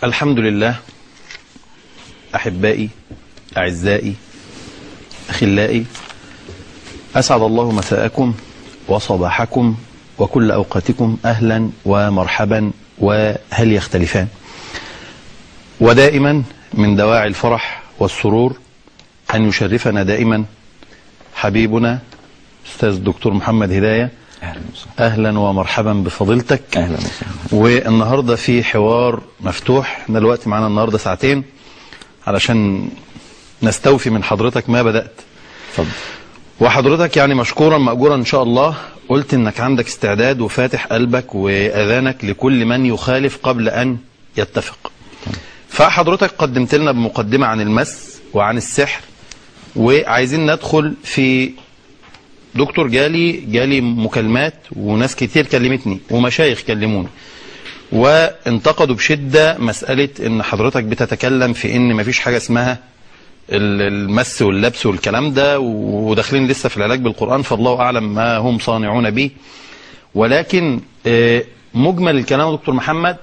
الحمد لله أحبائي أعزائي أخلائي أسعد الله مساءكم وصباحكم وكل أوقاتكم أهلا ومرحبا وهل يختلفان ودائما من دواعي الفرح والسرور أن يشرفنا دائما حبيبنا أستاذ الدكتور محمد هداية اهلا وسهلا أهلا ومرحبا بفضيلتك اهلا وسهلا والنهاردة في حوار مفتوح احنا دلوقتي معانا النهاردة ساعتين علشان نستوفي من حضرتك ما بدأت اتفضل وحضرتك يعني مشكورا مأجورا إن شاء الله قلت إنك عندك استعداد وفاتح قلبك وأذانك لكل من يخالف قبل أن يتفق فحضرتك قدمت لنا بمقدمة عن المس وعن السحر وعايزين ندخل في دكتور جالي جالي مكالمات وناس كتير كلمتني ومشايخ كلموني وانتقدوا بشدة مسألة ان حضرتك بتتكلم في ان مفيش حاجة اسمها ال- المس واللبس والكلام ده وداخلين لسه في العلاج بالقرآن فالله أعلم ما هم صانعون به ولكن آه، مجمل الكلام يا دكتور محمد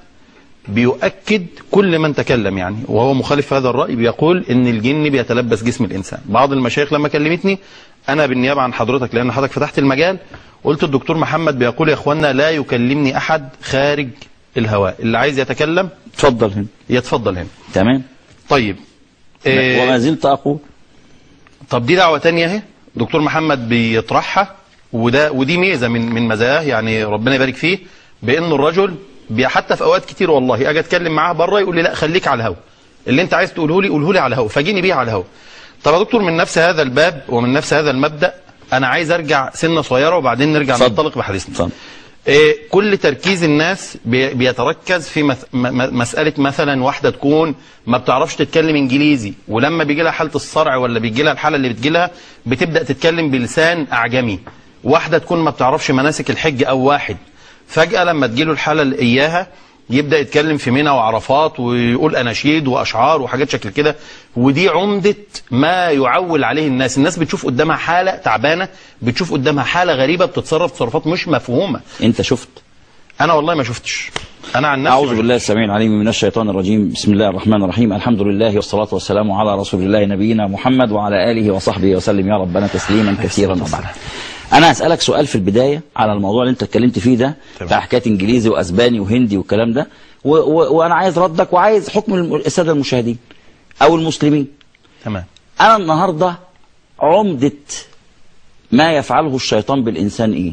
بيؤكد كل من تكلم يعني وهو مخالف هذا الرأي بيقول ان الجن بيتلبس جسم الإنسان بعض المشايخ لما كلمتني أنا بالنيابة عن حضرتك لأن حضرتك فتحت المجال قلت الدكتور محمد بيقول يا إخوانا لا يكلمني أحد خارج الهواء اللي عايز يتكلم اتفضل هنا يتفضل هنا تمام طيب آه، وما زلت اقول طب دي دعوة تانية اهي دكتور محمد بيطرحها وده ودي ميزة من من مزاياه يعني ربنا يبارك فيه بان الرجل بي حتى في اوقات كتير والله اجي اتكلم معاه بره يقول لي لا خليك على الهوا اللي انت عايز تقوله لي قوله لي على الهوا فجيني بيه على الهوا طب يا دكتور من نفس هذا الباب ومن نفس هذا المبدأ انا عايز ارجع سنة صغيرة وبعدين نرجع اتفضل. ننطلق بحديثنا اتفضل. إيه، كل تركيز الناس بي- بيتركز في مث- م- م- مسألة مثلا واحدة تكون ما بتعرفش تتكلم انجليزي ولما بيجي لها حالة الصرع ولا بيجي لها الحالة اللي بتجي لها بتبدأ تتكلم بلسان أعجمي واحدة تكون ما بتعرفش مناسك الحج أو واحد فجأة لما تجيله الحالة اللي إياها يبدأ يتكلم في منى وعرفات ويقول أناشيد وأشعار وحاجات شكل كده ودي عمدة ما يعول عليه الناس الناس بتشوف قدامها حالة تعبانة بتشوف قدامها حالة غريبة بتتصرف تصرفات مش مفهومة انت شفت انا والله ما شفتش انا عن نفسي اعوذ ما بالله السميع العليم من الشيطان الرجيم بسم الله الرحمن الرحيم الحمد لله والصلاه والسلام على رسول الله نبينا محمد وعلى اله وصحبه وسلم يا ربنا تسليما كثيرا وبعد انا اسالك سؤال في البدايه على الموضوع اللي انت اتكلمت فيه ده تمام. بتاع حكايه انجليزي واسباني وهندي والكلام ده و و وانا عايز ردك وعايز حكم الم- الساده المشاهدين او المسلمين تمام أنا النهاردة عمدة ما يفعله الشيطان بالإنسان إيه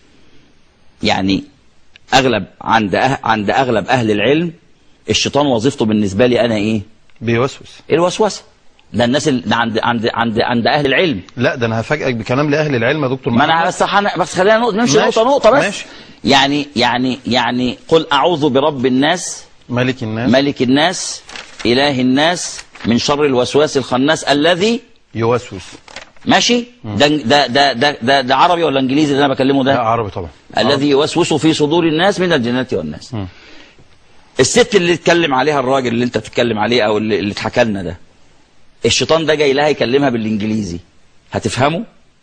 يعني أغلب عند أه عند أغلب أهل العلم الشيطان وظيفته بالنسبة لي أنا إيه بيوسوس الوسوسة ده الناس اللي ده عند عند عند عند أهل العلم لا ده انا هفاجئك بكلام لاهل العلم يا دكتور ما أنا محمد. بس حن... بس خلينا نقطة نمشي ماشي، نقطة نقطة بس ماشي. يعني يعني يعني قل أعوذ برب الناس ملك الناس ملك الناس إله الناس من شر الوسواس الخناس الذي يوسوس ماشي ده ده ده ده, ده, ده عربي ولا انجليزي اللي انا بكلمه لا ده عربي طبعا الذي يوسوس في صدور الناس من الجنة والناس الست اللي اتكلم عليها الراجل اللي انت بتتكلم عليه او اللي, اللي اتحكى لنا ده الشيطان ده جاي لها يكلمها بالانجليزي هتفهمه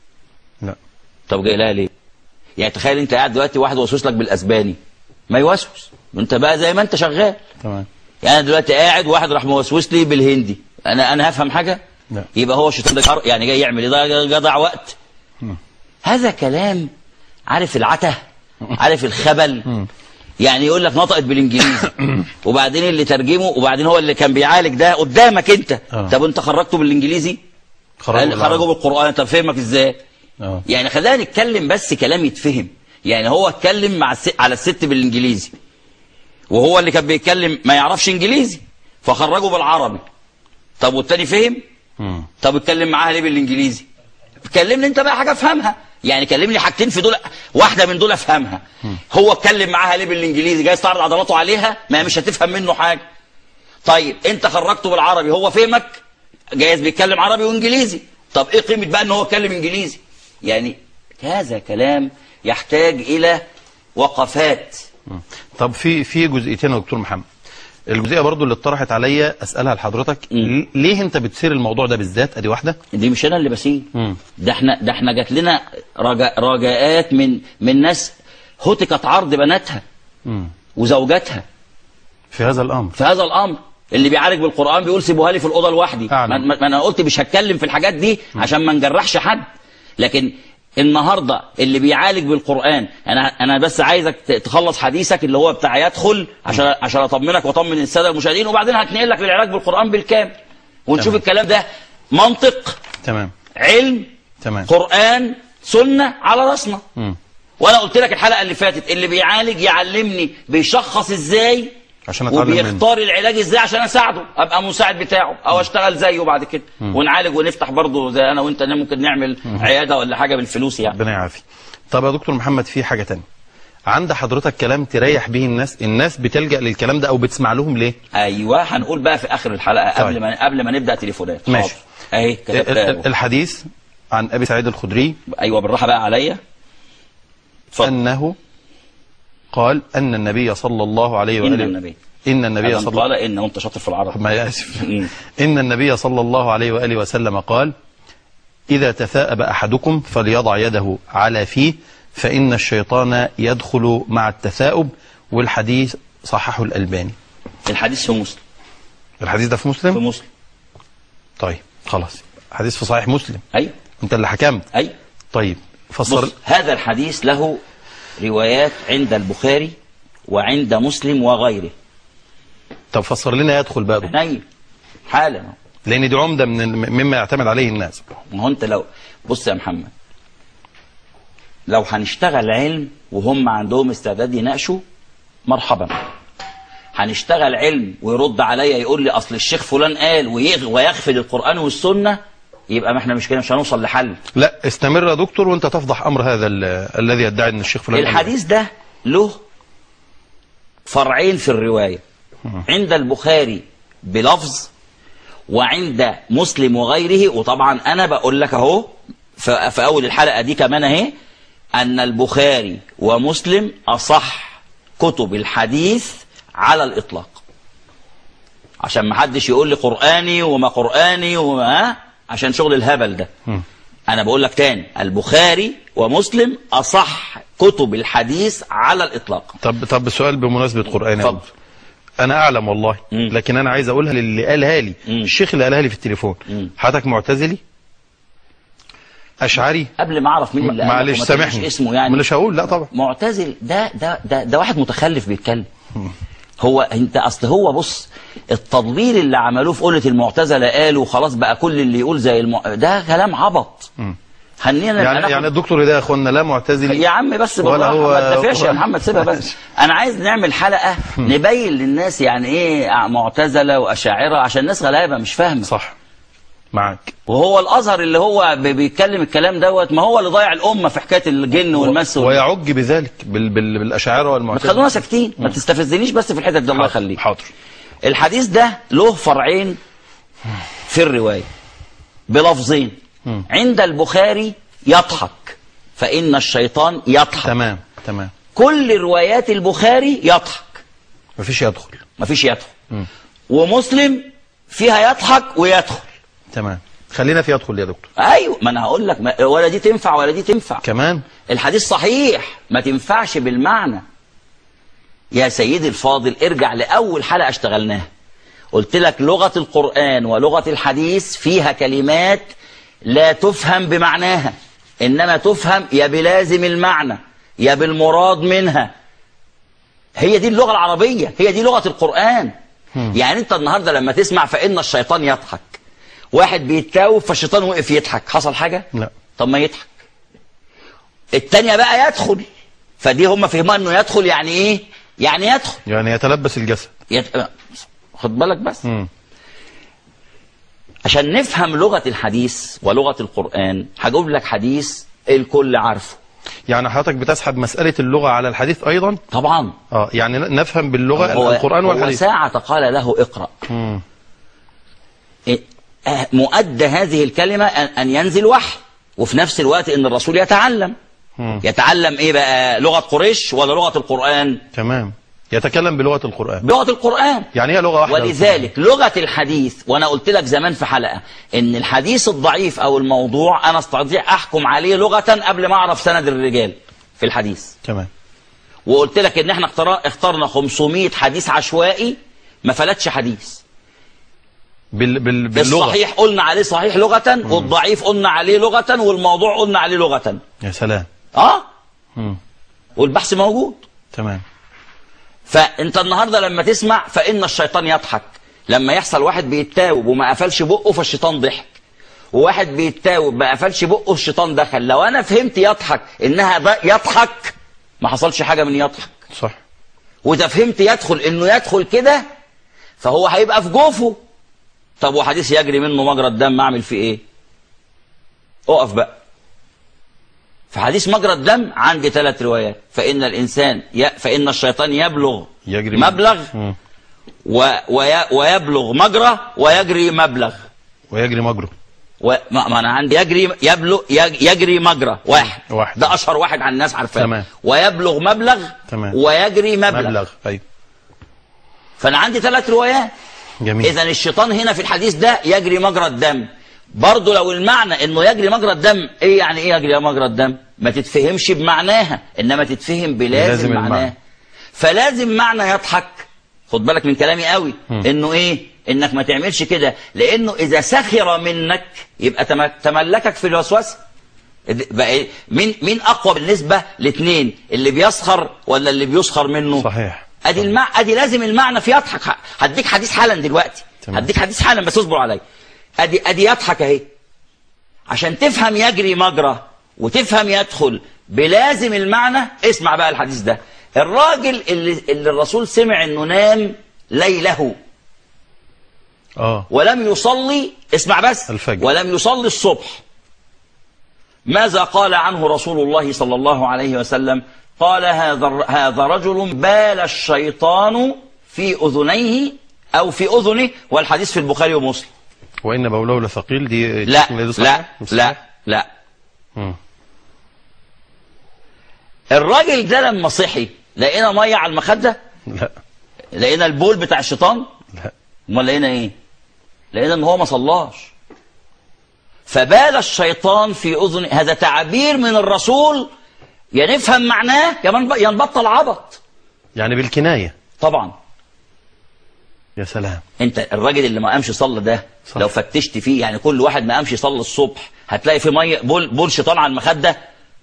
لا طب جاي لها ليه يعني تخيل انت قاعد دلوقتي واحد وسوس لك بالاسباني ما يوسوس انت بقى زي ما انت شغال تمام يعني انا دلوقتي قاعد واحد راح موسوس لي بالهندي انا انا هفهم حاجه لا. يبقى هو الشيطان ده جر- يعني جاي يعمل ايه ده جدع وقت هذا كلام عارف العته عارف الخبل يعني يقول لك نطقت بالانجليزي وبعدين اللي ترجمه وبعدين هو اللي كان بيعالج ده قدامك انت آه. طب انت خرجته بالانجليزي خرجوا قال بالعربي. خرجه بالقران طب فهمك ازاي اه يعني خلينا نتكلم بس كلام يتفهم يعني هو اتكلم مع الست على الست بالانجليزي وهو اللي كان بيتكلم ما يعرفش انجليزي فخرجه بالعربي طب والتاني فهم مم. طب اتكلم معاها ليه بالانجليزي كلمني انت بقى حاجه افهمها يعني كلمني حاجتين في دول واحده من دول افهمها هو اتكلم معاها ليه بالانجليزي جاي يستعرض عضلاته عليها ما هي مش هتفهم منه حاجه طيب انت خرجته بالعربي هو فهمك جايز بيتكلم عربي وانجليزي طب ايه قيمه بقى ان هو اتكلم انجليزي يعني هذا كلام يحتاج الى وقفات مم. طب في في جزئيتين يا دكتور محمد الجزئيه برضو اللي اتطرحت عليا اسالها لحضرتك مم. ليه انت بتثير الموضوع ده بالذات ادي واحده دي مش انا اللي بسيب مم. ده احنا ده احنا جات لنا رجاء رجاءات من من ناس هتكت عرض بناتها مم. وزوجاتها في هذا الامر في هذا الامر اللي بيعالج بالقران بيقول سيبوها لي في الاوضه لوحدي أعلم. ما ما- ما انا قلت مش هتكلم في الحاجات دي عشان ما نجرحش حد لكن النهارده اللي بيعالج بالقران انا انا بس عايزك ت- تخلص حديثك اللي هو بتاع يدخل عشان عشان اطمنك واطمن الساده المشاهدين وبعدين هتنقل لك للعلاج بالقران بالكامل ونشوف تمام. الكلام ده منطق تمام علم تمام قران سنه على راسنا مم. وانا قلت لك الحلقه اللي فاتت اللي بيعالج يعلمني بيشخص ازاي عشان اتعلم منه وبيختار العلاج ازاي عشان اساعده ابقى مساعد بتاعه او اشتغل زيه بعد كده ونعالج ونفتح برضه زي انا وانت ممكن نعمل عياده ولا حاجه بالفلوس يعني ربنا يعافي طب يا دكتور محمد في حاجه تانية عند حضرتك كلام تريح به الناس الناس بتلجأ للكلام ده او بتسمع لهم ليه ايوه هنقول بقى في اخر الحلقه قبل طيب. ما قبل ما نبدا تليفونات ماشي. حاضر. اهي ال- كتبتها ال- أهو. الحديث عن ابي سعيد الخدري ايوه بالراحه بقى عليا اتفضل انه قال ان النبي صلى الله عليه ان واله النبي ان النبي أنا صلى الله قال ان وانت شاطر في العرب ما اسف مم. ان النبي صلى الله عليه واله وسلم قال اذا تثاءب احدكم فليضع يده على فيه فان الشيطان يدخل مع التثاؤب والحديث صححه الالباني الحديث في مسلم الحديث ده في في مسلم مسلم طيب خلاص حديث في صحيح مسلم ايوه انت اللي حكمت ايوه طيب فسر بص هذا الحديث له روايات عند البخاري وعند مسلم وغيره طب فسر لنا يدخل بقى دكتور. نايم حالا لان دي عمده من مما يعتمد عليه الناس ما هو انت لو بص يا محمد لو هنشتغل علم وهم عندهم استعداد يناقشوا مرحبا هنشتغل علم ويرد عليا يقول لي اصل الشيخ فلان قال ويغ- ويغفل القران والسنه يبقى ما احنا مش كده مش هنوصل لحل لا استمر يا دكتور وانت تفضح امر هذا ال- الذي يدعي ان الشيخ فلان قال. الحديث ده له فرعين في الرواية عند البخاري بلفظ وعند مسلم وغيره وطبعا أنا بقول لك أهو في في أول الحلقة دي كمان أهي أن البخاري ومسلم أصح كتب الحديث على الإطلاق عشان ما حدش يقول لي قرآني وما قرآني وما عشان شغل الهبل ده مم. أنا بقول لك تاني البخاري ومسلم أصح كتب الحديث على الإطلاق طب طب سؤال بمناسبه قران يا اتفضل. دكتور. انا اعلم والله مم. لكن انا عايز اقولها للي قالها لي مم. الشيخ اللي قالها لي في التليفون مم. حضرتك معتزلي اشعري قبل ما أعرف مين اللي قال لك معلش وما تقوليش سامحني اسمه يعني مش هقول لا طبعا معتزل ده ده ده, ده واحد متخلف بيتكلم هو انت اصل هو بص التضليل اللي عملوه في قولة المعتزلة قالوا خلاص بقى كل اللي يقول زي الم... ده كلام عبط مم. خلينا نبقى يعني ناخد- يعني الدكتور ده يا اخوانا لا معتزلي يا عم بس ولا بالراحه هو- ما تدافعش يا محمد سيبها بس ماشي. انا عايز نعمل حلقه نبين للناس يعني ايه معتزله واشاعره عشان الناس غلابه مش فاهمه صح معاك وهو الازهر اللي هو بي- بيتكلم الكلام دوت ما هو اللي ضيع الامه في حكايه الجن والمس وال- ويعج بذلك بال بال بالاشاعره ما والمعتزله تخلونا ساكتين ما تستفزنيش بس في الحتت دي الله حاضر، يخليك حاضر الحديث ده له فرعين في الروايه بلفظين مم. عند البخاري يضحك فان الشيطان يضحك تمام تمام كل روايات البخاري يضحك مفيش يدخل مفيش يدخل مم. ومسلم فيها يضحك ويدخل تمام خلينا في يدخل يا دكتور ايوه ما انا هقول لك ما- ولا دي تنفع ولا دي تنفع كمان الحديث صحيح ما تنفعش بالمعنى يا سيدي الفاضل ارجع لاول حلقه اشتغلناها قلت لك لغه القران ولغه الحديث فيها كلمات لا تفهم بمعناها انما تفهم يا بلازم المعنى يا بالمراد منها هي دي اللغه العربيه هي دي لغه القران يعني انت النهارده لما تسمع فان الشيطان يضحك واحد بيتاوب فالشيطان وقف يضحك حصل حاجه لا طب ما يضحك التانية بقى يدخل فدي هم فهموا انه يدخل يعني ايه يعني يدخل يعني يتلبس الجسد يت... خد بالك بس مم. عشان نفهم لغة الحديث ولغة القرآن هجيب لك حديث الكل عارفه يعني حضرتك بتسحب مسألة اللغة على الحديث أيضا طبعا اه يعني نفهم باللغة هو القرآن هو والحديث ساعة قال له اقرأ مم. إيه، آه، مؤدى هذه الكلمة أن أن ينزل وحي وفي نفس الوقت ان الرسول يتعلم مم. يتعلم ايه بقى لغة قريش ولا لغة القرآن تمام يتكلم بلغة القرآن بلغة القرآن يعني هي لغة واحدة ولذلك لغة الحديث وأنا قلت لك زمان في حلقة إن الحديث الضعيف أو الموضوع أنا استطيع أحكم عليه لغة قبل ما أعرف سند الرجال في الحديث تمام وقلت لك إن إحنا اختار- اخترنا 500 حديث عشوائي ما فلتش حديث بال بال باللغه الصحيح قلنا عليه صحيح لغة والضعيف قلنا عليه لغة والموضوع قلنا عليه لغة يا سلام اه مم. والبحث موجود تمام فانت النهارده لما تسمع فان الشيطان يضحك لما يحصل واحد بيتاوب وما قفلش بقه فالشيطان ضحك وواحد بيتاوب ما قفلش بقه الشيطان دخل لو انا فهمت يضحك انها ب- يضحك ما حصلش حاجه من يضحك صح واذا فهمت يدخل انه يدخل كده فهو هيبقى في جوفه طب وحديث يجري منه مجرى الدم اعمل فيه ايه اقف بقى في حديث مجرى الدم عندي ثلاث روايات فان الانسان ي... فان الشيطان يبلغ يجري مبلغ مم. و... وي... ويبلغ مجرى ويجري مبلغ ويجري مجرى و... ما... ما انا عندي يجري يبلغ يج... يجري مجرى واحد واحد. ده اشهر واحد على الناس عارفاه تمام. ويبلغ مبلغ تمام. ويجري مبلغ, مبلغ. مبلغ ايوه فانا عندي ثلاث روايات جميل اذا الشيطان هنا في الحديث ده يجري مجرى الدم برضه لو المعنى انه يجري مجرى الدم ايه يعني ايه يجري مجرى الدم ما تتفهمش بمعناها انما تتفهم بلازم بلازم معناه المعنى. فلازم معنى يضحك خد بالك من كلامي قوي انه ايه انك ما تعملش كده لانه اذا سخر منك يبقى تم- تملكك في الوسوسه بقى إيه؟ مين مين اقوى بالنسبه لاثنين اللي بيسخر ولا اللي بيسخر منه صحيح ادي المع... ادي لازم المعنى في يضحك ه- هديك حديث حالا دلوقتي تمام. هديك حديث حالا بس اصبر عليا ادي ادي يضحك اهي عشان تفهم يجري مجرى وتفهم يدخل بلازم المعنى اسمع بقى الحديث ده الراجل اللي, اللي الرسول سمع انه نام ليله اه ولم يصلي اسمع بس الفجر. ولم يصلي الصبح ماذا قال عنه رسول الله صلى الله عليه وسلم قال هذا هذا رجل بال الشيطان في اذنيه او في اذنه والحديث في البخاري ومسلم وان بوله لثقيل دي لا دي صحيح؟ لا مش لا صحيح؟ لا مم. الراجل ده لما صحي لقينا ميه على المخده لا لقينا البول بتاع الشيطان لا امال لقينا ايه لقينا ان هو ما صلاش فبال الشيطان في اذن هذا تعبير من الرسول يا نفهم معناه يا من- يا نبطل عبط يعني بالكنايه طبعا يا سلام انت الراجل اللي ما قامش صلى ده صح. لو فتشت فيه يعني كل واحد ما قامش يصلي الصبح هتلاقي في ميه بول بول شيطان على المخده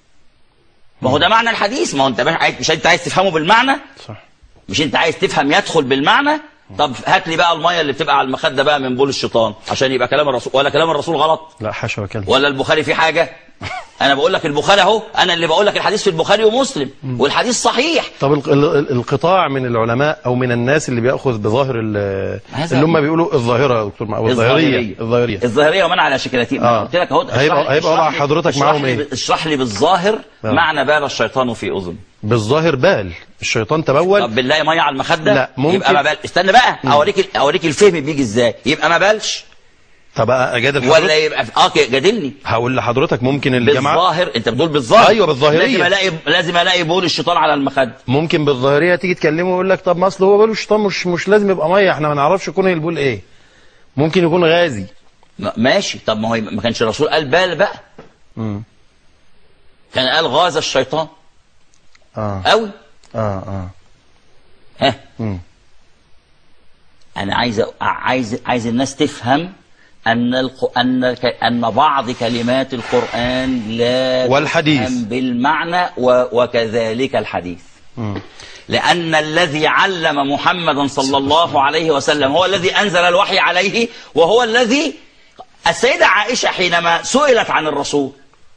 ما هو ده معنى الحديث ما هو انت مش عايز مش انت عايز تفهمه بالمعنى صح مش انت عايز تفهم يدخل بالمعنى طب هات لي بقى الميه اللي بتبقى على المخده بقى من بول الشيطان عشان يبقى كلام الرسول ولا كلام الرسول غلط لا حاشا وكلا ولا البخاري فيه حاجه انا بقول لك البخاري اهو انا اللي بقول لك الحديث في البخاري ومسلم والحديث صحيح طب ال- ال- القطاع من العلماء او من الناس اللي بياخذ بظاهر ال- هذا اللي هم بيقولوا الظاهره يا دكتور او الظاهريه الظاهريه الظاهريه ومن على شكلتين آه. آه. قلت لك اهو هيبقى- اشرح لي- هيبقى اشرح مع لي- حضرتك اشرح معاهم لي إيه؟ ب- اشرح لي بالظاهر آه. معنى بال الشيطان في اذن بالظاهر بال الشيطان تبول طب بالله ميه على المخده لا، ممكن- يبقى ما بال استنى بقى اوريك ال- اوريك الفهم بيجي ازاي يبقى ما بالش طب اجادل ولا حضرتك يبقى اه كده جادلني هقول لحضرتك ممكن الجماعه بالظاهر انت بتقول بالظاهر أيوة، بالظاهرية. لازم الاقي لازم الاقي بول الشيطان على المخده ممكن بالظاهريه تيجي تكلمه ويقول لك طب ما اصل هو باله الشيطان مش مش لازم يبقى ميه احنا ما نعرفش كونه البول ايه ممكن يكون غازي ما- ماشي طب ما هو ما كانش الرسول قال بال بقى امم كان قال غاز الشيطان اه قوي اه اه ها امم انا عايز عايز عايز الناس تفهم ان الق... ان ك... ان بعض كلمات القران لا والحديث. تفهم بالمعنى و... وكذلك الحديث امم لأن الذي علم محمدا صلى الله عليه وسلم هو الذي أنزل الوحي عليه وهو الذي السيدة عائشة حينما سئلت عن الرسول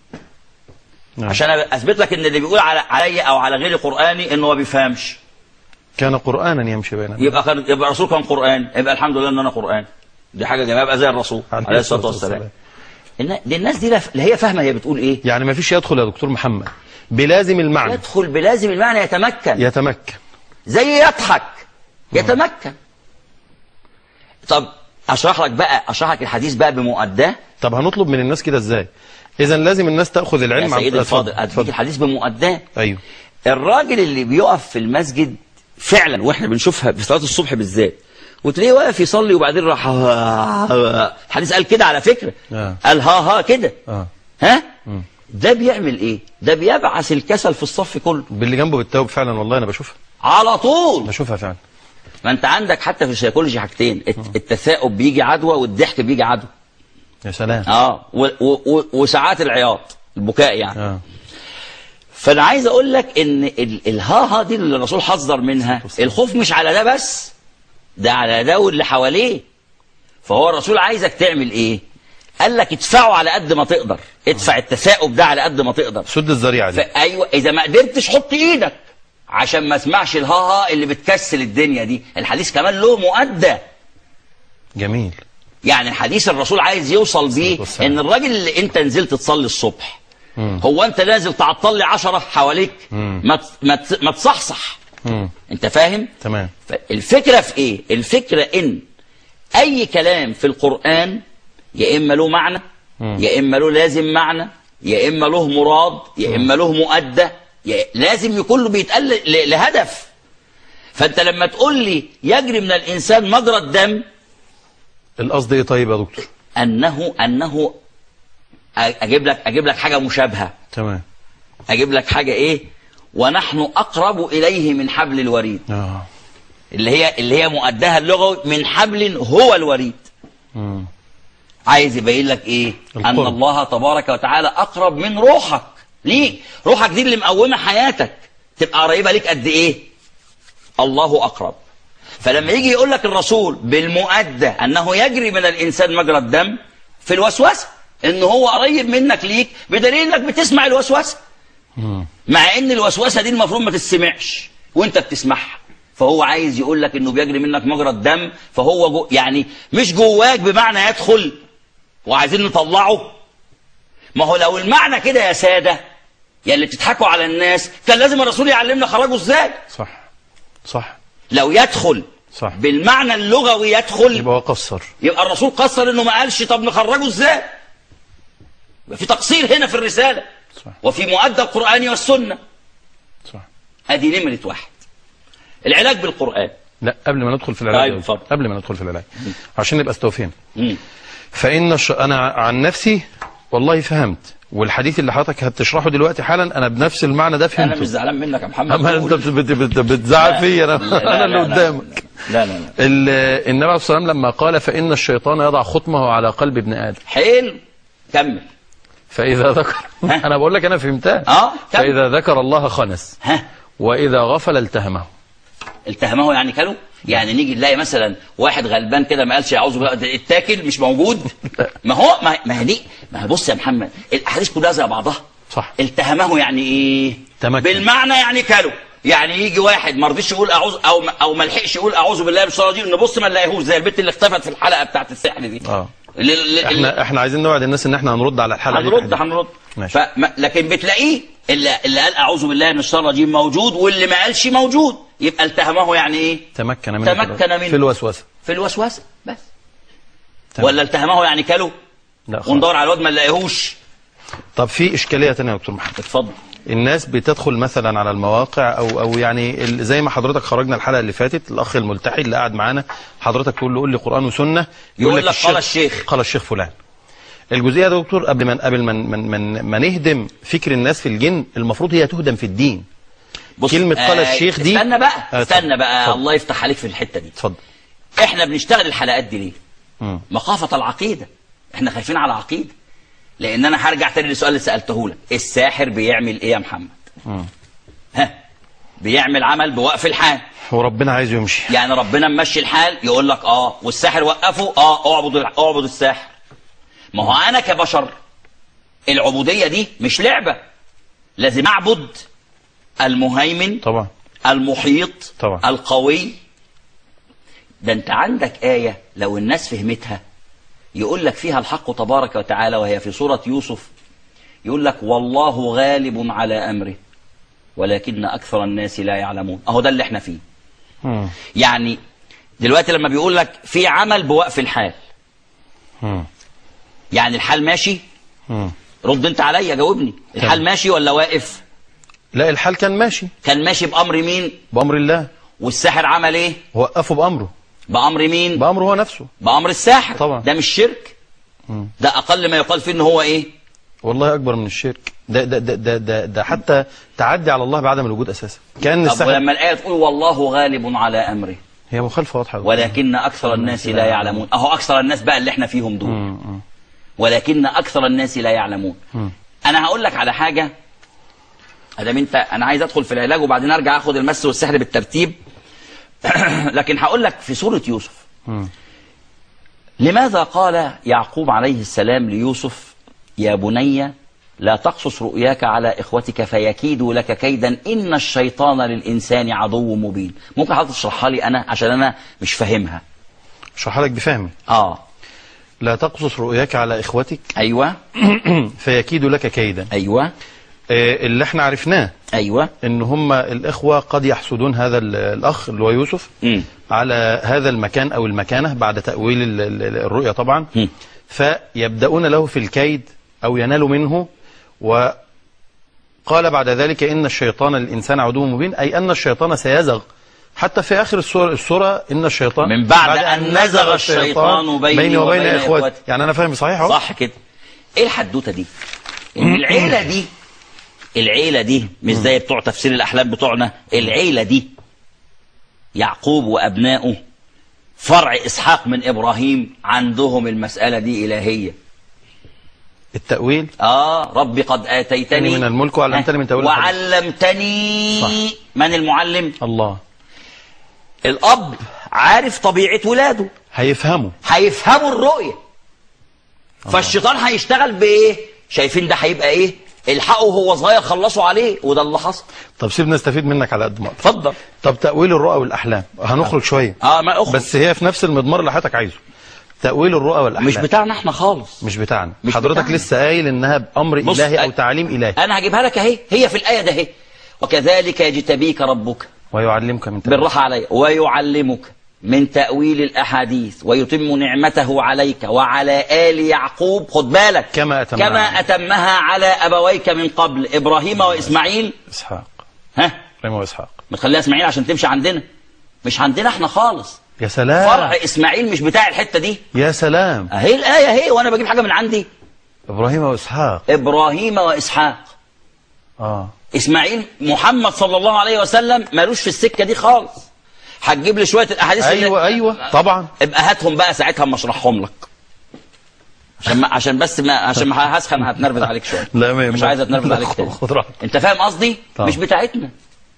نعم. عشان أثبت لك إن اللي بيقول على علي أو على غير قرآني إنه ما بيفهمش كان قرانا يمشي بيننا يبقى كان يبقى الرسول كان قرآن يبقى الحمد لله إن أنا قرآن دي حاجة جميلة يبقى زي الرسول عليه الصلاة والسلام إن دي الناس دي لا لا هي فاهمة هي بتقول إيه يعني ما فيش يدخل يا دكتور محمد بلازم المعنى يدخل بلازم المعنى يتمكن يتمكن زي يضحك يتمكن طب اشرح لك بقى اشرح لك الحديث بقى بمؤداه طب هنطلب من الناس كده ازاي اذا لازم الناس تاخذ يا العلم سيدي الفاضل اديك اتفضل الحديث بمؤداه ايوه الراجل اللي بيقف في المسجد فعلا واحنا بنشوفها في صلاه الصبح بالذات وتلاقيه واقف يصلي وبعدين راح الحديث قال كده على فكره آه. قال ها ها كده اه ها ده بيعمل ايه ده بيبعث الكسل في الصف كله باللي جنبه بالتوب فعلا والله انا بشوفها على طول بشوفها فعلا ما انت عندك حتى في السيكولوجي حاجتين الت- التثاؤب بيجي عدوى والضحك بيجي عدوى يا سلام اه و و و وساعات العياط البكاء يعني اه فانا عايز اقول لك ان ال- الهاها دي اللي الرسول حذر منها الخوف مش على ده بس ده على ده واللي حواليه فهو الرسول عايزك تعمل ايه قال لك ادفعه على قد ما تقدر ادفع التثاؤب ده على قد ما تقدر سد الذريعه دي فايوه اذا ما قدرتش حط ايدك عشان ما اسمعش الهاها اللي بتكسل الدنيا دي الحديث كمان له مؤدى جميل يعني الحديث الرسول عايز يوصل بيه والسلام. ان الراجل اللي انت نزلت تصلي الصبح مم. هو انت نازل تعطل لي عشرة حواليك مم. ما ت- ما ت- ما تصحصح مم. انت فاهم تمام الفكرة في ايه الفكرة ان اي كلام في القرآن يا اما له معنى مم. يا اما له لازم معنى يا اما له مراد يا اما له مؤدى يا لازم يكون له بيتقال ل- لهدف فانت لما تقول لي يجري من الانسان مجرى الدم القصد ايه طيب يا دكتور انه انه أ- اجيب لك اجيب لك حاجه مشابهه تمام اجيب لك حاجه ايه ونحن اقرب اليه من حبل الوريد اه اللي هي اللي هي مؤداها اللغوي من حبل هو الوريد مم. عايز يبين لك ايه ان القرب. الله تبارك وتعالى اقرب من روحك ليك روحك دي اللي مقومه حياتك تبقى قريبه ليك قد ايه الله اقرب فلما يجي يقول لك الرسول بالمؤدى انه يجري من الانسان مجرى الدم في الوسوسه ان هو قريب منك ليك بدليل انك بتسمع الوسوسه مم. مع ان الوسوسه دي المفروض ما تسمعش وانت بتسمعها فهو عايز يقول لك انه بيجري منك مجرى الدم فهو جو يعني مش جواك بمعنى يدخل وعايزين نطلعه ما هو لو المعنى كده يا ساده يا اللي بتضحكوا على الناس كان لازم الرسول يعلمنا خرجه ازاي صح صح لو يدخل صح بالمعنى اللغوي يدخل يبقى قصر يبقى الرسول قصر انه ما قالش طب نخرجه ازاي يبقى في تقصير هنا في الرساله صح وفي مؤدى القران والسنه صح ادي نمره واحد العلاج بالقران لا قبل ما ندخل في العلاج طيب، يا اتفضل. دكتور. قبل ما ندخل في العلاج عشان نبقى استوفينا مم. فإن الش... أنا عن نفسي والله فهمت والحديث اللي حضرتك هتشرحه دلوقتي حالا أنا بنفس المعنى ده انا مش فهمته زعلان منك يا محمد أما أنت قول. بت... بت... بت... بتزعل فيا أنا, لا، لا، أنا اللي لا، لا. قدامك لا لا لا ال... النبي عليه الصلاة والسلام لما قال فإن الشيطان يضع خطمه على قلب ابن آدم حلو كمل فإذا ذكر ها؟ أنا بقول لك أنا فهمتها اه كمل فإذا ذكر الله خنس ها وإذا غفل التهمه التهمه يعني كلو يعني نيجي نلاقي مثلا واحد غلبان كده ما قالش اعوذ بالله ده اتاكل مش موجود ما هو ما, ما هي دي ما هي بص يا محمد الاحاديث كلها زي بعضها صح التهمه يعني ايه تمكن. بالمعنى يعني كلو يعني يجي واحد ما رضيش يقول اعوذ او ما او ما لحقش يقول اعوذ بالله من الشيطان الرجيم نبص ما نلاقيهوش زي البت اللي اختفت في الحلقه بتاعت السحر دي اه اللي اللي احنا احنا عايزين نوعد الناس ان احنا هنرد على الحلقه دي هنرد تحديداً. هنرد ماشي. فما لكن بتلاقيه اللي, اللي قال اعوذ بالله من الشيطان الرجيم موجود واللي ما قالش موجود يبقى التهمه يعني ايه تمكن منه تمكن منه. في الوسوسه في الوسوسه بس تمام. ولا التهمه يعني كلو لا خالص. وندور على الواد ما نلاقيهوش طب في اشكاليه ثانيه يا دكتور محمد اتفضل الناس بتدخل مثلا على المواقع او او يعني ال- زي ما حضرتك خرجنا الحلقه اللي فاتت الاخ الملتحي اللي قاعد معانا حضرتك تقول له قول لي قران وسنه يقول لك قال الشيخ. قال الشيخ فلان الجزئيه دي يا دكتور قبل ما قبل ما من من ما نهدم فكر الناس في الجن المفروض هي تهدم في الدين بص كلمة قال الشيخ دي- استنى بقى آه، استنى اتفضل. بقى اتفضل. الله يفتح عليك في الحته دي اتفضل احنا بنشتغل الحلقات دي ليه مم. مخافه العقيده احنا خايفين على العقيده لان انا هرجع تاني للسؤال اللي سالته لك الساحر بيعمل ايه يا محمد مم. ها بيعمل عمل بوقف الحال وربنا عايز يمشي يعني ربنا ممشي الحال يقول لك اه والساحر وقفه اه اعبد اعبد الساحر ما هو انا كبشر العبوديه دي مش لعبه لازم اعبد المهيمن طبعا المحيط طبعا. القوي ده انت عندك آية لو الناس فهمتها يقول لك فيها الحق تبارك وتعالى وهي في سورة يوسف يقول لك والله غالب على أمره ولكن أكثر الناس لا يعلمون أهو ده اللي احنا فيه مم. يعني دلوقتي لما بيقول لك في عمل بوقف الحال مم. يعني الحال ماشي مم. رد انت عليا جاوبني الحال ماشي ولا واقف لا الحال كان ماشي كان ماشي بأمر مين بامر الله والساحر عمل ايه وقفه بامره بأمر مين بامره هو نفسه بأمر الساحر طبعا. ده مش شرك مم. ده أقل ما يقال فيه إن هو إيه والله اكبر من الشرك ده ده ده ده, ده, ده حتى تعدي على الله بعدم الوجود اساسا كان طب السحر ولما الآية تقول والله غالب على أمره هي مخالفه واضحه ولكن اكثر الناس لا يعلمون اهو اكثر الناس بقى اللي احنا فيهم دول مم، مم. ولكن اكثر الناس لا يعلمون مم. انا هقول لك على حاجه ادام انت انا عايز ادخل في العلاج وبعدين ارجع اخد المس والسحر بالترتيب لكن هقول لك في سوره يوسف مم. لماذا قال يعقوب عليه السلام ليوسف يا بني لا تقصص رؤياك على اخوتك فيكيدوا لك كيدا ان الشيطان للانسان عدو مبين ممكن حضرتك تشرحها لي انا عشان انا مش فاهمها اشرحها لك بفهمي اه لا تقصص رؤياك على اخوتك ايوه فيكيدوا لك كيدا ايوه آه، اللي احنا عرفناه ايوه ان هم الاخوه قد يحسدون هذا ال- الاخ اللي هو يوسف امم على هذا المكان او المكانه بعد تاويل ال- ال- الرؤيا طبعا مم. فيبداون له في الكيد او ينالوا منه وقال بعد ذلك ان الشيطان للانسان عدو مبين اي ان الشيطان سيزغ حتى في اخر السوره, السورة ان الشيطان من بعد أن نزغ الشيطان بيني وبين إخوتي. يعني انا فاهم صحيح اهو صح كده ايه الحدوته دي ان العيله دي العيله دي مش زي بتوع تفسير الاحلام بتوعنا العيله دي يعقوب وابنائه فرع اسحاق من ابراهيم عندهم المساله دي الهيه التاويل اه ربي قد اتيتني من الملك وعلمتني من تأويل الأحاديث. وعلمتني صح. من المعلم الله الاب عارف طبيعه ولاده هيفهموا هيفهموا الرؤية فالشيطان هيشتغل بايه شايفين ده هيبقى ايه الحقوا وهو صغير خلصوا عليه وده اللي حصل طب سيبنا نستفيد منك على قد ما اقدر اتفضل طب تاويل الرؤى والاحلام هنخرج شويه اه ما اخرج بس هي في نفس المضمار اللي حضرتك عايزه تاويل الرؤى والاحلام مش بتاعنا احنا خالص مش بتاعنا مش حضرتك بتاعنا. لسه قايل انها بامر بص، الهي او أ- تعليم الهي انا هجيبها لك اهي هي في الايه ده اهي وكذلك يجتبيك ربك ويعلمك من تأويل. بالراحه علي ويعلمك من تأويل الأحاديث ويتم نعمته عليك وعلى آل يعقوب خد بالك كما أتمها كما عليك. أتمها على أبويك من قبل إبراهيم وإسماعيل اسحاق ها ابراهيم واسحاق ما تخليها اسماعيل عشان تمشي عندنا مش عندنا احنا خالص يا سلام فرع اسماعيل مش بتاع الحته دي يا سلام اهي الايه اهي وانا بجيب حاجه من عندي ابراهيم واسحاق ابراهيم واسحاق اه اسماعيل محمد صلى الله عليه وسلم مالوش في السكه دي خالص هتجيب لي شويه الاحاديث اللي- ايوه ايوه طبعا ابقى هاتهم بقى ساعتها اما اشرحهم لك عشان ما عشان بس ما عشان ما هسخن هتنرفز عليك شويه لا ما مش عايز اتنرفز عليك تاني خد راحتك انت فاهم قصدي طبعا. مش بتاعتنا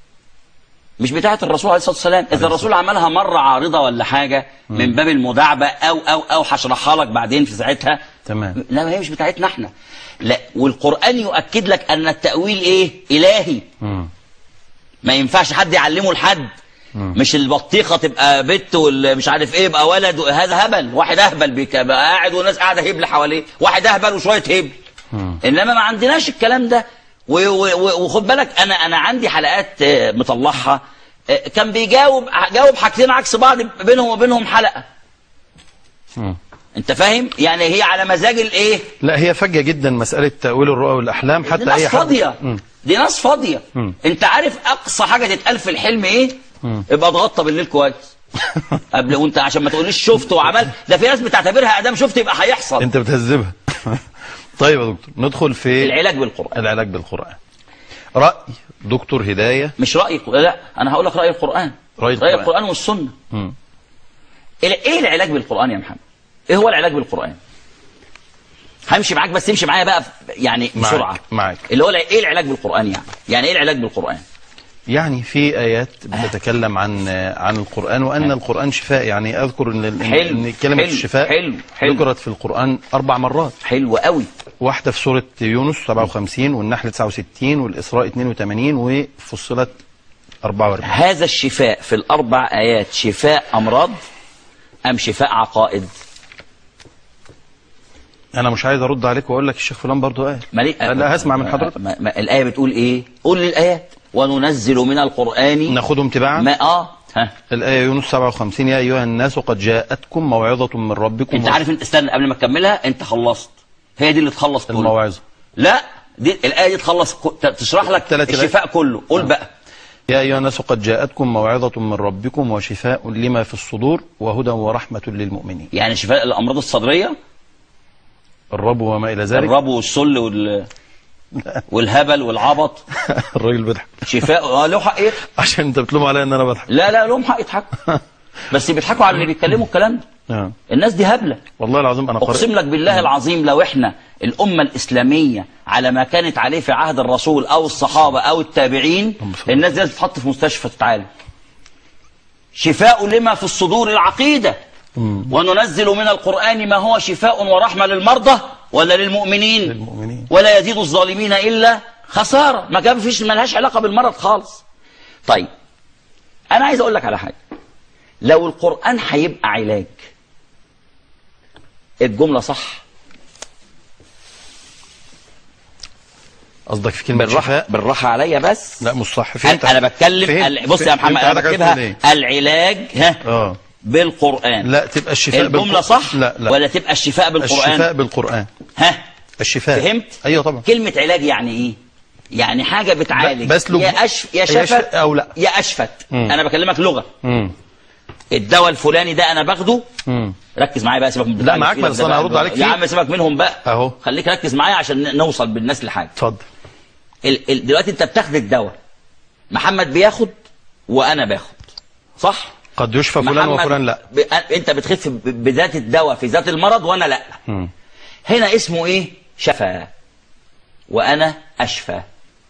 مش بتاعت الرسول عليه الصلاه والسلام اذا الرسول عملها مره عارضه ولا حاجه من باب المداعبه او او او هشرحها لك بعدين في ساعتها تمام لا ما هي مش بتاعتنا احنا لا والقران يؤكد لك ان التاويل ايه الهي مم. ما ينفعش حد يعلمه لحد مم. مش البطيخه تبقى بنت والمش عارف ايه يبقى ولد هذا هبل واحد اهبل بيبقى قاعد والناس قاعده هبل حواليه واحد اهبل وشويه هبل مم. انما ما عندناش الكلام ده و- و- و- وخد بالك انا انا عندي حلقات آه، مطلعها آه، كان بيجاوب جاوب حاجتين عكس بعض بينهم وبينهم حلقه مم. انت فاهم يعني هي على مزاج الايه لا هي فجة جدا مسألة تأويل الرؤى والأحلام دي حتى ناس أي حد فاضيه مم. دي ناس فاضيه مم. انت عارف اقصى حاجه تتقال في الحلم ايه مم. ابقى اتغطى بالليل كويس قبل وانت عشان ما تقوليش شفت وعملت ده في ناس بتعتبرها ادام شفت يبقى هيحصل أنت بتهذبها طيب يا دكتور ندخل في العلاج بالقران العلاج بالقرآن رأي دكتور هداية مش راي لا انا هقول لك راي القران رأي راي القرآن. القران والسنه مم. ايه العلاج بالقران يا محمد ايه هو العلاج بالقران همشي معاك بس امشي معايا بقى يعني معاك- بسرعه معاك. اللي هو ايه العلاج بالقران يعني يعني ايه العلاج بالقران يعني في آيات بتتكلم عن عن القرآن وأن القرآن شفاء يعني أذكر إن ال- حلو، إن كلمة حلو، الشفاء حلو، حلو. ذكرت في القرآن أربع مرات حلو قوي واحدة في سورة يونس 57 والنحل 69 والإسراء 82 وفصلت 44 هذا الشفاء في الاربع ايات شفاء امراض ام شفاء عقائد أنا مش عايز أرد عليك وأقول لك الشيخ فلان برضو قال مالي... لا هسمع من حضرتك ما... ما... الايه بتقول ايه قول لي الايات وننزل من القران ناخدهم تباعا ما اه ها الآية يونس 57 يا أيها الناس قد جاءتكم موعظة من ربكم انت عارف انت استنى قبل ما تكملها انت خلصت هي دي اللي تخلص كله الموعظة لا دي الايه دي تخلص ك- تشرح لك تلات آيات. الشفاء كله قول بقى يا أيها الناس قد جاءتكم موعظة من ربكم وشفاء لما في الصدور وهدى ورحمة للمؤمنين يعني شفاء الامراض الصدريه الرب وما إلى ذلك الربو والسل وال والهبل والعبط الراجل بيضحك شفاء اه له حق ايه عشان انت بتلوم عليا ان انا بضحك لا لا لهم حق يضحك بس بيضحكوا على اللي بيتكلموا الكلام ده آه. الناس دي هبله والله العظيم انا اقسم قرأت لك بالله العظيم لو احنا الامه الاسلاميه على ما كانت عليه في عهد الرسول او الصحابه او التابعين اللهم صل. الناس دي تتحط في مستشفى تتعالج شفاء لما في الصدور العقيده وننزل من القران ما هو شفاء ورحمه للمرضى ولا للمؤمنين للمؤمنين. ولا يزيد الظالمين الا خساره ما كان فيش ملهاش علاقه بالمرض خالص طيب انا عايز اقول لك على حاجه لو القران هيبقى علاج الجمله صح قصدك في كلمه بالراحه شفاء بالراحه عليا بس لا مش صح انا, أنا بتكلم فهمت. ال- بص يا فهمت. محمد فهمت انا حضرتك بكتبها عايز تقول إيه؟ العلاج ها اه بالقران لا تبقى الشفاء الجمله بالقر- صح لا لا ولا تبقى الشفاء بالقران الشفاء بالقرآن ها الشفاء فهمت ايوه طبعا كلمه علاج يعني ايه يعني حاجه بتعالج ب- بسلب- يا أشف يا يا شفت شف- أو لا. يا اشفت مم. انا بكلمك لغه امم الدواء الفلاني ده انا باخده امم ركز معايا بقى سيبك من لا، بتاع معاك اللي في بس إيدك ده أنا بقى. هرد عليك يا فيه. عم سيبك منهم بقى أهو. خليك ركز معايا عشان ن- نوصل بالناس لحاجه اتفضل ال ال دلوقتي انت بتاخد الدواء محمد بياخد وانا باخد صح قد يشفى فلان محمد وفلان لا ب... انت بتخف ب... بذات الدواء في ذات المرض وانا لا مم. هنا اسمه ايه شفى وانا اشفى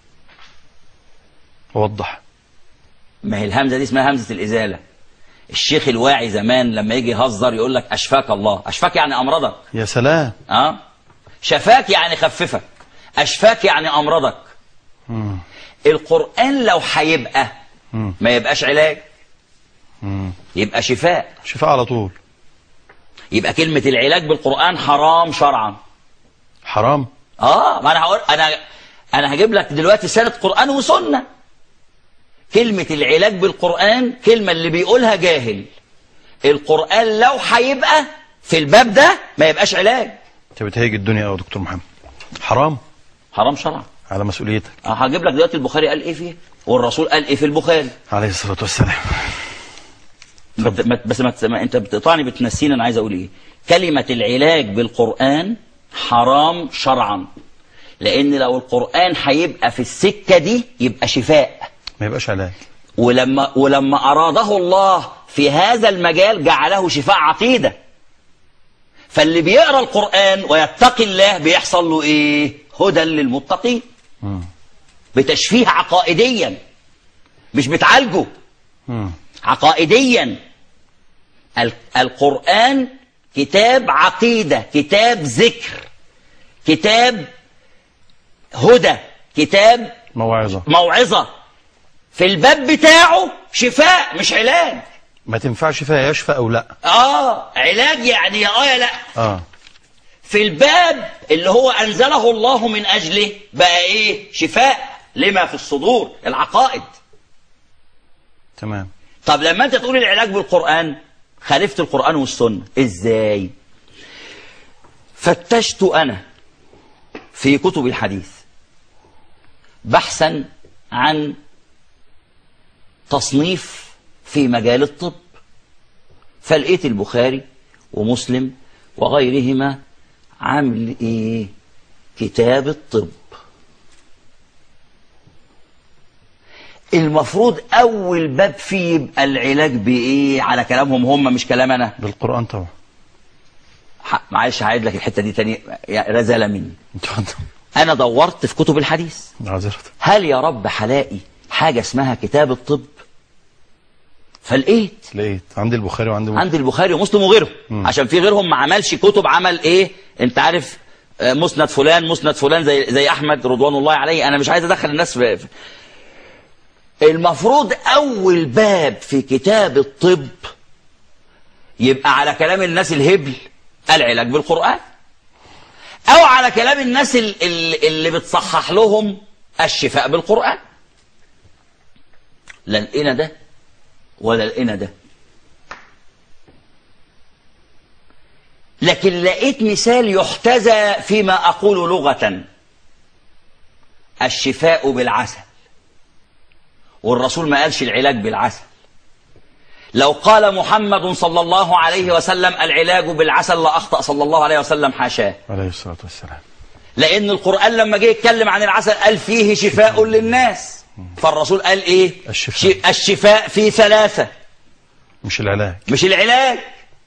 وضح ما هي الهمزه دي اسمها همزه الازاله الشيخ الواعي زمان لما يجي يهزر يقول لك اشفاك الله اشفاك يعني امرضك يا سلام اه شفاك يعني خففك اشفاك يعني امرضك مم. القران لو هيبقى مم. ما يبقاش علاج مم. يبقى شفاء شفاء على طول يبقى كلمه العلاج بالقران حرام شرعا حرام اه ما انا هقول انا انا هجيب لك دلوقتي سنه قران وسنه كلمه العلاج بالقران كلمه اللي بيقولها جاهل القران لو هيبقى في الباب ده ما يبقاش علاج انت بتهيج الدنيا قوي يا دكتور محمد حرام حرام شرعا على مسؤوليتك آه، هجيب لك دلوقتي البخاري قال ايه فيه والرسول قال ايه في البخاري عليه الصلاة والسلام ما ت- ما- بس ما ت- ما انت بتقطعني بتنسيني انا عايز اقول ايه كلمه العلاج بالقران حرام شرعا لان لو القران هيبقى في السكه دي يبقى شفاء ما يبقاش علاج ولما ولما اراده الله في هذا المجال جعله شفاء عقيده فاللي بيقرا القران ويتقي الله بيحصل له ايه هدى للمتقين مم. بتشفيه عقائديا مش بتعالجه مم. عقائديا ال- القرآن كتاب عقيدة كتاب ذكر كتاب هدى كتاب موعظة موعظة في الباب بتاعه شفاء مش علاج ما تنفعش فيها يشفى او لا اه علاج يعني يا اه يا لا اه في الباب اللي هو أنزله الله من أجله بقى إيه شفاء لما في الصدور العقائد تمام طب لما انت تقول العلاج بالقرآن خالفت القرآن والسنة ازاي فتشت انا في كتب الحديث بحثا عن تصنيف في مجال الطب فلقيت البخاري ومسلم وغيرهما عامل ايه كتاب الطب المفروض اول باب فيه يبقى العلاج بايه على كلامهم هم مش كلام انا بالقرآن طبعا ح- معلش هعيد لك الحته دي تاني يا- رزاله مني اتفضل انا دورت في كتب الحديث عذرت هل يا رب هلاقي حاجه اسمها كتاب الطب فلقيت لقيت عندي البخاري وعندي مسلم. عند البخاري ومسلم وغيره عشان في غيرهم ما عملش كتب عمل ايه انت عارف آه، مسند فلان مسند فلان زي زي احمد رضوان الله عليه انا مش عايز ادخل الناس في في- المفروض اول باب في كتاب الطب يبقى على كلام الناس الهبل العلاج بالقران او على كلام الناس ال- ال- اللي بتصحح لهم الشفاء بالقران لا لقينا ده ولا لقينا ده لكن لقيت مثال يحتذى فيما أقول لغة الشفاء بالعسل والرسول ما قالش العلاج بالعسل لو قال محمد صلى الله عليه وسلم العلاج بالعسل لأخطأ صلى الله عليه وسلم حاشاه عليه الصلاة والسلام لأن القرآن لما جه يتكلم عن العسل قال فيه شفاء للناس فالرسول قال إيه الشفاء. ش- الشفاء في ثلاثة مش العلاج مش العلاج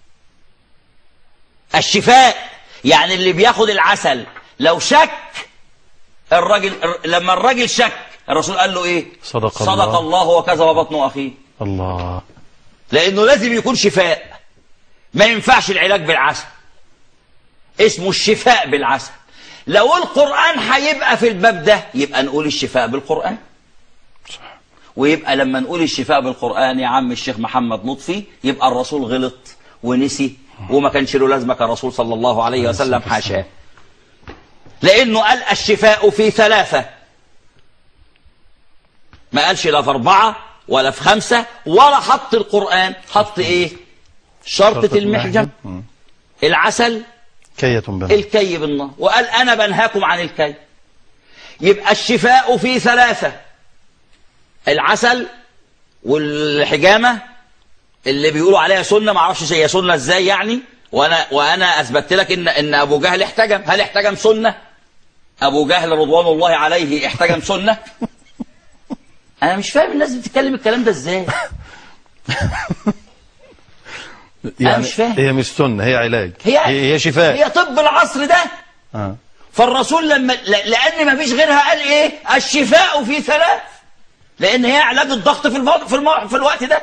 الشفاء يعني اللي بياخد العسل لو شك الراجل لما الراجل شك الرسول قال له ايه صدق صدق الله. الله وكذب بطن اخيه الله لانه لازم يكون شفاء ما ينفعش العلاج بالعسل اسمه الشفاء بالعسل لو القرآن هيبقى في الباب ده يبقى نقول الشفاء بالقرآن صح ويبقى لما نقول الشفاء بالقرآن يا عم الشيخ محمد لطفي يبقى الرسول غلط ونسي وما كانش له لازمة كرسول صلى الله عليه وسلم حاشاه لأنه قال الشفاء في ثلاثة ما قالش لا في أربعة ولا في خمسة ولا حط القرآن حط إيه شرطة المحجم مم. العسل كية بنا الكي بالنار وقال أنا بنهاكم عن الكي يبقى الشفاء في ثلاثة العسل والحجامة اللي بيقولوا عليها سنة معرفش هي سنة ازاي يعني وانا وانا اثبتت لك ان ان ابو جهل احتجم هل احتجم سنة ابو جهل رضوان الله عليه احتجم سنة انا مش فاهم الناس بتتكلم الكلام ده ازاي يعني مش فاهم. هي مش سنة هي علاج هي هي, هي شفاء هي طب العصر ده آه. فالرسول لما ل- لان ما فيش غيرها قال ايه الشفاء في ثلاث لان هي علاج الضغط في الم... في, الم... في الوقت ده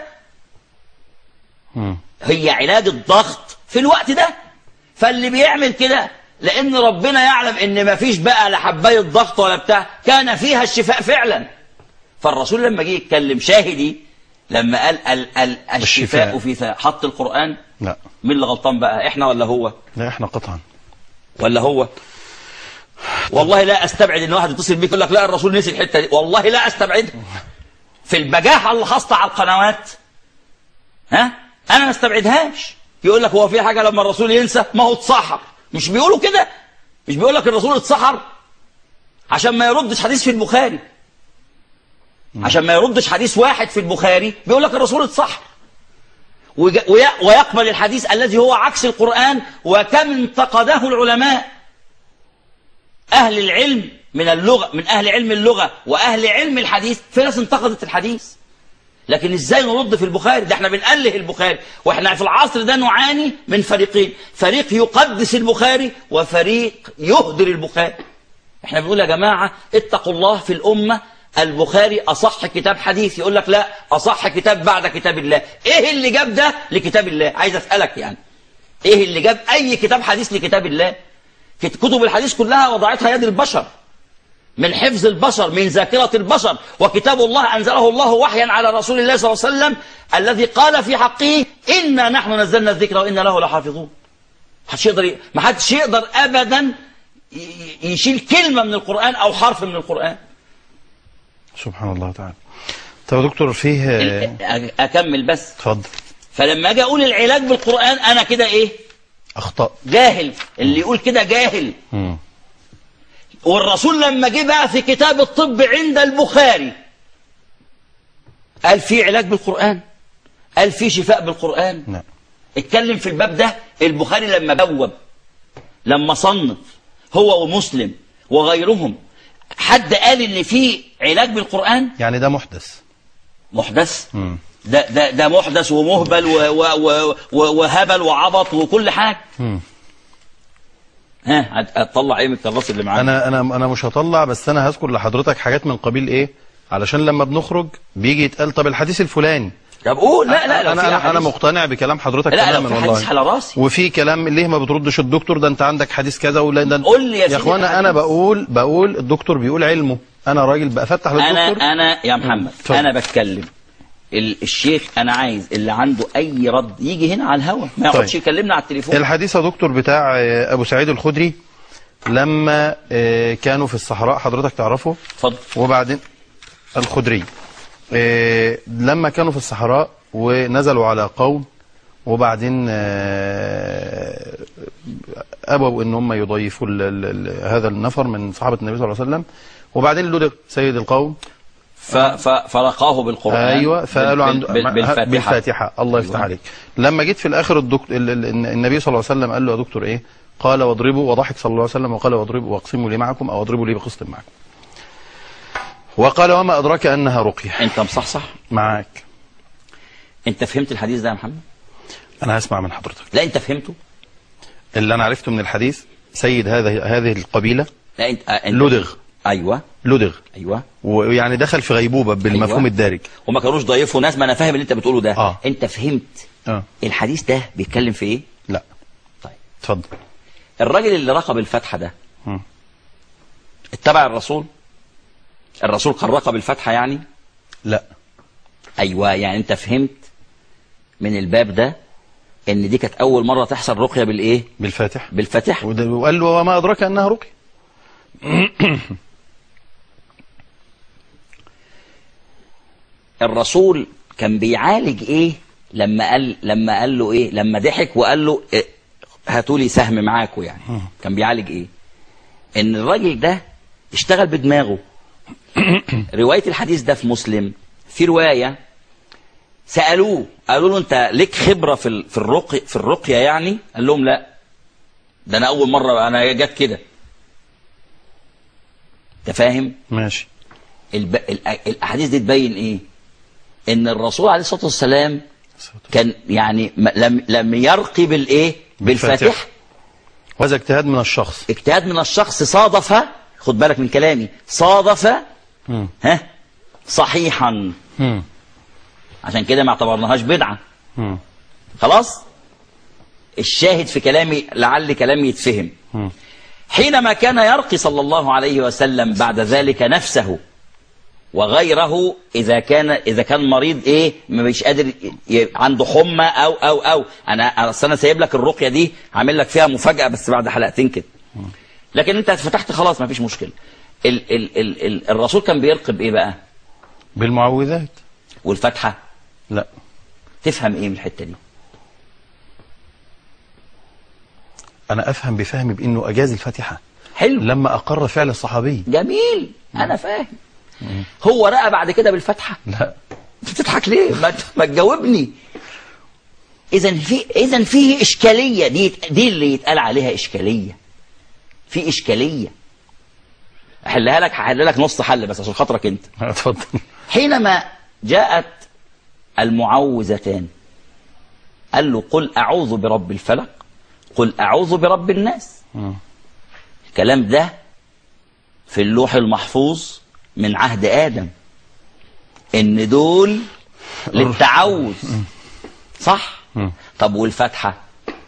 مم. هي علاج الضغط في الوقت ده فاللي بيعمل كده لان ربنا يعلم ان ما فيش بقى لا حبايه ضغط ولا بتاع كان فيها الشفاء فعلا فالرسول لما جه يتكلم شاهدي لما قال ال... ال... الشفاء الشفاء. في ثلاث حط القران لا مين اللي غلطان بقى احنا ولا هو لا احنا قطعا ولا هو والله لا استبعد ان واحد يتصل بيك يقول لك لا الرسول نسي الحته دي والله لا استبعدها في البجاحه اللي حاصله على القنوات ها انا ما استبعدهاش يقول لك هو في حاجه لما الرسول ينسى ما هو اتسحر مش بيقولوا كده مش بيقول لك الرسول اتسحر عشان ما يردش حديث في البخاري عشان ما يردش حديث واحد في البخاري بيقول لك الرسول اتسحر وج- وي- ويقبل الحديث الذي هو عكس القرآن وكم انتقده العلماء أهل العلم من اللغة من أهل علم اللغة وأهل علم الحديث في ناس انتقدت الحديث لكن ازاي نرد في البخاري ده احنا بنأله البخاري واحنا في العصر ده نعاني من فريقين فريق يقدس البخاري وفريق يهدر البخاري احنا بنقول يا جماعة اتقوا الله في الأمة البخاري أصح كتاب حديث يقول لك لا أصح كتاب بعد كتاب الله ايه اللي جاب ده لكتاب الله عايز أسألك يعني ايه اللي جاب أي كتاب حديث لكتاب الله كت- كتب الحديث كلها وضعتها يد البشر من حفظ البشر من ذاكرة البشر وكتاب الله أنزله الله وحيا على رسول الله صلى الله عليه وسلم الذي قال في حقه إنا نحن نزلنا الذكر وإنا له لحافظون محدش يقدر ي- ما حدش يقدر أبدا ي- ي- يشيل كلمة من القرآن أو حرف من القرآن سبحان الله تعالى طب يا دكتور فيه ال- أ- أكمل بس اتفضل فلما أجي أقول العلاج بالقرآن أنا كده إيه اخطاء جاهل اللي يقول كده جاهل مم. والرسول لما جه بقى في كتاب الطب عند البخاري قال في علاج بالقرآن قال في شفاء بالقرآن نعم اتكلم في الباب ده البخاري لما بوب لما صنف هو ومسلم وغيرهم حد قال ان في علاج بالقرآن يعني ده محدث محدث مم. ده ده ده محدث ومهبل و و و و وهبل وعبط وكل حاجه مم. ها هت- هتطلع ايه من الكراسي اللي معاك انا انا انا مش هطلع بس انا هذكر لحضرتك حاجات من قبيل ايه علشان لما بنخرج بيجي يتقال طب الحديث الفلاني طب قول لا لا لو انا في انا, أنا أحاديث- مقتنع بكلام حضرتك لا لو تماما في والله حديث على راسي وفي كلام ليه ما بتردش الدكتور ده انت عندك حديث كذا ولا ده قول لي يا يا سيدي اخوانا انا الحديث. بقول بقول الدكتور بيقول علمه انا راجل بفتح انا للدكتور انا يا محمد اتفضل. انا بتكلم ال- الشيخ انا عايز اللي عنده اي رد يجي هنا على الهوا ما يقعدش طيب. يكلمنا على التليفون الحديث يا دكتور بتاع آه، ابو سعيد الخدري لما آه، كانوا في الصحراء حضرتك تعرفه اتفضل وبعدين الخدري آه، لما كانوا في الصحراء ونزلوا على قوم وبعدين آه، ابوا ان هم يضيفوا ال- ال- ال- هذا النفر من صحابه النبي صلى الله عليه وسلم وبعدين لدغ سيد القوم ف ف فرقاه بالقران ايوه فقالوا بال- عنده بال- بالفاتحه بالفاتحه الله يفتح أيوة. عليك لما جيت في الاخر الدكتور ال- ال- النبي صلى الله عليه وسلم قال له يا دكتور ايه قال واضربوا وضحك صلى الله عليه وسلم وقال واضربوا واقسموا لي معكم او اضربوا لي بقسط معكم وقال وما ادراك انها رقيه انت مصحصح معاك انت فهمت الحديث ده يا محمد انا هسمع من حضرتك لا انت فهمته اللي انا عرفته من الحديث سيد هذه هذه القبيله لا انت, آه انت لدغ ايوه لدغ ايوه ويعني دخل في غيبوبه بالمفهوم أيوة. الدارج وما كانوش ضيفوا ناس ما انا فاهم اللي انت بتقوله ده آه. انت فهمت اه الحديث ده بيتكلم في ايه لا طيب اتفضل الراجل اللي رقب الفتحه ده مم. اتبع الرسول الرسول كان رقب الفتحه يعني لا ايوه يعني انت فهمت من الباب ده ان دي كانت اول مره تحصل رقيه بالايه بالفاتح بالفاتحه وده- وقال له وما ادراك انها رقي الرسول كان بيعالج ايه لما قال لما قال له ايه لما ضحك وقال له إيه هاتوا لي سهم معاكم يعني كان بيعالج ايه ان الراجل ده اشتغل بدماغه روايه الحديث ده في مسلم في روايه سالوه قالوا له انت ليك خبره في ال- في الرقي في الرقيه يعني قال لهم لا ده انا اول مره انا جت كده انت فاهم ماشي الب... الأ- الاحاديث دي تبين ايه ان الرسول عليه الصلاه والسلام كان يعني م- لم لم يرقي بالايه بالفاتحة. بالفاتحه وهذا اجتهاد من الشخص اجتهاد من الشخص صادف خد بالك من كلامي صادف مم. ها صحيحا مم. عشان كده ما اعتبرناهاش بدعه مم. خلاص الشاهد في كلامي لعل كلامي يتفهم مم. حينما كان يرقي صلى الله عليه وسلم بعد ذلك نفسه وغيره اذا كان اذا كان مريض ايه مش قادر ي- عنده حمى او او او انا اصل انا سايب لك الرقيه دي عامل لك فيها مفاجاه بس بعد حلقتين كده لكن انت فتحت خلاص ما فيش مشكله ال ال ال ال الرسول كان بيرقب ايه بقى بالمعوذات والفتحه لا تفهم ايه من الحته دي انا افهم بفهمي بانه اجاز الفاتحه حلو لما اقر فعل الصحابي جميل انا فاهم هو رأى بعد كده بالفتحه لا بتضحك ليه ما ت- ما تجاوبني اذا في اذا فيه اشكاليه دي دي اللي يتقال عليها اشكاليه في اشكاليه احلها لك هحل لك نص حل بس عشان خاطرك انت اتفضل حينما جاءت المعوذتان قال له قل اعوذ برب الفلق قل اعوذ برب الناس مم. الكلام ده في اللوح المحفوظ من عهد ادم ان دول للتعوذ صح مم. طب والفتحه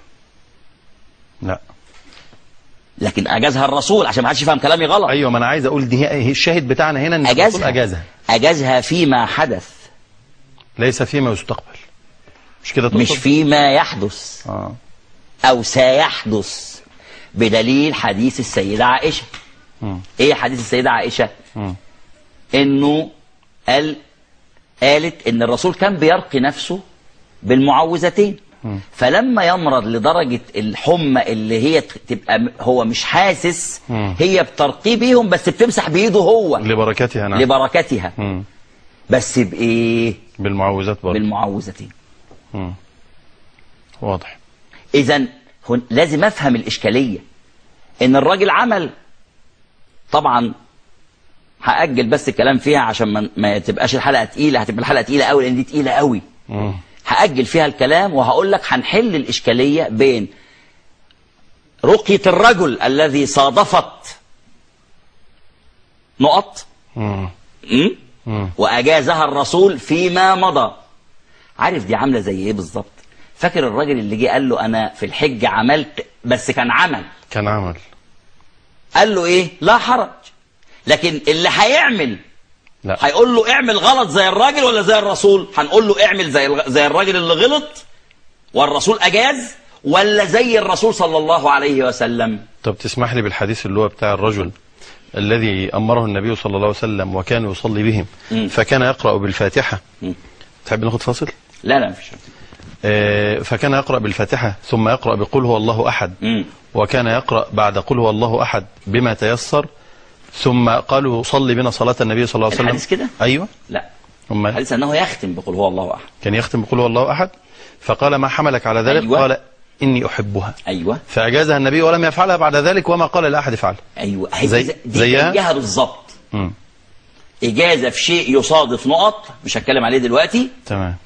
لا لكن اجازها الرسول عشان ما حدش يفهم كلامي غلط ايوه ما انا عايز اقول دي هي الشاهد بتاعنا هنا ان الرسول اجازها اجازها اجازها فيما حدث ليس فيما يستقبل مش كده مش تقصد؟ فيما يحدث اه او سيحدث بدليل حديث السيده عائشه مم. ايه حديث السيده عائشه مم. انه قال قالت ان الرسول كان بيرقي نفسه بالمعوذتين فلما يمرض لدرجة الحمى اللي هي ت- تبقى م- هو مش حاسس مم. هي بترقيه بيهم بس بتمسح بإيده هو لبركتها نعم لبركتها مم. بس بإيه بالمعوذات برضه بالمعوذتين مم. واضح إذا هن- لازم أفهم الإشكالية إن الراجل عمل طبعا هأجل بس الكلام فيها عشان ما, ما تبقاش الحلقة تقيلة هتبقى الحلقة تقيلة قوي لأن دي تقيلة قوي مم. هأجل فيها الكلام وهقول لك هنحل الإشكالية بين رقية الرجل الذي صادفت نقط مم. م? مم. وأجازها الرسول فيما مضى عارف دي عاملة زي إيه بالظبط فاكر الراجل اللي جه قال له أنا في الحج عملت بس كان عمل كان عمل قال له إيه لا حرج لكن اللي هيعمل لا هيقول له اعمل غلط زي الراجل ولا زي الرسول هنقول له اعمل زي الغ- زي الراجل اللي غلط والرسول اجاز ولا زي الرسول صلى الله عليه وسلم طب تسمح لي بالحديث اللي هو بتاع الرجل الذي أمره النبي صلى الله عليه وسلم وكان يصلي بهم مم. فكان يقرأ بالفاتحة مم. تحب ناخد فاصل لا لا مفيش آه، فكان يقرأ بالفاتحة ثم يقرأ بقول هو الله أحد مم. وكان يقرأ بعد قل هو الله أحد بما تيسر ثم قالوا صلي بنا صلاة النبي صلى الله عليه وسلم الحديث كده؟ أيوة لا أما الحديث انه يختم بقول هو الله احد كان يختم بقول هو الله أحد فقال ما حملك على ذلك أيوة. قال إني أحبها ايوه فأجازها النبي ولم يفعلها بعد ذلك وما قال لأحد افعل ايوه هي زي- زي دي زيها؟ زيها بالظبط مم. اجازه في شيء يصادف نقط مش هتكلم عليه دلوقتي تمام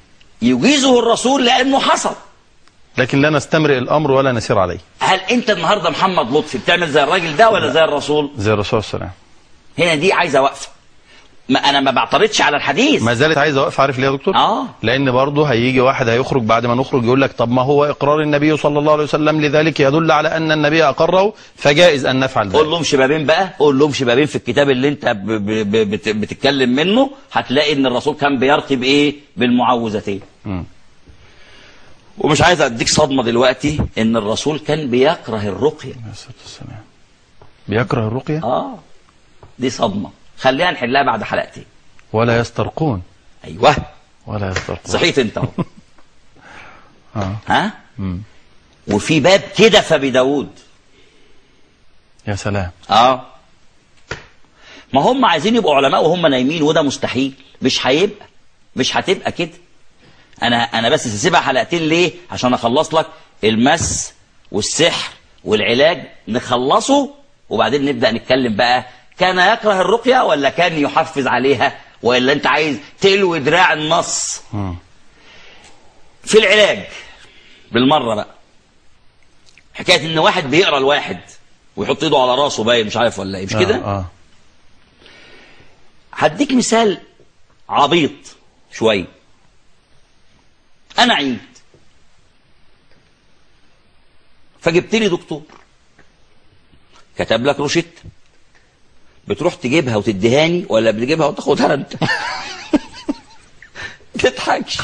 يجيزه الرسول لانه حصل لكن لا نستمرئ الامر ولا نسير عليه هل انت النهارده محمد لطفي بتعمل زي الراجل ده ولا زي الرسول زي الرسول صلى الله عليه وسلم هنا دي عايزه وقفه ما انا ما بعترضش على الحديث ما زالت عايز اوقف عارف ليه يا دكتور اه لان برضه هيجي واحد هيخرج بعد ما نخرج يقول لك طب ما هو اقرار النبي صلى الله عليه وسلم لذلك يدل على ان النبي اقره فجائز ان نفعل قول ذلك لهم شبابين بقى قول لهم شبابين في الكتاب اللي انت ب ب ب بت بتتكلم منه هتلاقي ان الرسول كان بيرقي بايه بالمعوذتين مم. ومش عايز اديك صدمه دلوقتي ان الرسول كان بيكره الرقيه عليه الصلاة والسلام. بيكره الرقيه اه دي صدمه خليها نحلها بعد حلقتين ولا يسترقون ايوه ولا يسترقون صحيت انت اهو اه ها مم. وفي باب كده فبداود يا سلام اه ما هم عايزين يبقوا علماء وهم نايمين وده مستحيل مش هيبقى مش هتبقى كده انا انا بس سيبها حلقتين ليه عشان اخلص لك المس والسحر والعلاج نخلصه وبعدين نبدا نتكلم بقى كان يكره الرقيه ولا كان يحفز عليها ولا انت عايز تلوي دراع النص مم. في العلاج بالمره بقى حكايه ان واحد بيقرا الواحد ويحط ايده على راسه باين مش عارف ولا ايه مش كده اه, آه. هديك مثال عبيط شويه انا عيد فجبت لي دكتور كتب لك روشته بتروح تجيبها وتديهاني ولا بتجيبها وتاخدها انت تضحكش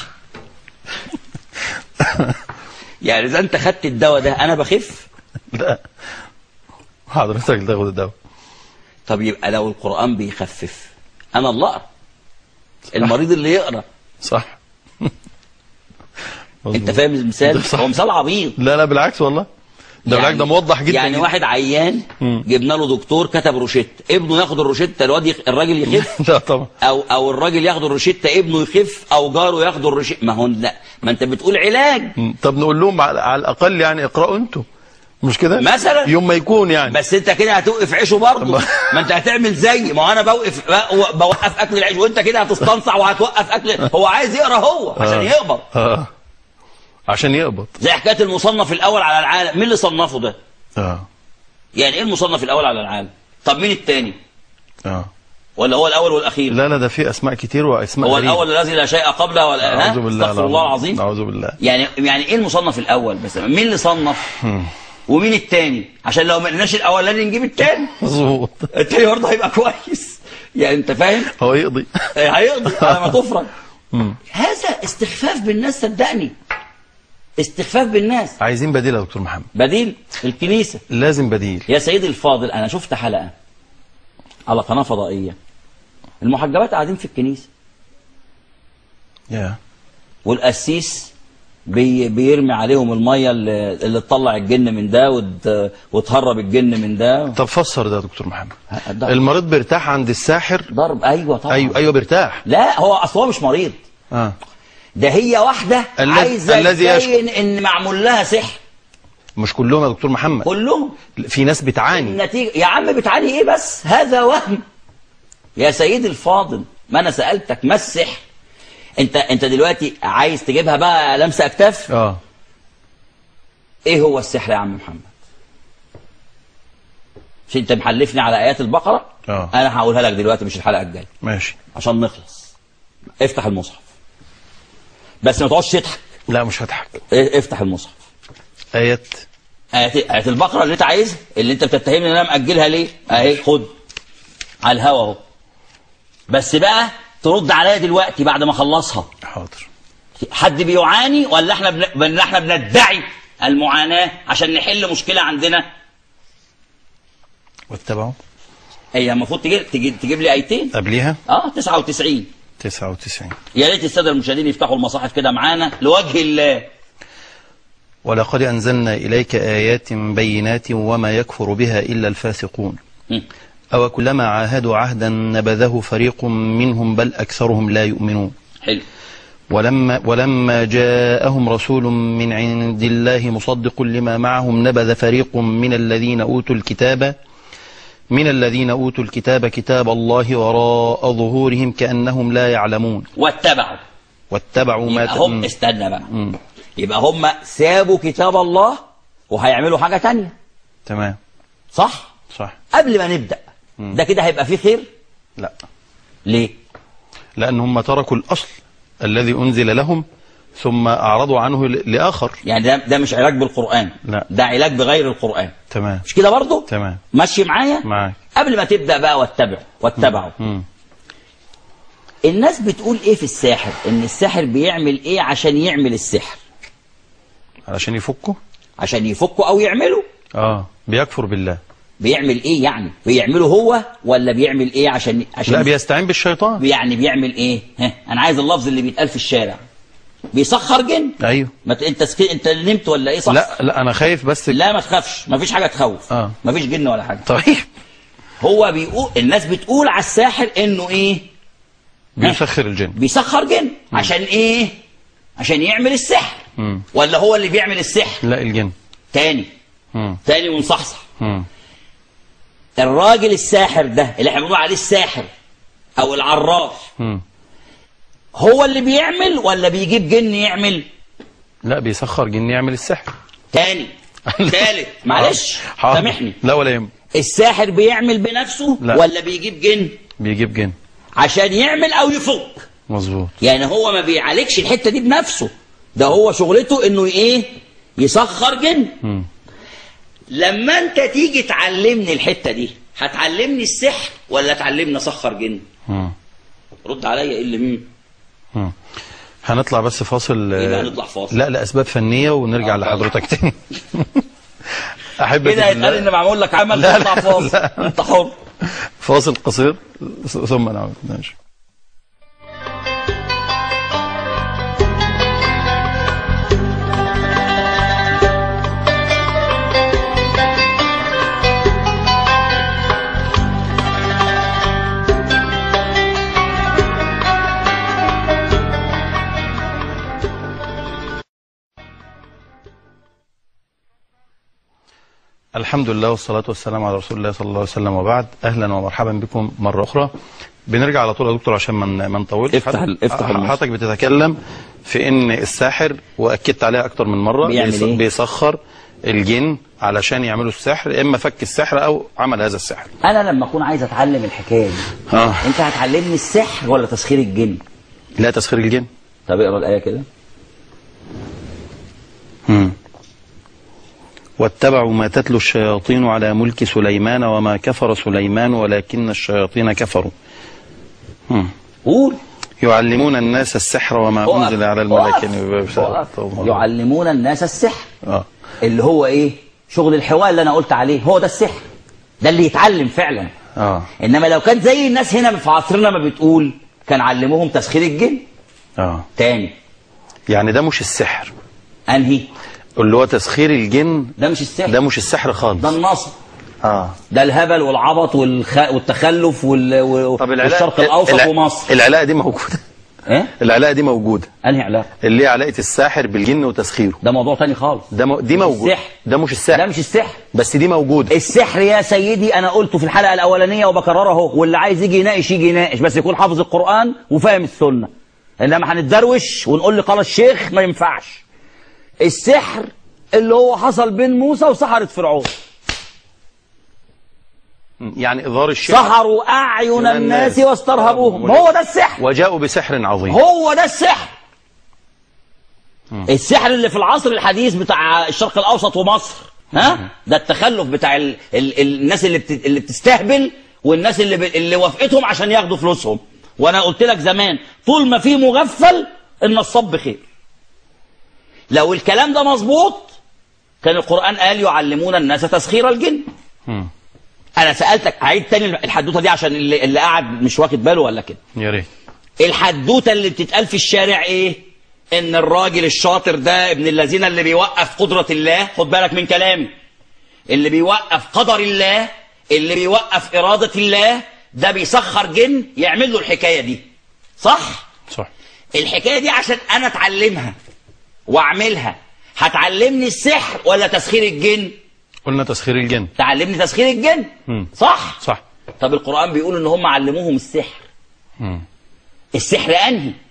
يعني اذا انت خدت الدواء ده انا بخف لا حضرتك تاخد الدواء طب يبقى لو القران بيخفف انا اللي اقرا المريض اللي يقرا صح انت فاهم المثال صح. هو مثال عبيط لا لا بالعكس والله ده بالعكس ده موضح جدا يعني جداً. واحد عيان مم. جبنا له دكتور كتب روشته ابنه ياخد الروشته الواد يخ... الراجل يخف لا طبعا او او الراجل ياخد الروشته ابنه يخف او جاره ياخد الروشته ما هو لا ما انت بتقول علاج مم. طب نقول لهم على, على الاقل يعني اقرأوا انتوا مش كده مثلا. يوم ما يكون يعني بس انت كده هتوقف عيشه برضه طب- ما انت هتعمل زي ما هو انا بوقف بو- بوقف اكل العيش وانت كده هتستنصع وهتوقف اكل هو عايز يقرا هو عشان آه. يقبض اه عشان يقبض زي حكايه المصنف الاول على العالم مين اللي صنفه ده اه يعني ايه المصنف الاول على العالم طب مين التاني اه ولا هو الاول والاخير لا لا ده في اسماء كتير واسماء هو غريبة. الاول الذي لا شيء قبله ولا ها؟ اعوذ بالله استغفر الله العظيم اعوذ بالله يعني يعني ايه المصنف الاول بس مين اللي صنف مم. ومين التاني عشان لو ما لقيناش الاولاني نجيب التاني مظبوط التاني برضه هيبقى كويس يعني انت فاهم هو يقضي هيقضي على ما تفرج مم. هذا استخفاف بالناس صدقني استخفاف بالناس عايزين بديل يا دكتور محمد بديل الكنيسه لازم بديل يا سيدي الفاضل انا شفت حلقه على قناه فضائيه المحجبات قاعدين في الكنيسه يا والقسيس بي بيرمي عليهم الميه اللي, اللي تطلع الجن من ده وت- وتهرب الجن من ده طب فسر ده يا دكتور محمد ده المريض بيرتاح عند الساحر ضرب ايوه طبعا ايوه ايوه بيرتاح لا هو اصل هو مش مريض اه ده هي واحده الذي- عايزه الذي تبين ان معمول لها سحر مش كلهم يا دكتور محمد كلهم في ناس بتعاني النتيجه يا عم بتعاني ايه بس هذا وهم يا سيدي الفاضل ما انا سالتك ما السحر انت انت دلوقتي عايز تجيبها بقى لمسه اكتاف اه ايه هو السحر يا عم محمد مش انت محلفني على ايات البقره اه انا هقولها لك دلوقتي مش الحلقه الجايه ماشي عشان نخلص افتح المصحف بس ما تقعدش تضحك لا مش هضحك اه، افتح المصحف ايات آيات آيات البقرة اللي أنت عايزها اللي أنت بتتهمني إن أنا مأجلها ليه؟ أهي خد على الهوا أهو بس بقى ترد عليا دلوقتي بعد ما أخلصها حاضر حد بيعاني ولا إحنا بن... ولا إحنا بندعي المعاناة عشان نحل مشكلة عندنا؟ واتبعوا هي المفروض تجيب تجيب, تجيب لي آيتين قبليها أه 99 99 يا ريت السادة المشاهدين يفتحوا المصاحف كده معانا لوجه الله ولقد أنزلنا إليك آيات بينات وما يكفر بها إلا الفاسقون م. أو كلما عاهدوا عهدا نبذه فريق منهم بل أكثرهم لا يؤمنون حلو ولما, ولما جاءهم رسول من عند الله مصدق لما معهم نبذ فريق من الذين أوتوا الكتاب من الذين أوتوا الكتاب كتاب الله وراء ظهورهم كأنهم لا يعلمون واتبعوا واتبعوا ما يبقى ت- هم مم. استنى بقى يبقى هم سابوا كتاب الله وهيعملوا حاجة تانية تمام صح صح قبل ما نبدأ ده كده هيبقى فيه خير لا ليه لأن هم تركوا الأصل الذي أنزل لهم ثم أعرضوا عنه ل- لآخر يعني ده, ده مش علاج بالقرآن لا. ده علاج بغير القرآن تمام مش كده برضو تمام ماشي معايا معاك قبل ما تبدأ بقى واتبع واتبعوا مم. الناس بتقول ايه في الساحر ان الساحر بيعمل ايه عشان يعمل السحر علشان يفكوا عشان يفكه او يعمله اه بيكفر بالله بيعمل ايه يعني بيعمله هو ولا بيعمل ايه عشان عشان لا بيستعين بالشيطان يعني بيعمل ايه ها انا عايز اللفظ اللي بيتقال في الشارع بيسخر جن ايوه ما ت- انت سك... انت نمت ولا ايه صح لا لا انا خايف بس لا ما تخافش ما فيش حاجه تخوف آه. ما فيش جن ولا حاجه طيب هو بيقول الناس بتقول على الساحر انه ايه بيسخر الجن بيسخر جن عشان ايه عشان يعمل السحر مم. ولا هو اللي بيعمل السحر لا الجن تاني مم. تاني ونصحصح مم. الراجل الساحر ده اللي احنا بنقول عليه الساحر او العراف مم. هو اللي بيعمل ولا بيجيب جن يعمل لا بيسخر جن يعمل السحر تاني تالت معلش حاضر. سامحني لا ولا يهم الساحر بيعمل بنفسه لا. ولا بيجيب جن بيجيب جن عشان يعمل او يفك مظبوط يعني هو ما بيعالجش الحته دي بنفسه ده هو شغلته انه ايه يسخر جن مم. لما انت تيجي تعلمني الحته دي هتعلمني السحر ولا تعلمني اسخر جن مم. رد عليا ايه اللي مين مم. هنطلع بس فاصل إيه بقى آه، نطلع فاصل؟ لا لاسباب فنيه ونرجع آه، لحضرتك تاني احبك كده في هيتقال الله. ان معمول لك عمل لا، تطلع لا، فاصل لا. انت حر فاصل قصير ثم نعود ماشي الحمد لله والصلاة والسلام على رسول الله صلى الله عليه وسلم وبعد أهلا ومرحبا بكم مرة أخرى بنرجع على طول يا دكتور عشان ما ما نطولش افتح ال- افتح المصحف. حضرتك بتتكلم في إن الساحر وأكدت عليها أكتر من مرة بيعمل بيس- إيه؟ بيسخر الجن علشان يعملوا السحر إما فك السحر أو عمل هذا السحر انا لما اكون عايز اتعلم الحكايه دي آه. انت هتعلمني السحر ولا تسخير الجن لا تسخير الجن طب اقرا الايه كده مم. واتبعوا ما تتلو الشياطين على ملك سليمان وما كفر سليمان ولكن الشياطين كفروا مم. قول يعلمون الناس السحر وما اقف. أنزل على اقف. الملكين اقف. يعلمون الناس السحر آه. اللي هو ايه شغل الحوار اللي انا قلت عليه هو ده السحر ده اللي يتعلم فعلا آه. انما لو كان زي الناس هنا في عصرنا ما بتقول كان علموهم تسخير الجن آه. تاني يعني ده مش السحر انهي اللي هو تسخير الجن ده مش السحر ده مش السحر خالص ده النصب اه ده الهبل والعبط والخ... والتخلف وال... و... طب العلاقه والشرق الاوسط الع- ومصر العلاقه دي موجوده ايه العلاقه دي موجوده انهي علاقه اللي هي علاقه الساحر بالجن وتسخيره ده موضوع تاني خالص ده م... دي موجوده السحر. ده مش السحر ده مش السحر بس دي موجوده السحر يا سيدي انا قلته في الحلقه الاولانيه وبكررها اهو واللي عايز يجي يناقش يجي يناقش بس يكون حافظ القران وفاهم السنه انما هنتدروش ونقول لي قال الشيخ ما ينفعش السحر اللي هو حصل بين موسى وسحرة فرعون يعني اظهار الشعر سحروا اعين الناس واسترهبوهم ما هو ده السحر وجاءوا بسحر عظيم هو ده السحر السحر اللي في العصر الحديث بتاع الشرق الاوسط ومصر ها ده التخلف بتاع ال ال ال الناس اللي بت اللي بتستهبل والناس اللي ب اللي وافقتهم عشان ياخدوا فلوسهم وانا قلت لك زمان طول ما في مغفل النصاب بخير لو الكلام ده مظبوط كان القران قال يعلمون الناس تسخير الجن مم. انا سالتك هعيد تاني الحدوته دي عشان اللي, اللي قاعد مش واخد باله ولا كده يا ريت الحدوته اللي بتتقال في الشارع ايه ان الراجل الشاطر ده ابن الذين اللي بيوقف قدرة الله خد بالك من كلامي اللي بيوقف قدر الله اللي بيوقف إرادة الله ده بيسخر جن يعمل له الحكاية دي صح صح الحكاية دي عشان أنا أتعلمها وأعملها هتعلمني السحر ولا تسخير الجن قلنا تسخير الجن تعلمني تسخير الجن مم. صح صح طب القرآن بيقول إن هم علموهم السحر مم. السحر أنهي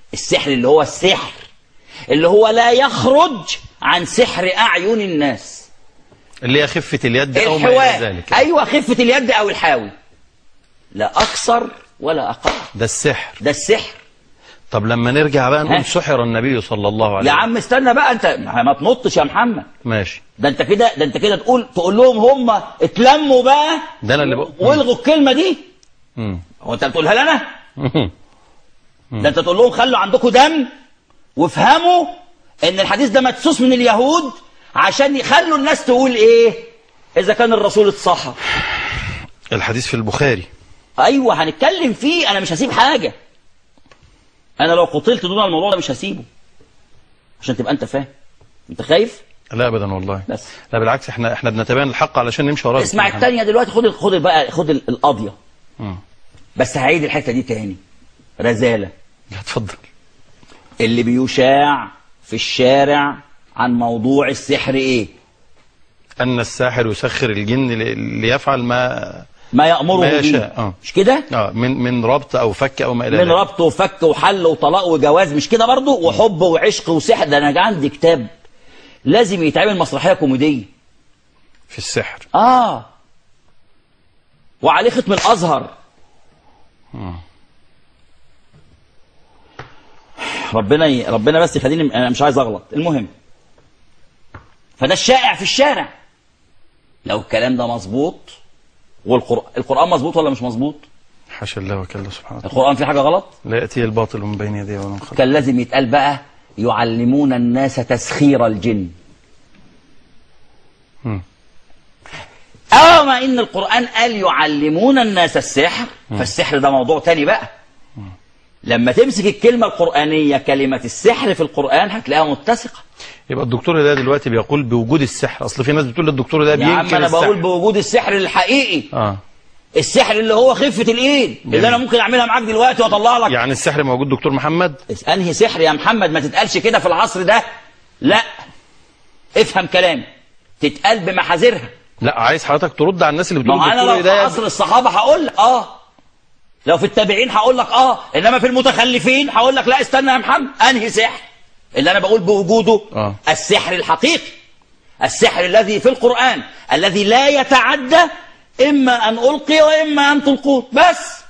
السحر اللي هو السحر اللي هو لا يخرج عن سحر اعين الناس اللي هي خفه اليد او ما الى الحواء ذلك ايوه خفه اليد او الحاوي لا اكثر ولا اقل ده السحر ده السحر طب لما نرجع بقى ها؟ نقول سحر النبي صلى الله عليه يا وسلم عم استنى بقى انت ما تنطش يا محمد ماشي ده انت كده ده انت كده تقول تقول لهم هم اتلموا بقى ده انا اللي بقول والغوا الكلمه دي مم. هو انت بتقولها لنا مم. ده انت تقول لهم خلوا عندكم دم وافهموا ان الحديث ده مدسوس من اليهود عشان يخلوا الناس تقول ايه اذا كان الرسول اتصحى الحديث في البخاري ايوه هنتكلم فيه انا مش هسيب حاجه انا لو قتلت دون الموضوع ده مش هسيبه عشان تبقى انت فاهم انت خايف لا ابدا والله بس. لا بالعكس احنا احنا بنتبين الحق علشان نمشي وراه اسمع الثانيه دلوقتي خد ال- خد ال- بقى خد ال- القضيه مم. بس هعيد الحته دي تاني رزاله لا اتفضل اللي بيشاع في الشارع عن موضوع السحر ايه ان الساحر يسخر الجن ل- ليفعل ما ما يأمره ما به يشاء، آه. مش كده اه من من ربط او فك او ما الى من ذلك ربط وفك وحل وطلاق وجواز مش كده برضه وحب وعشق وسحر ده انا عندي كتاب لازم يتعمل مسرحيه كوميديه في السحر اه وعليه ختم الازهر ربنا ي... ربنا بس يخليني انا مش عايز اغلط المهم فده الشائع في الشارع لو الكلام ده مظبوط والقرآن القرآن مظبوط ولا مش مظبوط حاشا الله وكلا سبحانه وتعالى القرآن فيه حاجة غلط لا ياتي الباطل من بين يديه ولا من خلفه كان لازم يتقال بقى يعلمون الناس تسخير الجن مم. أما إن القرآن قال يعلمون الناس السحر فالسحر ده موضوع تاني بقى لما تمسك الكلمة القرآنية كلمة السحر في القرآن هتلاقيها متسقة يبقى الدكتور ده دلوقتي بيقول بوجود السحر اصل في ناس بتقول الدكتور ده يا بينكر عم أنا السحر بقول بوجود السحر الحقيقي اه السحر اللي هو خفة الإيد اللي أنا ممكن أعملها معاك دلوقتي وأطلع لك يعني السحر موجود دكتور محمد انهي سحر يا محمد ما تتقالش كده في العصر ده لا افهم كلامي تتقال بمحاذيرها لا عايز حضرتك ترد على الناس اللي ما بتقول هو انا الدكتور لو في ده عصر الصحابه هقول لك اه لو في التابعين هقول لك اه انما في المتخلفين هقول لك لا استنى يا محمد انهي سحر اللي انا بقول بوجوده آه. السحر الحقيقي السحر الذي في القران الذي لا يتعدى اما ان القي واما ان تلقوه بس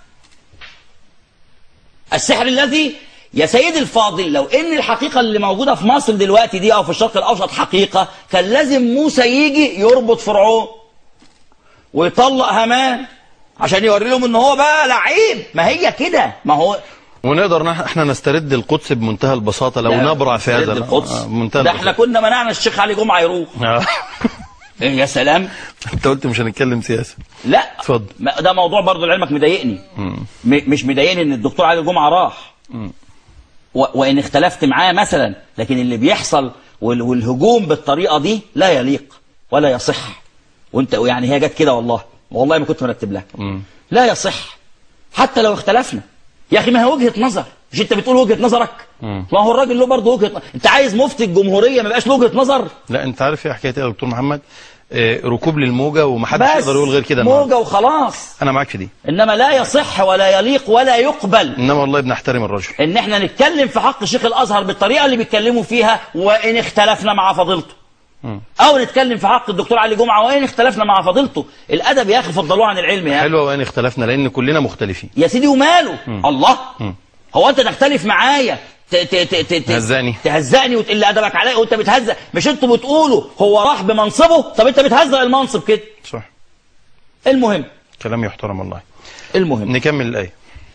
السحر الذي يا سيدي الفاضل لو ان الحقيقه اللي موجوده في مصر دلوقتي دي او في الشرق الاوسط حقيقه كان لازم موسى يجي يربط فرعون ويطلق هامان عشان يوري لهم ان هو بقى لعيب ما هي كده ما هو ونقدر نح- احنا نسترد القدس بمنتهى البساطه لو لا، نبرع في هذا ضد القدس آه، منتهى ده احنا البساطة. كنا منعنا الشيخ علي جمعه يروح آه. يا سلام انت قلت مش هنتكلم سياسه لا اتفضل. ما- ده موضوع برضه لعلمك مضايقني مم. م- مش مضايقني ان الدكتور علي جمعه راح و- وان اختلفت معاه مثلا لكن اللي بيحصل وال- والهجوم بالطريقه دي لا يليق ولا يصح وانت يعني هي جت كده والله والله ما كنت مرتب لها مم. لا يصح حتى لو اختلفنا يا اخي ما هي وجهه نظر مش انت بتقول وجهه نظرك مم. ما هو الراجل له برضه وجهه نظر. انت عايز مفتي الجمهوريه ما يبقاش له وجهه نظر لا انت عارف ايه حكايه ايه يا دكتور محمد آه، ركوب للموجه ومحدش بس يقدر يقول غير كده النهاردة. موجه وخلاص انا معاك في دي انما لا يصح ولا يليق ولا يقبل انما والله بنحترم الرجل ان احنا نتكلم في حق شيخ الازهر بالطريقه اللي بيتكلموا فيها وان اختلفنا مع فضيلته مم. او نتكلم في حق الدكتور علي جمعه وان اختلفنا مع فضيلته الادب يا اخي فضلوه عن العلم يا أخي. حلوه وان اختلفنا لان كلنا مختلفين يا سيدي وماله الله مم. هو انت تختلف معايا ت- ت- ت- ت- ت- تهزقني. تهزقني وتقل ادبك عليا وانت بتهزق مش انتوا بتقولوا هو راح بمنصبه طب انت بتهزق المنصب كده صح المهم كلام يحترم والله المهم نكمل الايه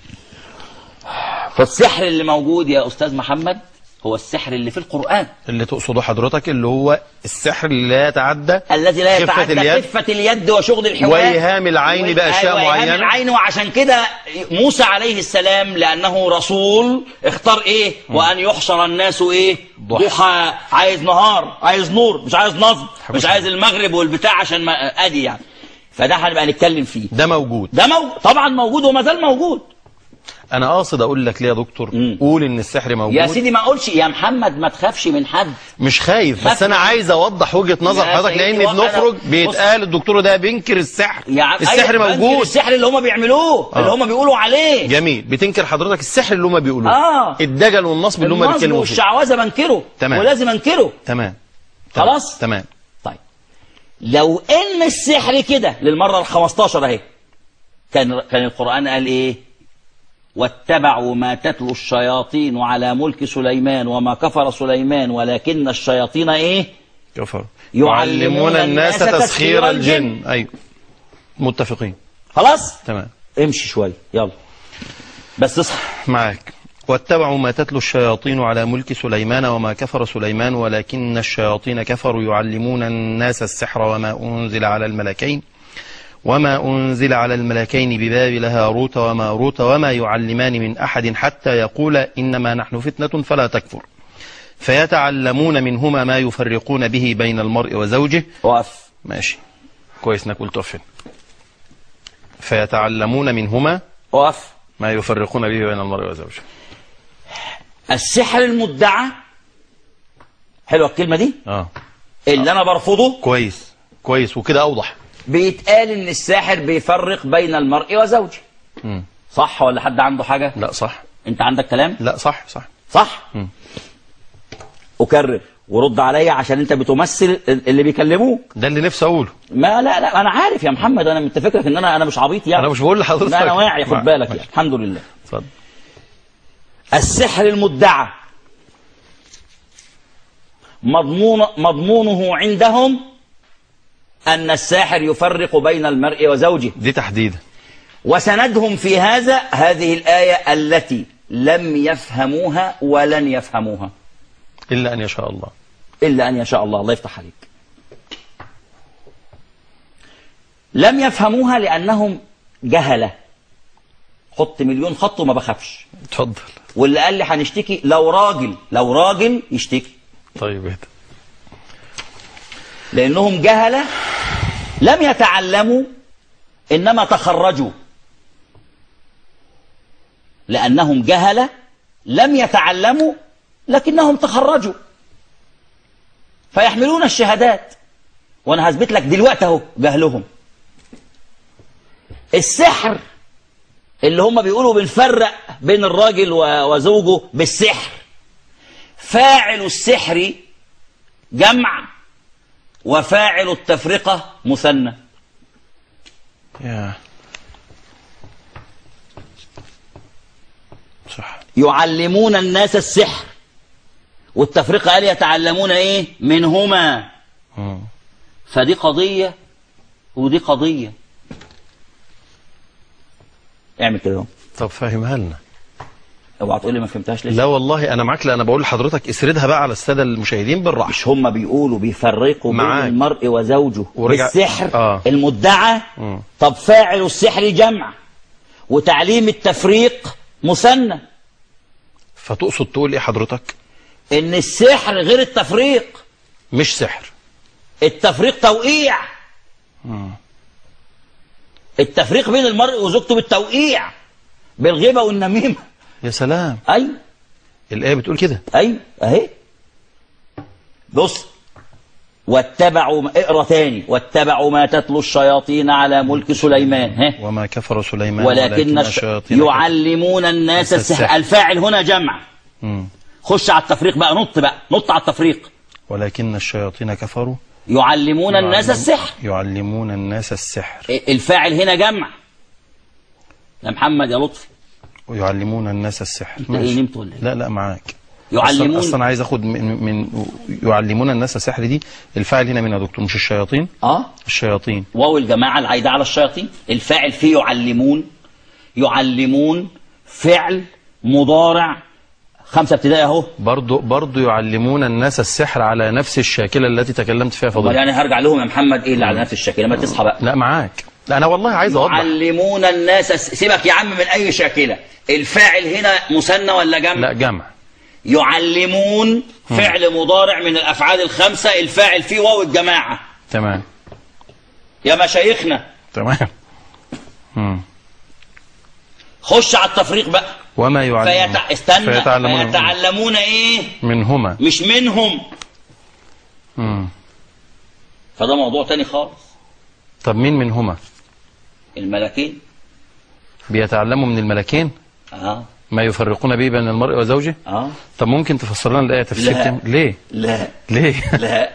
فالسحر اللي موجود يا استاذ محمد هو السحر اللي في القران اللي تقصده حضرتك اللي هو السحر اللي لا يتعدى الذي لا خفة يتعدى اليد خفة اليد وشغل الحوار وإيهام العين بأشياء وإيهام معينة. العين وعشان كده موسى عليه السلام لأنه رسول اختار إيه وأن يحشر الناس إيه ضحى. ضحى عايز نهار عايز نور مش عايز نظم حبيبي. مش عايز المغرب والبتاع عشان ما أدي يعني فده هنبقى نتكلم فيه ده موجود ده موجود طبعا موجود وما زال موجود انا قاصد اقول لك ليه يا دكتور مم. قول ان السحر موجود يا سيدي ما اقولش يا محمد ما تخافش من حد مش خايف بس خاف انا من- عايز اوضح وجهه نظر يا حضرتك سيدي لان وأنا- بنخرج بص- بيتقال الدكتور ده بينكر السحر يا عم السحر أيوة، بنكر موجود السحر اللي هم بيعملوه اللي آه. هم بيقولوا عليه جميل بتنكر حضرتك السحر اللي هم بيقولوه آه. الدجل والنصب اللي هم النصب بيتكلموا فيه والشعوذه بنكره تمام. ولازم انكره تمام تمام. خلاص؟ تمام طيب لو ان السحر كده للمره ال 15 اهي كان كان القران قال ايه واتبعوا ما تتلو الشياطين على ملك سليمان وما كفر سليمان ولكن الشياطين ايه كفر يعلمون الناس تسخير تسخير الجن. الجن ايوه متفقين خلاص تمام امشي شويه يلا بس اصحى معاك واتبعوا ما تتلو الشياطين على ملك سليمان وما كفر سليمان ولكن الشياطين كفروا يعلمون الناس السحر وما أنزل على الملكين وما أنزل على الملكين ببابل هاروت وماروت وما يعلمان من أحد حتى يقولا إنما نحن فتنة فلا تكفر فيتعلمون منهما ما يفرقون به بين المرء وزوجه وقف ماشي كويس انك قلت وفين فيتعلمون منهما وقف ما يفرقون به بين المرء وزوجه السحر المدعى حلوه الكلمه دي اه اللي انا برفضه كويس كويس وكده اوضح بيتقال ان الساحر بيفرق بين المرء وزوجه مم. صح ولا حد عنده حاجه لا صح انت عندك كلام لا صح صح صح مم. اكرر ورد عليا عشان انت بتمثل اللي بيكلموك ده اللي نفسي اقوله ما لا لا انا عارف يا محمد انا انت فكرك ان انا انا مش عبيط يعني انا مش بقول لحضرتك لا انا واعي خد مع- بالك ماشي. يعني الحمد لله اتفضل السحر المدعى مضمون مضمونه عندهم ان الساحر يفرق بين المرء وزوجه دي تحديدا وسندهم في هذا هذه الآية التي لم يفهموها ولن يفهموها الا ان يشاء الله إلا أن يشاء الله الله يفتح عليك لم يفهموها لأنهم جهلة حط مليون خط وما بخافش اتفضل واللي قال لي هنشتكي لو راجل لو راجل يشتكي طيب اهدى لأنهم جهلة لم يتعلموا إنما تخرجوا لأنهم جهلة لم يتعلموا لكنهم تخرجوا فيحملون الشهادات وأنا هثبت لك دلوقتي أهو جهلهم السحر اللي هم بيقولوا بنفرق بين الراجل و- وزوجه بالسحر فاعل السحر جمع وفاعل التفرقة مثنى يا صح يعلمون الناس السحر والتفرقة قال يتعلمون ايه منهما مم. فدي قضية ودي قضية اعمل كده اهو. طب فهمها لنا اوعى تقول لي ما فهمتهاش ليه لا والله انا معاك لا انا بقول لحضرتك اسردها بقى على الساده المشاهدين بالراحه مش هم بيقولوا بيفرقوا بين معاك. المرء وزوجه ورجع- بالسحر آه. المدعى مم. طب فاعل السحر جمع وتعليم التفريق مثنى فتقصد تقول ايه حضرتك ان السحر غير التفريق مش سحر التفريق توقيع التفريق بين المرء وزوجته بالتوقيع بالغيبة والنميمة يا سلام أي الايه بتقول كده أي أهي بص واتبعوا اقرا تاني واتبعوا ما تتلو الشياطين على ملك سليمان ها وما كفر سليمان ولكن الش... الشياطين يعلمون الناس السحر السحر. الفاعل هنا جمع مم. خش على التفريق بقى نط بقى نط على التفريق ولكن الشياطين كفروا يعلمون الناس يعلم- السحر يعلمون الناس السحر الفاعل هنا جمع يا محمد يا لطفي ويعلمون الناس السحر انت ايه نمت ولا ايه؟ لا لا معاك يعلمون اصلا اصلا عايز اخد من, من يعلمون الناس السحر دي الفاعل هنا مين يا دكتور مش الشياطين اه الشياطين واو الجماعة العايدة على الشياطين الفاعل فيه يعلمون يعلمون فعل مضارع خمسة ابتدائي اهو برضو برضو يعلمون الناس السحر على نفس الشاكله التي تكلمت فيها امال فضيلة يعني هرجع لهم يا محمد ايه اللي على نفس الشكل لما تصحى بقى لا معاك لا انا والله عايز اوضح يعلمون الناس الس- سيبك يا عم من اي شاكلة الفاعل هنا مثنى ولا جمع لا جمع يعلمون فعل مضارع من الافعال الخمسة الفاعل فيه واو الجماعة تمام يا مشايخنا تمام مم. خش على التفريق بقى وما يعلمون فيتع... استنى فيتعلمون فيتعلمون ايه منهما مش منهم مم. فده موضوع تاني خالص طب مين منهما الملكين بيتعلموا من الملكين اه ما يفرقون به بين المرء وزوجه اه طب ممكن تفسر لنا الآية تفسير لا. كامل؟ ليه لا ليه لا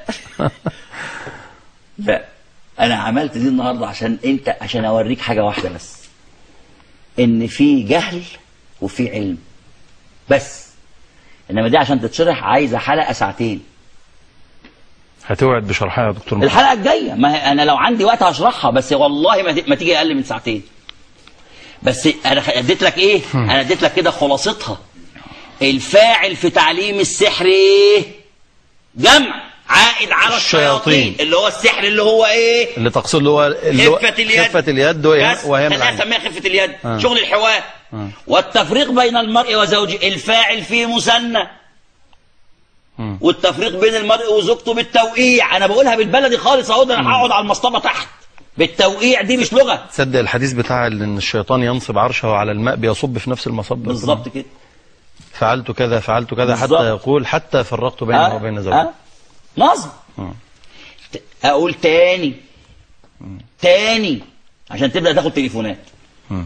لا انا عملت دي النهارده عشان انت عشان اوريك حاجه واحده بس ان في جهل وفي علم بس انما دي عشان تتشرح عايزه حلقه ساعتين هتوعد بشرحها يا دكتور محمد الحلقه الجايه ما هي انا لو عندي وقت هشرحها بس والله ما, ت- ما تيجي اقل من ساعتين بس انا خ- اديت لك ايه انا اديت لك كده خلاصتها الفاعل في تعليم السحر ايه جمع عائد على الشياطين. الشياطين اللي هو السحر اللي هو ايه اللي تقصد اللي هو اللي هو خفة اليد خفة اليد وهي بس وهي من خليها العين نسميها خفة اليد آه. شغل الحوار آه. والتفريق بين المرء وزوجه الفاعل فيه مثنى مم. والتفريق بين المرء وزوجته بالتوقيع انا بقولها بالبلدي خالص اهو ده انا هقعد على المصطبه تحت بالتوقيع دي مش لغه تصدق الحديث بتاع ان الشيطان ينصب عرشه على الماء بيصب في نفس المصب بالظبط كده فعلت كذا فعلت كذا حتى بالظبط. يقول حتى فرقت بينه آه، وبين آه. زوجي نظم مم. ت- اقول تاني تاني عشان تبدا تاخد تليفونات مم.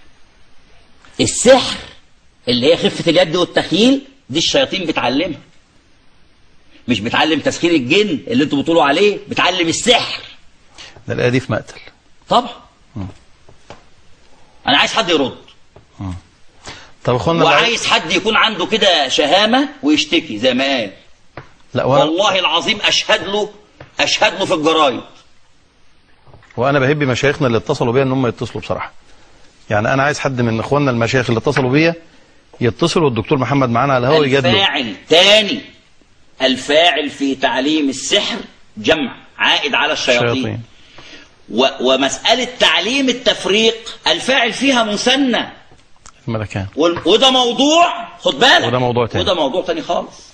السحر اللي هي خفه اليد والتخيل دي الشياطين بتعلمها مش بتعلم تسخير الجن اللي انتوا بتقولوا عليه بتعلم السحر ده الآية دي في مقتل طبعا انا عايز حد يرد طب اخوانا اللي عايز- وعايز حد يكون عنده كده شهامه ويشتكي زي ما قال لا وانا, والله العظيم اشهد له اشهد له في الجرايد وانا بهب مشايخنا اللي اتصلوا بيا ان هم يتصلوا بصراحه يعني انا عايز حد من اخواننا المشايخ اللي اتصلوا بيا يتصلوا والدكتور محمد معانا على الهواء يجادله الفاعل تاني الفاعل في تعليم السحر جمع عائد على الشياطين الشياطين و ومسألة تعليم التفريق الفاعل فيها مثنى الملكان وال- وده موضوع خد بالك وده موضوع تاني. وده موضوع تاني خالص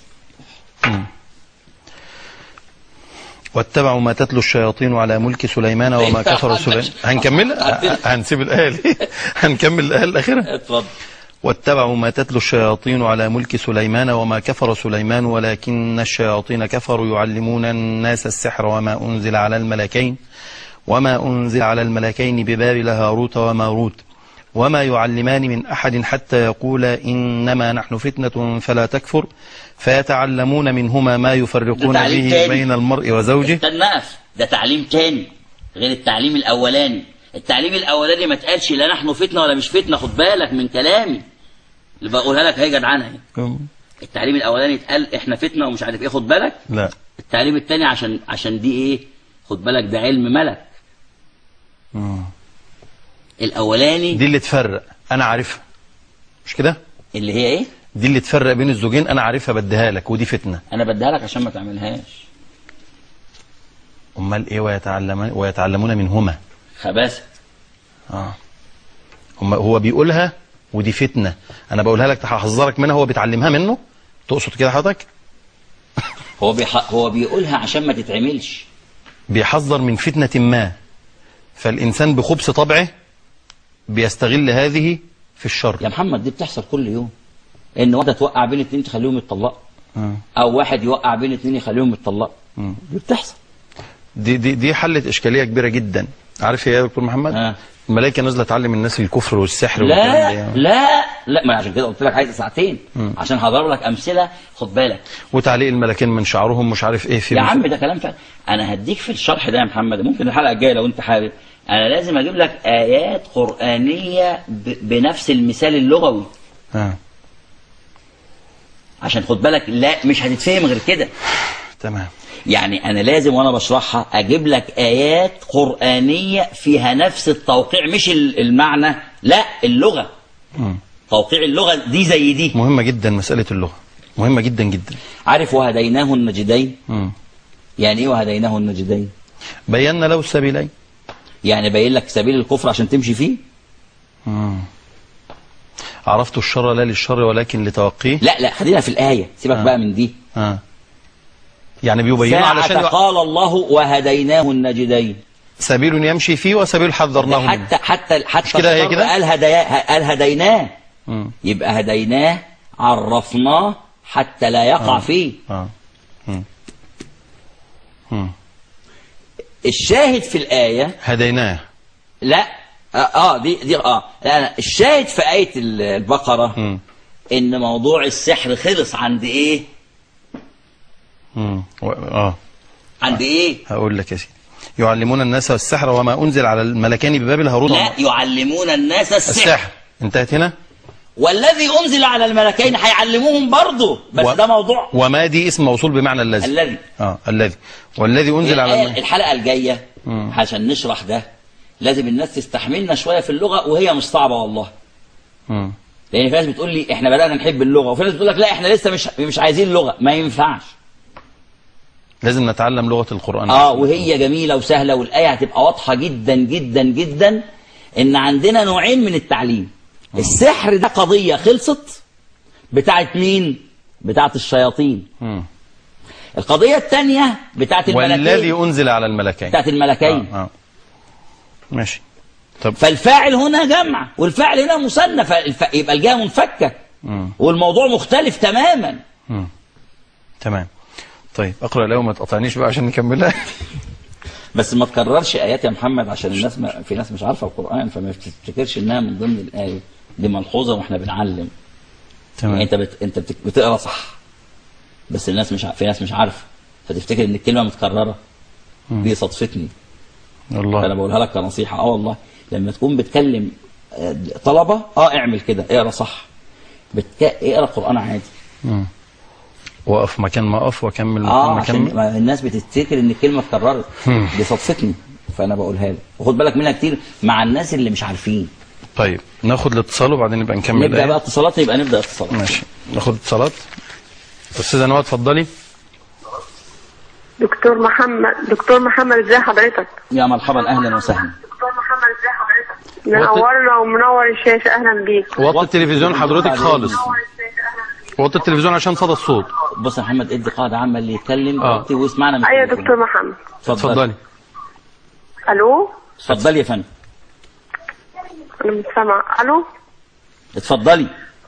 واتبعوا ما تتلو الشياطين على ملك سليمان وما كفر سليمان هنكمل هنسيب الآية دي هنكمل الآية الأخيرة اتفضل واتبعوا ما تتلو الشياطين على ملك سليمان وما كفر سليمان ولكن الشياطين كفروا يعلمون الناس السحر وما أنزل على الملكين وما أنزل على الملكين ببابل هاروت وماروت وما يعلمان من أحد حتى يقولا إنما نحن فتنة فلا تكفر فيتعلمون منهما ما ده يفرقون تعليم به تاني. بين المرء وزوجه استنى أقف. ده تعليم تاني غير التعليم الاولاني التعليم الاولاني ما تقالش لا نحن فتنه ولا مش فتنه خد بالك من كلامي اللي بقولها لك هي جدعانه اهي التعليم الاولاني اتقال احنا فتنه ومش عارف ايه خد بالك لا التعليم التاني عشان عشان دي ايه خد بالك ده علم ملك الاولاني دي اللي تفرق أنا عارفها مش كده اللي هي ايه دي اللي تفرق بين الزوجين أنا عارفها بديها لك ودي فتنة انا بديها لك عشان ما تعملهاش أمال إيه ويتعلمون ويتعلمون منهما خباثه اه هم هو بيقولها ودي فتنة أنا بقولها لك هحذرك منها هو بيتعلمها منه تقصد كده حضرتك هو بيح... هو بيقولها عشان ما تتعملش بيحذر من فتنة ما فالإنسان بخبث طبعه بيستغل هذه في الشر يا محمد دي بتحصل كل يوم ان واحده توقع بين اتنين تخليهم يتطلقوا آه. او واحد يوقع بين اتنين يخليهم يتطلقوا مم. دي بتحصل دي دي دي حلت إشكالية كبيرة جدا عارف إيه يا دكتور محمد آه. الملائكة نازلة تعلم الناس الكفر والسحر والكلام لا ده. لا لا ما عشان كده قلت لك عايز ساعتين عشان هضرب لك امثله خد بالك وتعليق الملكين من شعرهم مش عارف ايه في يا عم ده كلام فعلا انا هديك في الشرح ده يا محمد ممكن الحلقه الجايه لو انت حابب انا لازم اجيب لك ايات قرانيه ب... بنفس المثال اللغوي آه. عشان خد بالك لا مش هتتفهم غير كده تمام يعني انا لازم وانا بشرحها اجيب لك ايات قرانيه فيها نفس التوقيع مش ال- المعنى لا اللغه مم. توقيع اللغه دي زي دي مهمة جدا مسألة اللغة مهمة جدا جدا عارف وهديناه النجدين مم. يعني ايه وهديناه النجدين بينا له السبيلين يعني باين لك سبيل الكفر عشان تمشي فيه مم. عرفت الشر لا للشر ولكن لتوقيه لا لا خلينا في الايه سيبك آه. بقى من دي آه. يعني بيبينوا ساعة علشان يوع- قال الله وهديناه النجدين سبيل يمشي فيه وسبيل حذرناه منه حتى حتى حتى مش كده هي الشر كده؟ قال هدايا قال هديناه مم. يبقى هديناه عرفناه حتى لا يقع فيه اه مم. مم. الشاهد في الآية هديناه لا اه, آه دي دي اه لا لا الشاهد في آية ال- البقرة مم. ان موضوع السحر خلص عند ايه مم. و... اه عند ايه هقول لك يا سيدي يعلمون الناس السحر وما انزل على الملكين ببابل هاروت لا وماروت. يعلمون الناس السحر السحر انتهت هنا والذي انزل على الملكين هيعلموهم برضه بس و- ده موضوع وما دي اسم موصول بمعنى الذي الذي اه الذي والذي انزل على الآية- الم... الحلقة الجاية مم. عشان نشرح ده لازم الناس تستحملنا شوية في اللغة وهي مش صعبة والله مم. لان في ناس بتقول لي احنا بدانا نحب اللغه وفي ناس بتقول لك لا احنا لسه مش مش عايزين لغه ما ينفعش لازم نتعلم لغه القران اه وهي جميله وسهله والايه هتبقى واضحه جدا جدا جدا ان عندنا نوعين من التعليم السحر ده قضيه خلصت بتاعت مين بتاعت الشياطين مم. القضيه الثانيه بتاعت والذي الملكين انزل على الملكين بتاعت الملكين آه. آه. ماشي طب فالفاعل هنا جمع والفاعل هنا مثنى فالف... يبقى الجهه منفكه مم. والموضوع مختلف تماما مم. تمام طيب اقرا الاول ما تقطعنيش بقى عشان نكملها بس ما تكررش ايات يا محمد عشان الناس ما في ناس مش عارفه القران فما تفتكرش انها من ضمن الايه دي ملحوظه واحنا بنعلم يعني تمام انت بت... انت بت... بتقرا صح بس الناس مش ع... في ناس مش عارفه فتفتكر ان الكلمه متكرره دي صدفتني فانا والله بقولها لك كنصيحه اه والله لما تكون بتكلم آه، طلبه اه اعمل كده اقرا صح بتك... اقرا قران عادي مم. وقف مكان ما اقف واكمل مكان اه ما عشان اكمل ما الناس بتفتكر ان الكلمه اتكررت مم. دي صدفتني فانا بقولها لك وخد بالك منها كتير مع الناس اللي مش عارفين طيب ناخد الاتصال وبعدين نبقى نكمل نبدا الآية. بقى اتصالات يبقى نبدا اتصالات ماشي ناخد اتصالات استاذه نوى اتفضلي دكتور محمد دكتور محمد ازي حضرتك يا مرحبا اهلا وسهلا دكتور محمد ازي حضرتك منورنا ومنور الشاشه اهلا بيك وطي التلفزيون حضرتك خالص وطي التلفزيون عشان صدى الصوت بص يا محمد ادي قاعده عامه اللي يتكلم آه. وطي واسمعنا من ايوه التليفون. دكتور محمد اتفضلي اتفضلي الو اتفضلي يا فندم انا مش سامعه الو اتفضلي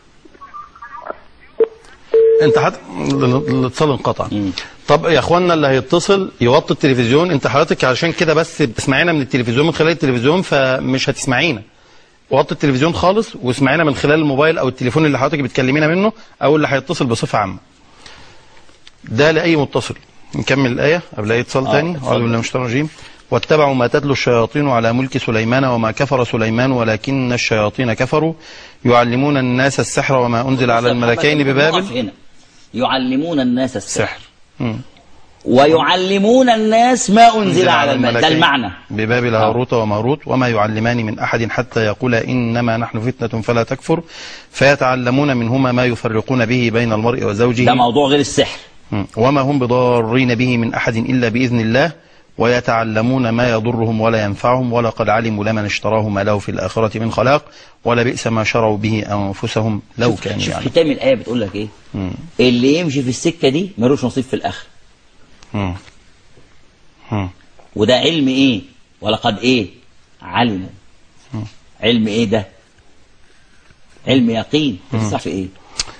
انت حت... الاتصال انقطع مم. طب يا اخوانا اللي هيتصل يوطي التلفزيون انت حضرتك عشان كده بس بتسمعينا من التلفزيون من خلال التلفزيون فمش هتسمعينا وطي التلفزيون خالص واسمعينا من خلال الموبايل او التليفون اللي حضرتك بتكلمينا منه او اللي هيتصل بصفه عامه ده لاي متصل نكمل الايه قبل اي اتصال آه، تاني اتفضل. اعوذ بالله من الشيطان الرجيم واتبعوا ما تتلو الشياطين على ملك سليمان وما كفر سليمان ولكن الشياطين كفروا يعلمون الناس السحر وما انزل على بص يا محمد، الملكين نقف ببابل هنا يعلمون الناس السحر سحر مم. ويعلمون الناس ما انزل على الملك ده الملكين المعنى ببابل هاروت وماروت وما يعلمان من أحد حتى يقولا إنما نحن فتنة فلا تكفر فيتعلمون منهما ما يفرقون به بين المرء وزوجه ده موضوع غير السحر مم. وما هم بضارين به من أحد إلا بإذن الله ويتعلمون ما يضرهم ولا ينفعهم ولقد علموا لمن اشتراه ما له في الآخرة من خلاق ولبئس ما شروا به أنفسهم لو كانوا شوف يعلمون ختام الايه بتقول لك ايه مم. اللي يمشي في السكه دي ملوش نصيب في الاخره مم. مم. وده علم ايه ولقد ايه علموا علم ايه ده علم يقين تنصح في ايه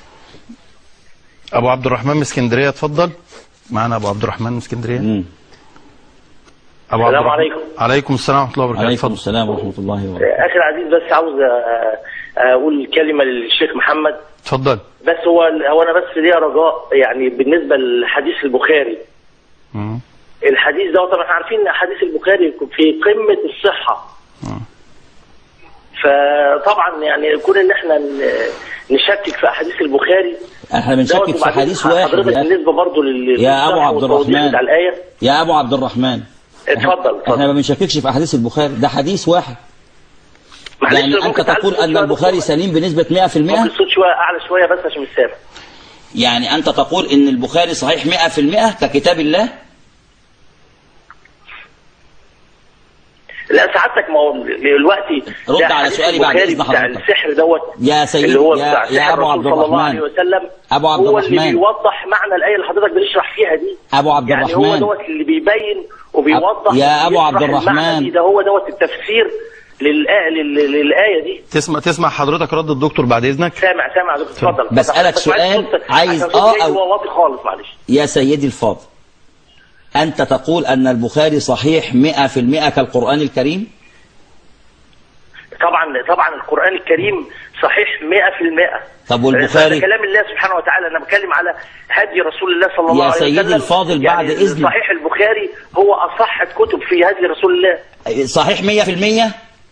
أبو عبد الرحمن من اسكندرية اتفضل معنا أبو عبد الرحمن من اسكندرية مم. أبو عبد السلام الرحمن. عليكم. عليكم السلام ورحمة الله وبركاته عليكم اتفضل السلام ورحمه الله وبركاته اخي العزيز بس عاوز آه، آه، اقول كلمه للشيخ محمد اتفضل بس هو هو انا بس ليا رجاء يعني بالنسبه لحديث البخاري مم. الحديث ده طبعا احنا عارفين ان حديث البخاري في قمه الصحه مم. فطبعا يعني كون ان احنا ن- نشكك في احاديث البخاري احنا بنشكك دوت في وبعدين حديث واحد حضرتك يا, بالنسبه برضه لل يا أبو للصحة عبد والتوضيح الرحمن. بتاع الايه يا ابو عبد الرحمن اتفضل احنا ما اتفضل بنشككش في احاديث البخاري ده حديث واحد معلش يعني انت ممكن تعلي تقول الصوت ان شوية البخاري بس؟ سليم بنسبه 100% ممكن الصوت شويه اعلى شويه بس عشان مش سامع يعني انت تقول ان البخاري صحيح 100% ككتاب الله لا سعادتك ما هو دلوقتي رد ده على حديث سؤالي بعد البخاري إذن بتاع حضرتك. السحر دوت يا سيدي اللي هو يا- بتاع يا سحر أبو الرسول عبد صلى الله الرحمن. عليه وسلم أبو عبد هو اللي الرحمن. بيوضح معنى الايه اللي حضرتك بنشرح فيها دي ابو عبد يعني هو الرحمن دوت اللي بيبين وبيوضح يا أبو وبيشرح عبد المعنى الرحمن. دي ده هو دوت التفسير للآية, لل- للآية دي تسمع تسمع حضرتك رد الدكتور بعد اذنك سامع سامع يا دكتور اتفضل بسألك بس معلش سؤال صوت- عايز عشان صوت آه جاي أو- هو واطي خالص معلش يا سيدي الفاضل أنت تقول أن البخاري صحيح مئة في المئة كالقرآن الكريم طبعا طبعا القرآن الكريم صحيح 100% طب والبخاري؟ ده كلام الله سبحانه وتعالى انا بتكلم على هدي رسول الله صلى الله يا عليه سيدي وسلم الفاضل بعد يعني إذنك. صحيح البخاري هو اصح الكتب في هدي رسول الله صحيح مئة في المئة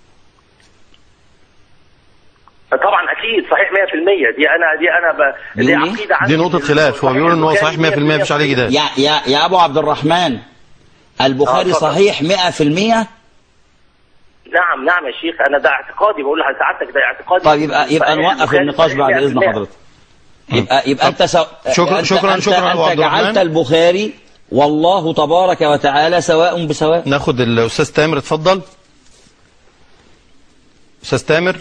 طبعا اكيد صحيح 100% دي انا دي انا ب... دي بيقول إيه؟ عقيده عندي دي نقطة خلاف هو بيقول ان هو صحيح 100% مفيش عليه جدال يا, يا, يا أبو عبد الرحمن البخاري آه، اتفضل. صحيح مئة في المئة نعم نعم يا شيخ انا ده اعتقادي بقول لسعادتك ده اعتقادي طيب يبقى يبقى صحيح نوقف البخاري النقاش صحيح بعد إذن 100%. حضرتك يبقى يبقى أنت سو... شكرا- أنت- شكرا- أنت شكرا أبو أنت عبد الرحمن. جعلت البخاري والله تبارك وتعالى سواء بسواء ناخد الاستاذ تامر اتفضل استاذ تامر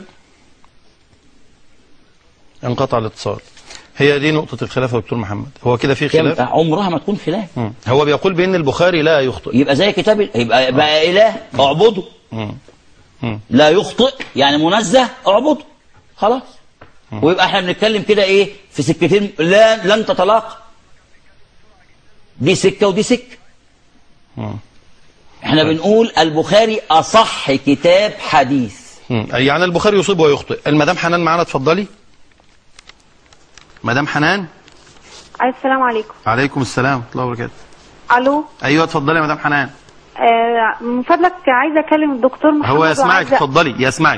انقطع الاتصال هي دي نقطة الخلاف يا دكتور محمد هو كده في خلاف عمرها ما تكون خلاف مم. هو بيقول بان البخاري لا يخطئ يبقى زي كتاب يبقى بقى اله اعبده مم. مم. لا يخطئ يعني منزه اعبده خلاص ويبقى احنا بنتكلم كده ايه في سكتين لا لن تتلاقى دي سكه ودي سكه مم. احنا بنقول البخاري اصح كتاب حديث مم. يعني البخاري يصيب ويخطئ المدام حنان معانا اتفضلي مدام حنان السلام عليكم عليكم السلام ورحمة الله وبركاته الو ايوه اتفضلي يا مدام حنان آه من فضلك عايزه اكلم الدكتور محمد هو يسمعك وعايزة- اتفضلي يسمعك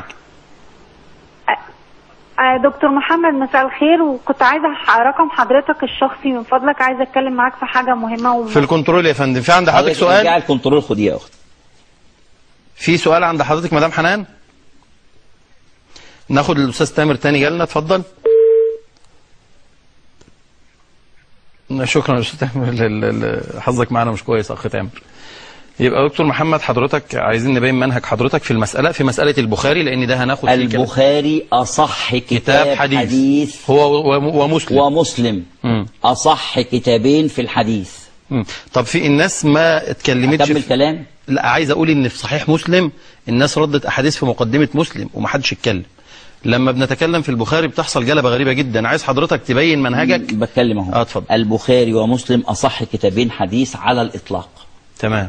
آه دكتور محمد مساء الخير وكنت عايزه ح- رقم حضرتك الشخصي من فضلك عايزه اتكلم معاك في حاجه مهمه وم... في الكنترول يا فندم في عند حضرتك ارجع سؤال الكنترول خديه يا اخت في سؤال عند حضرتك مدام حنان ناخد الاستاذ تامر تاني جالنا اتفضل شكرا يا استاذ تامر لل- لل- حظك معانا مش كويس اخ تامر يبقى دكتور محمد حضرتك عايزين نبين منهج حضرتك في المساله في مساله البخاري لان ده هناخد فيه كلام. البخاري اصح كتاب, كتاب حديث, حديث هو و- ومسلم ومسلم مم. اصح كتابين في الحديث مم. طب في الناس ما اتكلمتش اكمل في- كلام لا عايز اقول ان في صحيح مسلم الناس ردت احاديث في مقدمه مسلم ومحدش اتكلم لما بنتكلم في البخاري بتحصل جلبه غريبه جدا عايز حضرتك تبين منهجك بتكلم اهو اه اتفضل البخاري ومسلم اصح كتابين حديث على الاطلاق تمام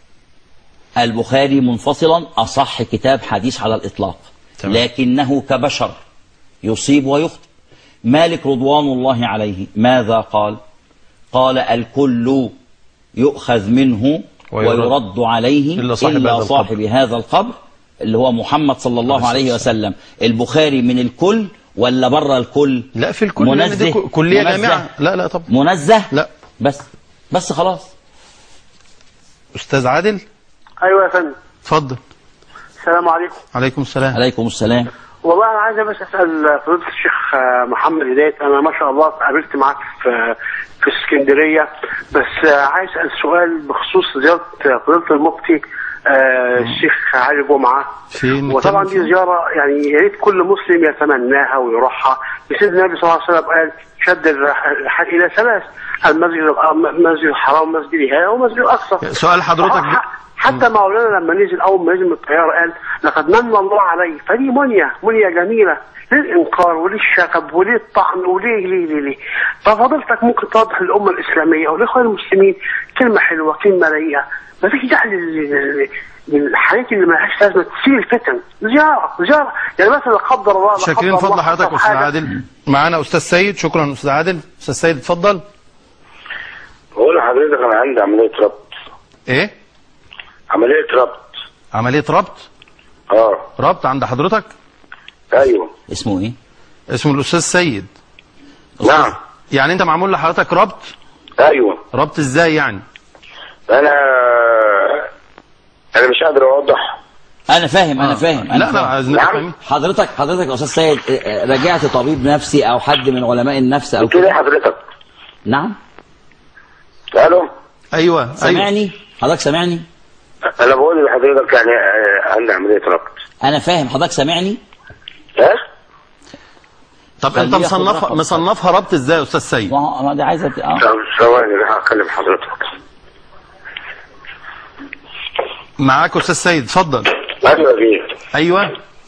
البخاري منفصلا اصح كتاب حديث على الاطلاق تمام. لكنه كبشر يصيب ويخطئ مالك رضوان الله عليه ماذا قال قال الكل يؤخذ منه ويرد. ويرد عليه إلا صاحب هذا القبر. صاحب هذا القبر اللي هو محمد صلى الله عليه عليه الصلاة وسلم البخاري من الكل ولا بره الكل لا في الكل لأن دي منزه ك- كليه منزه. جامعه لا لا طبعا منزه لا بس بس خلاص استاذ عادل ايوه يا فندم اتفضل السلام عليكم عليكم السلام عليكم السلام والله انا عايز بس اسال فضيله الشيخ آه، محمد هدايه انا ما شاء الله قابلت معاك في في اسكندريه بس آه، عايز اسال سؤال بخصوص زياره فضيله المفتي آه، الشيخ علي جمعه فين وطبعا نتكلم دي زياره يعني يا ريت كل مسلم يتمناها ويروحها سيدنا النبي صلى الله عليه وسلم قال شد الرح- الرحال الى ثلاث المسجد الأ- المسجد الحرام مسجد هذا ومسجد الاقصى سؤال حضرتك ب- ح- حتى مولانا لما نزل اول ما نزل من الطياره قال لقد من الله علي فدي منيه منيه جميله للانكار وللشغب وللطعن وليه ليه ليه ليه ففضلتك ممكن توضح للامه الاسلاميه والاخوان المسلمين كلمه حلوه كلمه رقيقه ما فيش داعي لل- لل- للحاجات اللي مالهاش لازمه تثير الفتن زياره زياره يعني مثلا لا قدر الله لا شاكرين قدر فضل الله حضرتك حصل استاذ حاجة. عادل معانا استاذ سيد شكرا استاذ عادل استاذ سيد اتفضل بقول لحضرتك انا عندي عمليه ربط ايه عمليه ربط عمليه ربط اه ربط عند حضرتك ايوه اسمه ايه اسمه الاستاذ سيد نعم يعني انت معمول لحضرتك ربط ايوه ربط ازاي يعني انا انا مش قادر اوضح انا فاهم انا فاهم لا انا لا فاهم. عايز نعم. نفهم حضرتك حضرتك يا استاذ سيد اه، اه، رجعت طبيب نفسي او حد من علماء النفس او قلت لي كده حضرتك نعم الو ايوه ايوه سامعني حضرتك سامعني انا بقول لحضرتك يعني آه، عندي عمليه ربط انا فاهم حضرتك سامعني ها طب انت خليه ياخد مصنفها رقم. مصنفها ربط ازاي يا استاذ سيد ما هو- ما ده عايزه ت- اه طب ثواني انا هكلم حضرتك معاك استاذ سيد اتفضل ايوه يا بيه ايوه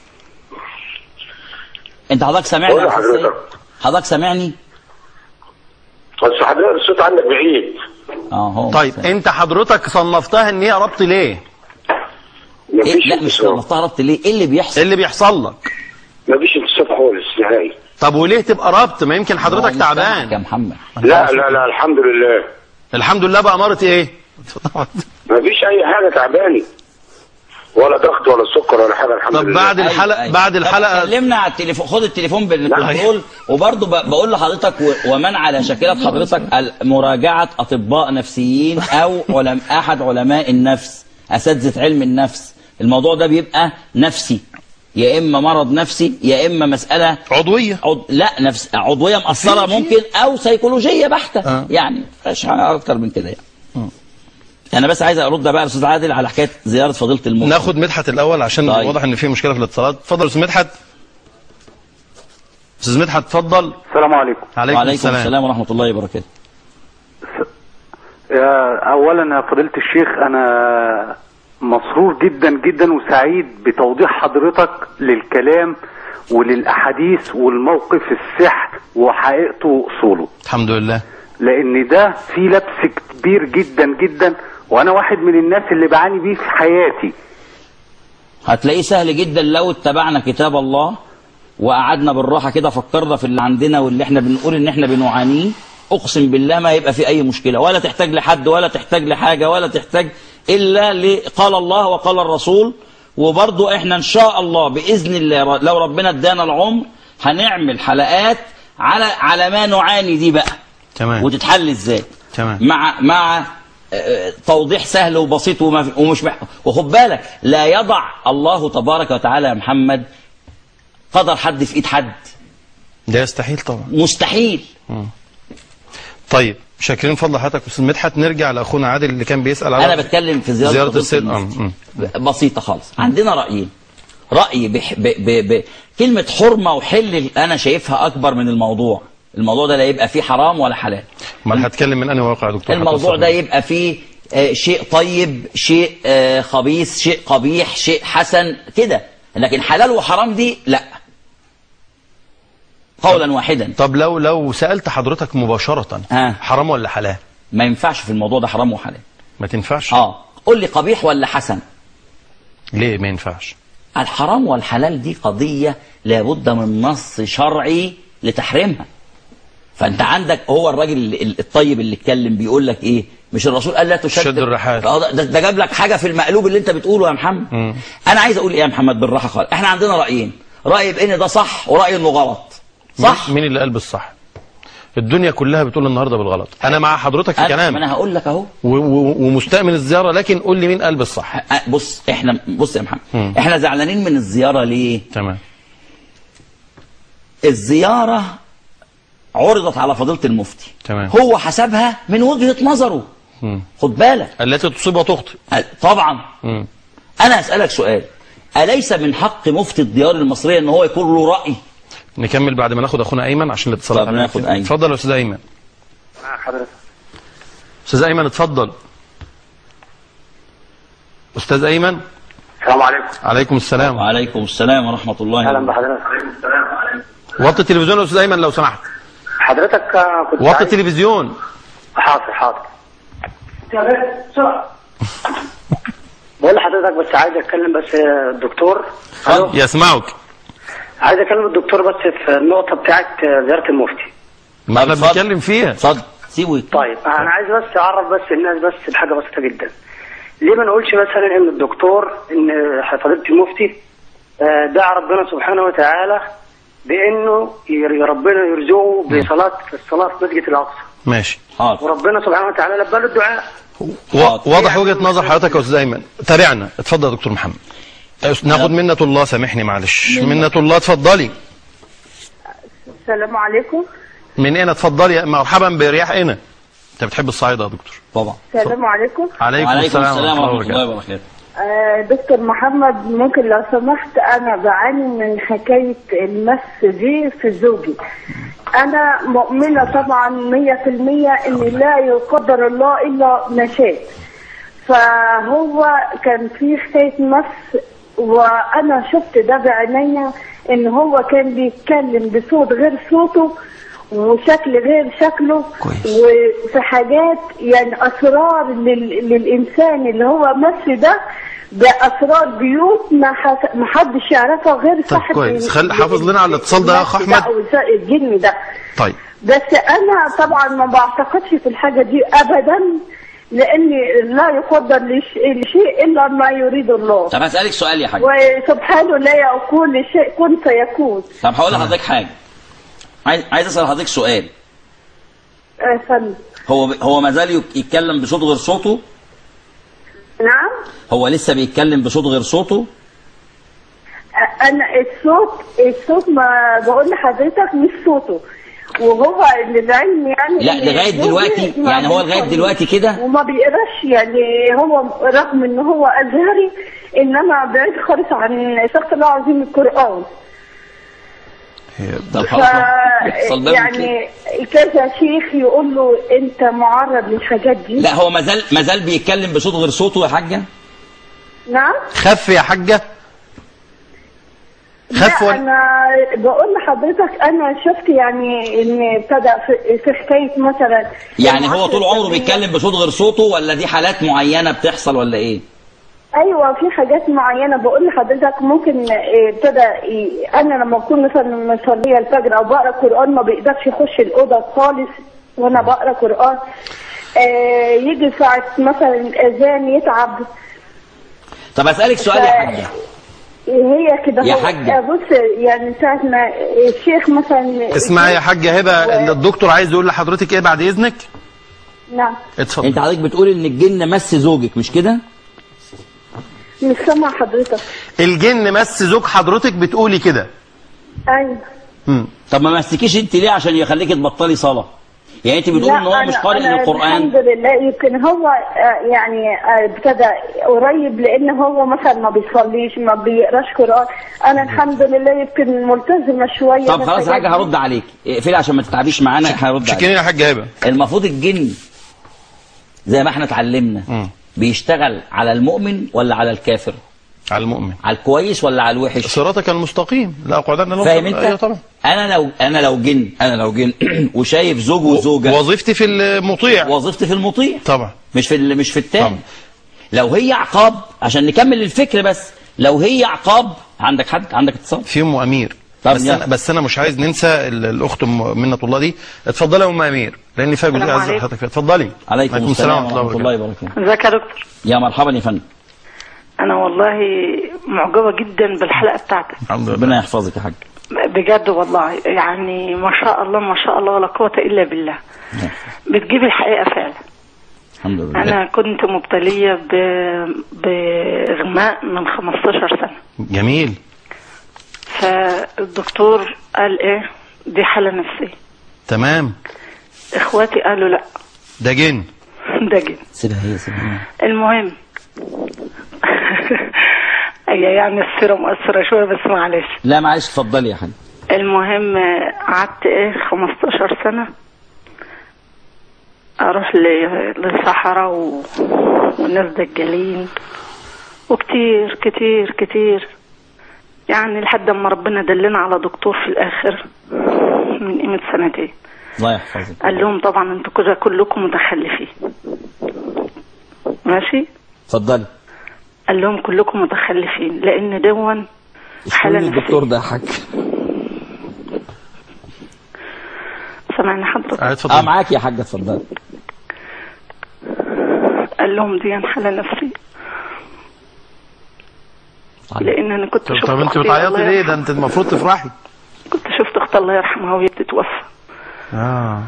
انت حضرتك سامعني قول يا أستاذ لحضرتك. سيد؟ حضرتك سامعني بس حضرتك الصوت عندك بعيد اه هو طيب سامع. انت حضرتك صنفتها ان هي ربط ليه إيه؟ مفيش لا مش انتصاب مستغربت ليه ايه اللي بيحصل ايه اللي بيحصل لك مفيش انتصاب خالص نهائي طب وليه تبقى ربط ما يمكن حضرتك هو مش سامعك يا تعبان محمد لا لا لا الحمد لله الحمد لله بأمارة ايه مفيش اي حاجه تعباني ولا ضغط ولا سكر ولا حاجه الحمد طب لله بعد أيوة، الحلقة أيوة. بعد طب الحلقة كلمنا على التليفون خد التليفون بالكنترول وبرضه ب- بقول لحضرتك و- ومن على شاكلة حضرتك مراجعة أطباء نفسيين أو علم أحد علماء النفس أساتذة علم النفس الموضوع ده بيبقى نفسي يا إما مرض نفسي يا إما مسألة عضوية عض... لا نفس عضويه مأثره ممكن او سيكولوجيه بحته آه. يعني مفيش حاجة اكتر من كده يعني انا بس عايز ارد بقى يا استاذ عادل على حكايه زياره فضيله المفتي ناخد مدحت الاول عشان طيب. واضح ان في مشكلة في الاتصالات اتفضل يا استاذ مدحت استاذ مدحت اتفضل السلام عليكم عليكم, وعليكم السلام, السلام ورحمه الله وبركاته يا اولا يا فضيله الشيخ انا مسرور جدا جدا وسعيد بتوضيح حضرتك للكلام وللاحاديث والموقف السحر وحقيقته واصوله الحمد لله لان ده في لبس كبير جدا جدا وانا واحد من الناس اللي بعاني بيه في حياتي هتلاقيه سهل جدا لو اتبعنا كتاب الله وقعدنا بالراحه كده فكرنا في اللي عندنا واللي احنا بنقول ان احنا بنعانيه اقسم بالله ما يبقى في اي مشكله ولا تحتاج لحد ولا تحتاج لحاجه ولا تحتاج الا ل- قال الله وقال الرسول وبرضو احنا ان شاء الله باذن الله لو ربنا ادانا العمر هنعمل حلقات على على ما نعاني دي بقى تمام وتتحل ازاي تمام. مع مع آه، توضيح سهل وبسيط وما في- ومش مح... وخد بالك لا يضع الله تبارك وتعالى يا محمد قدر حد في ايد حد ده يستحيل طبعا مستحيل طيب شاكرين فضل حضرتك استاذ مدحت نرجع لاخونا عادل اللي كان بيسال على انا بتكلم في زياره, زيارة فضيلة السيد المفتي. أم. بسيطه خالص عندنا رايين راي بح... ب... ب... ب... كلمه حرمه وحل انا شايفها اكبر من الموضوع الموضوع ده لا يبقى فيه حرام ولا حلال امال هتكلم من انهي واقع يا دكتور الموضوع هتوصل ده ليه؟ يبقى فيه آه، شيء طيب شيء آه، خبيث شيء قبيح شيء حسن كده لكن حلال وحرام دي لا قولا واحدا طب لو لو سالت حضرتك مباشره آه. حرام ولا حلال ما ينفعش في الموضوع ده حرام وحلال ما تنفعش اه قول لي قبيح ولا حسن ليه ما ينفعش الحرام والحلال دي قضية لابد من نص شرعي لتحريمها فانت عندك هو الراجل ال- الطيب اللي اتكلم بيقول لك ايه مش الرسول قال لا تشد شد الرحال. آه، ده, ده جاب لك حاجه في المقلوب اللي انت بتقوله يا محمد مم. انا عايز اقول ايه يا محمد بالراحه خالص احنا عندنا رايين راي بان ده صح وراي انه غلط صح مين اللي قال بالصح الدنيا كلها بتقول النهارده بالغلط انا مع حضرتك في أنا, ما كلام انا هقول لك اهو و- و- ومستأمن الزياره لكن قول لي مين قال بالصح أ- بص احنا بص يا محمد مم. احنا زعلانين من الزياره ليه تمام الزياره عرضت على فضيله المفتي تمام. هو حسبها من وجهه نظره مم. خد بالك التي تصيب وتخطئ أ- طبعا مم. انا اسالك سؤال اليس من حق مفتي الديار المصريه ان هو يكون له راي نكمل بعد ما ناخد اخونا ايمن عشان الاتصالات طب علينا ناخد كتير. أيمن. اتفضل يا استاذ ايمن حضرتك استاذ ايمن اتفضل استاذ ايمن السلام عليكم عليكم السلام وعليكم السلام ورحمه الله اهلا وبركاته بحضرتك وطي التلفزيون يا استاذ ايمن لو سمحت حضرتك آه، كنت وطي عايز- التلفزيون حاضر حاضر بقول لحضرتك بس عايز اتكلم بس آه، الدكتور الو يسمعك عايز اكلم الدكتور بس في النقطه بتاعت آه، زياره المفتي ما احنا اتفضل. بنتكلم فيها اتفضل سيبه يتكلم. طيب انا عايز بس اعرف بس الناس بس بحاجه بسيطه جدا ليه ما نقولش مثلا ان الدكتور ان فضيله المفتي آه، دعا ربنا سبحانه وتعالى بانه ير- ربنا يرزقه بصلاه الصلاه في مسجد الاقصى ماشي حاضر وربنا سبحانه وتعالى لبى له الدعاء و- واضح وجهه نظر حضرتك يا استاذ ايمن تابعنا اتفضل يا دكتور محمد أس- ناخد منة الله سامحني معلش منة الله اتفضلي السلام عليكم من هنا اتفضلي مرحبا برياح هنا انت بتحب الصعيد يا دكتور طبعا السلام عليكم عليكم, وعليكم السلام السلام ورحمه وبركاته. الله وبركاته آه دكتور محمد ممكن لو سمحت انا بعاني من حكايه المس دي في زوجي انا مؤمنه طبعا 100% ان لا يقدر الله الا ما شاء فهو كان في حكايه مس وانا شفت ده بعينيا ان هو كان بيتكلم بصوت غير صوته وشكل غير شكله كويس. وفي حاجات يعني اسرار لل... للانسان اللي هو مس ده ده اسرار بيوت ما, حس... ما حدش يعرفها غير طب صاحب كويس. ال- خل- حافظ لنا على الاتصال ده يا أخ المس أحمد. أو الز- الجن ده طيب بس انا طبعا ما بعتقدش في الحاجه دي ابدا لان لا يقدر لش- لشيء الا ما يريد الله طب هسألك سؤال يا حاج وسبحانه لا يكون لشيء كن فيكون طب هقول لحضرتك حاجة عايز عايز اسال حضرتك سؤال آه، فن هو هو ما زال يك- يتكلم بصوت غير صوته نعم هو لسه بيتكلم بصوت غير صوته آه، انا الصوت الصوت ما بقول لحضرتك مش صوته وهو للعلم يعني لا، إن لغاية زوجي دلوقتي، ما يعني هو لغاية بيصليش دلوقتي كده؟ وما بيقراش يعني هو رغم ان هو ازهري انما بعيد خالص عن استغفر الله العظيم القران طب ف خلاص بيحصل ده ممكن. يعني كذا شيخ يقول له انت معرض للحاجات دي لا هو ما زال ما زال بيتكلم بصوت غير صوته يا حاجة نعم خف يا حاجة خف لا ولا انا بقول لحضرتك انا شفت يعني ان ابتدى في, في حكايه مثلا يعني هو طول عمره العصر بيتكلم بصوت غير صوته ولا دي حالات معينة بتحصل ولا ايه ايوه في حاجات معينه بقول لحضرتك ممكن إيه، ابتدى إيه، انا لما اكون مثلا مصليه الفجر او بقرا قران ما بيقدرش يخش الاوضه خالص وانا بقرا قران آه يجي ساعه مثلا الاذان يتعب طب اسالك سؤال يا حاجة هي كده يا هو- حاجة. آه، بص يعني ساعه ما الشيخ مثلا اسمعي يا حاجة هبة الدكتور عايز يقول لحضرتك ايه بعد اذنك نعم اتفضل انت حضرتك بتقول ان الجن مس زوجك مش كده مش سامع حضرتك الجن مس زوج حضرتك بتقولي كده ايوه مم. طب ما مسكيش انت ليه عشان يخليك تبطلي صلاة يعني انت بتقول لا، ان هو أنا- مش قارئ أنا للقرآن الحمد لله يمكن هو آه، يعني آه، ابتدى قريب لان هو مثلا ما بيصليش ما بيقراش قران انا الحمد لله يمكن ملتزمه شويه طب بس خلاص حاجة حاجات هرد عليك اقفلي عشان ما تتعبيش معانا هرد شكرا عليك يا حاجة هبة المفروض الجن زي ما احنا اتعلمنا مم. بيشتغل على المؤمن ولا على الكافر على المؤمن على الكويس ولا على الوحش صراطك المستقيم لا اقعدن لهم فاهم انت ايوه طبعا انا لو انا لو جن انا لو جن وشايف زوج وزوجه وظيفتي في المطيع وظيفتي في المطيع طبعا مش في ال- مش في التاني طبعا. لو هي عقاب عشان نكمل الفكر بس لو هي عقاب عندك حد عندك اتصال في ام امير طب بس يلا. انا بس انا مش عايز ننسى ال- الاخت ام منة الله دي اتفضلي يا ام امير لان فيها جزء السلام عايز عليكم. حضرتك فيها اتفضلي عليكم السلام ورحمه الله وبركاته. وبركاته ازيك يا دكتور يا مرحبا يا فندم انا والله معجبه جدا بالحلقه بتاعتك الحمد لله ربنا يحفظك يا حاج بجد والله يعني ما شاء الله ما شاء الله ولا قوه الا بالله بتجيب الحقيقه فعلا الحمد لله انا كنت مبتليه ب... باغماء من 15 سنه جميل فالدكتور قال ايه دي حاله نفسيه تمام اخواتي قالوا لا ده جن ده جن سيبها هي سيبها هي. المهم هي يعني السيره مؤثره شويه بس معلش لا معلش اتفضلي يا حاج المهم آه، قعدت ايه 15 سنة اروح ل- للصحراء و... والناس دجالين وكتير كتير كتير يعني لحد ما ربنا دلنا على دكتور في الاخر من قيمة سنتين الله يحفظك قال لهم طبعا انتوا كده كلكم متخلفين ماشي اتفضلي قال لهم كلكم متخلفين لان دون حالة اشكرني الدكتور نفسية ده يا حاج سامعني حضرتك آه، اه اتفضلي معاك يا حاج اتفضلي قال لهم دي حالة نفسية لان انا كنت طب, شفت طب انت أختي بتعيطي الله ليه يرحمها. ده انت المفروض تفرحي كنت شفت اخت الله يرحمها وهي بتتوفى اه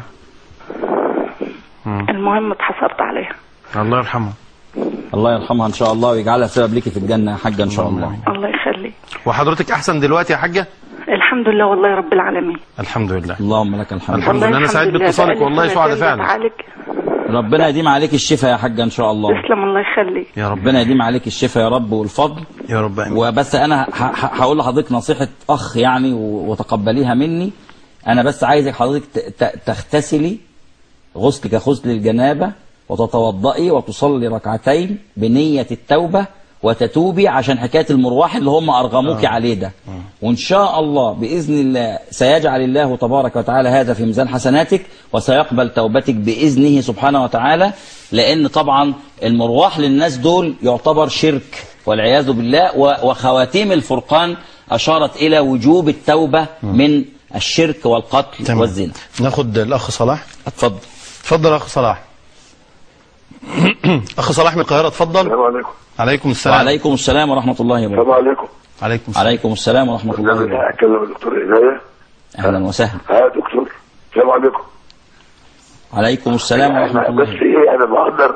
المهم اتحسرت عليها الله يرحمه الله يرحمها ان شاء الله ويجعلها سبب ليكي في الجنه يا حاجه ان شاء الله الله يخليك وحضرتك احسن دلوقتي يا حاجه الحمد لله والله رب العالمين الحمد لله اللهم لك الحمد الحمد لله انا الحمد سعيد لله. باتصالك بقالي والله سنتين سعد فعلا بتعالج ربنا يديم عليك الشفاء يا حاجه ان شاء الله تسلم الله يخليك يا رب ربنا يديم عليك الشفاء يا رب والفضل يا رب امين وبس انا ه- ه- هقول لحضرتك نصيحه اخ يعني و- وتقبليها مني انا بس عايزك حضرتك ت- ت- تغتسلي غسل كغسل الجنابه وتتوضئي وتصلي ركعتين بنيه التوبه وتتوبي عشان حكايه المروح اللي هم ارغموك عليه ده وان شاء الله باذن الله سيجعل الله تبارك وتعالى هذا في ميزان حسناتك وسيقبل توبتك باذنه سبحانه وتعالى لان طبعا المروح للناس دول يعتبر شرك والعياذ بالله و- وخواتيم الفرقان اشارت الى وجوب التوبه من الشرك والقتل تمام. والزنا ناخد الاخ صلاح اتفضل اتفضل يا اخ صلاح اخ صلاح من القاهره اتفضل السلام عليكم عليكم السلام وعليكم السلام ورحمه الله وبركاته السلام عليكم عليكم السلام عليكم السلام ورحمه الله انا وبركاته اكلم الدكتور عنايه اهلا وسهلا ها دكتور السلام عليكم عليكم السلام ورحمه أنا الله بس ايه انا بقدر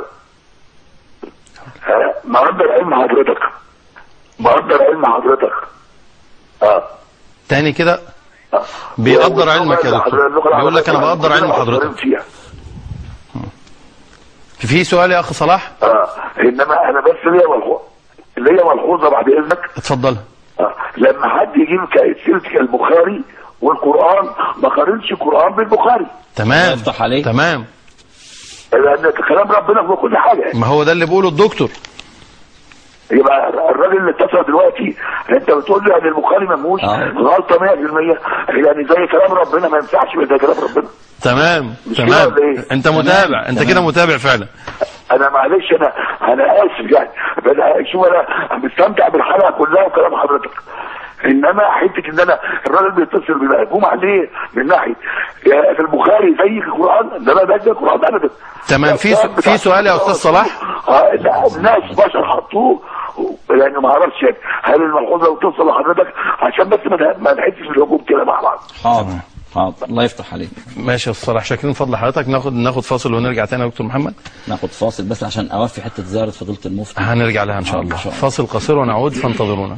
ها، بقدر علم حضرتك بقدر علم حضرتك اه تاني كده بيقدر علمك يا دكتور بيقول لك انا بقدر علم حضرتك فيها في سؤال يا اخ صلاح اه انما انا بس ليا ملحوظه ليا ملحوظه بعد اذنك اتفضل آه. لما حد يجيب سيره البخاري والقران ما قارنش القران بالبخاري تمام يفتح عليك. تمام لان كلام ربنا في كل حاجه ما هو ده اللي بيقوله الدكتور يبقى الراجل اللي اتصل دلوقتي انت بتقول له ان البخاري ما فيهوش آه. غلطه 100% يعني زي كلام ربنا ما ينفعش زي كلام ربنا تمام مش كده تمام ولا إيه؟ انت متابع انت تمام. كده متابع فعلا انا معلش انا انا اسف يعني انا شوف انا مستمتع بالحلقه كلها وكلام حضرتك انما حته ان انا الراجل بيتصل بمهجوم عليه من ناحيه يا في البخاري زي القران ده لا ده القران ابدا تمام في س- في سؤال يا استاذ صلاح اه لا الناس بشر حطوه يعني ما اعرفش يعني هل الملحوظه لو توصل لحضرتك عشان بس ما نه- ما نحسش بالهجوم كده مع بعض حاضر حاضر الله يفتح عليك ماشي يا استاذ صلاح شاكرين من فضل حضرتك ناخد ناخد فاصل ونرجع تاني يا دكتور محمد ناخد فاصل بس عشان اوفي حته زياره فضيله المفتي هنرجع لها ان شاء آه، الله إن شاء الله. فاصل قصير ونعود فانتظرونا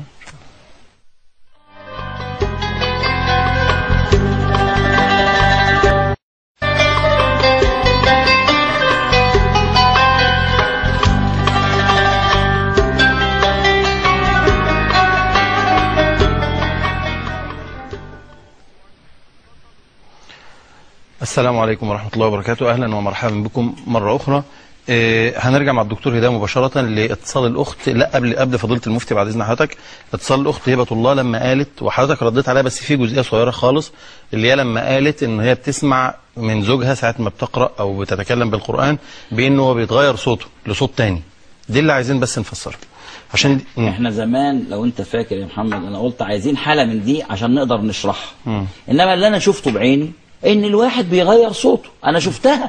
السلام عليكم ورحمة الله وبركاته أهلا ومرحبا بكم مرة أخرى آه، هنرجع مع الدكتور هداية مباشرة لاتصال الأخت لا قبل قبل فضيلة المفتي بعد إذن حضرتك اتصال الأخت هبة الله لما قالت وحضرتك رديت عليها بس في جزئية صغيرة خالص اللي هي لما قالت إن هي بتسمع من زوجها ساعة ما بتقرأ أو بتتكلم بالقرآن بإنه هو بيتغير صوته لصوت تاني دي اللي عايزين بس نفسرها عشان دي- مم. احنا زمان لو انت فاكر يا محمد انا قلت عايزين حاله من دي عشان نقدر نشرحها انما اللي انا شفته بعيني ان الواحد بيغير صوته انا شفتها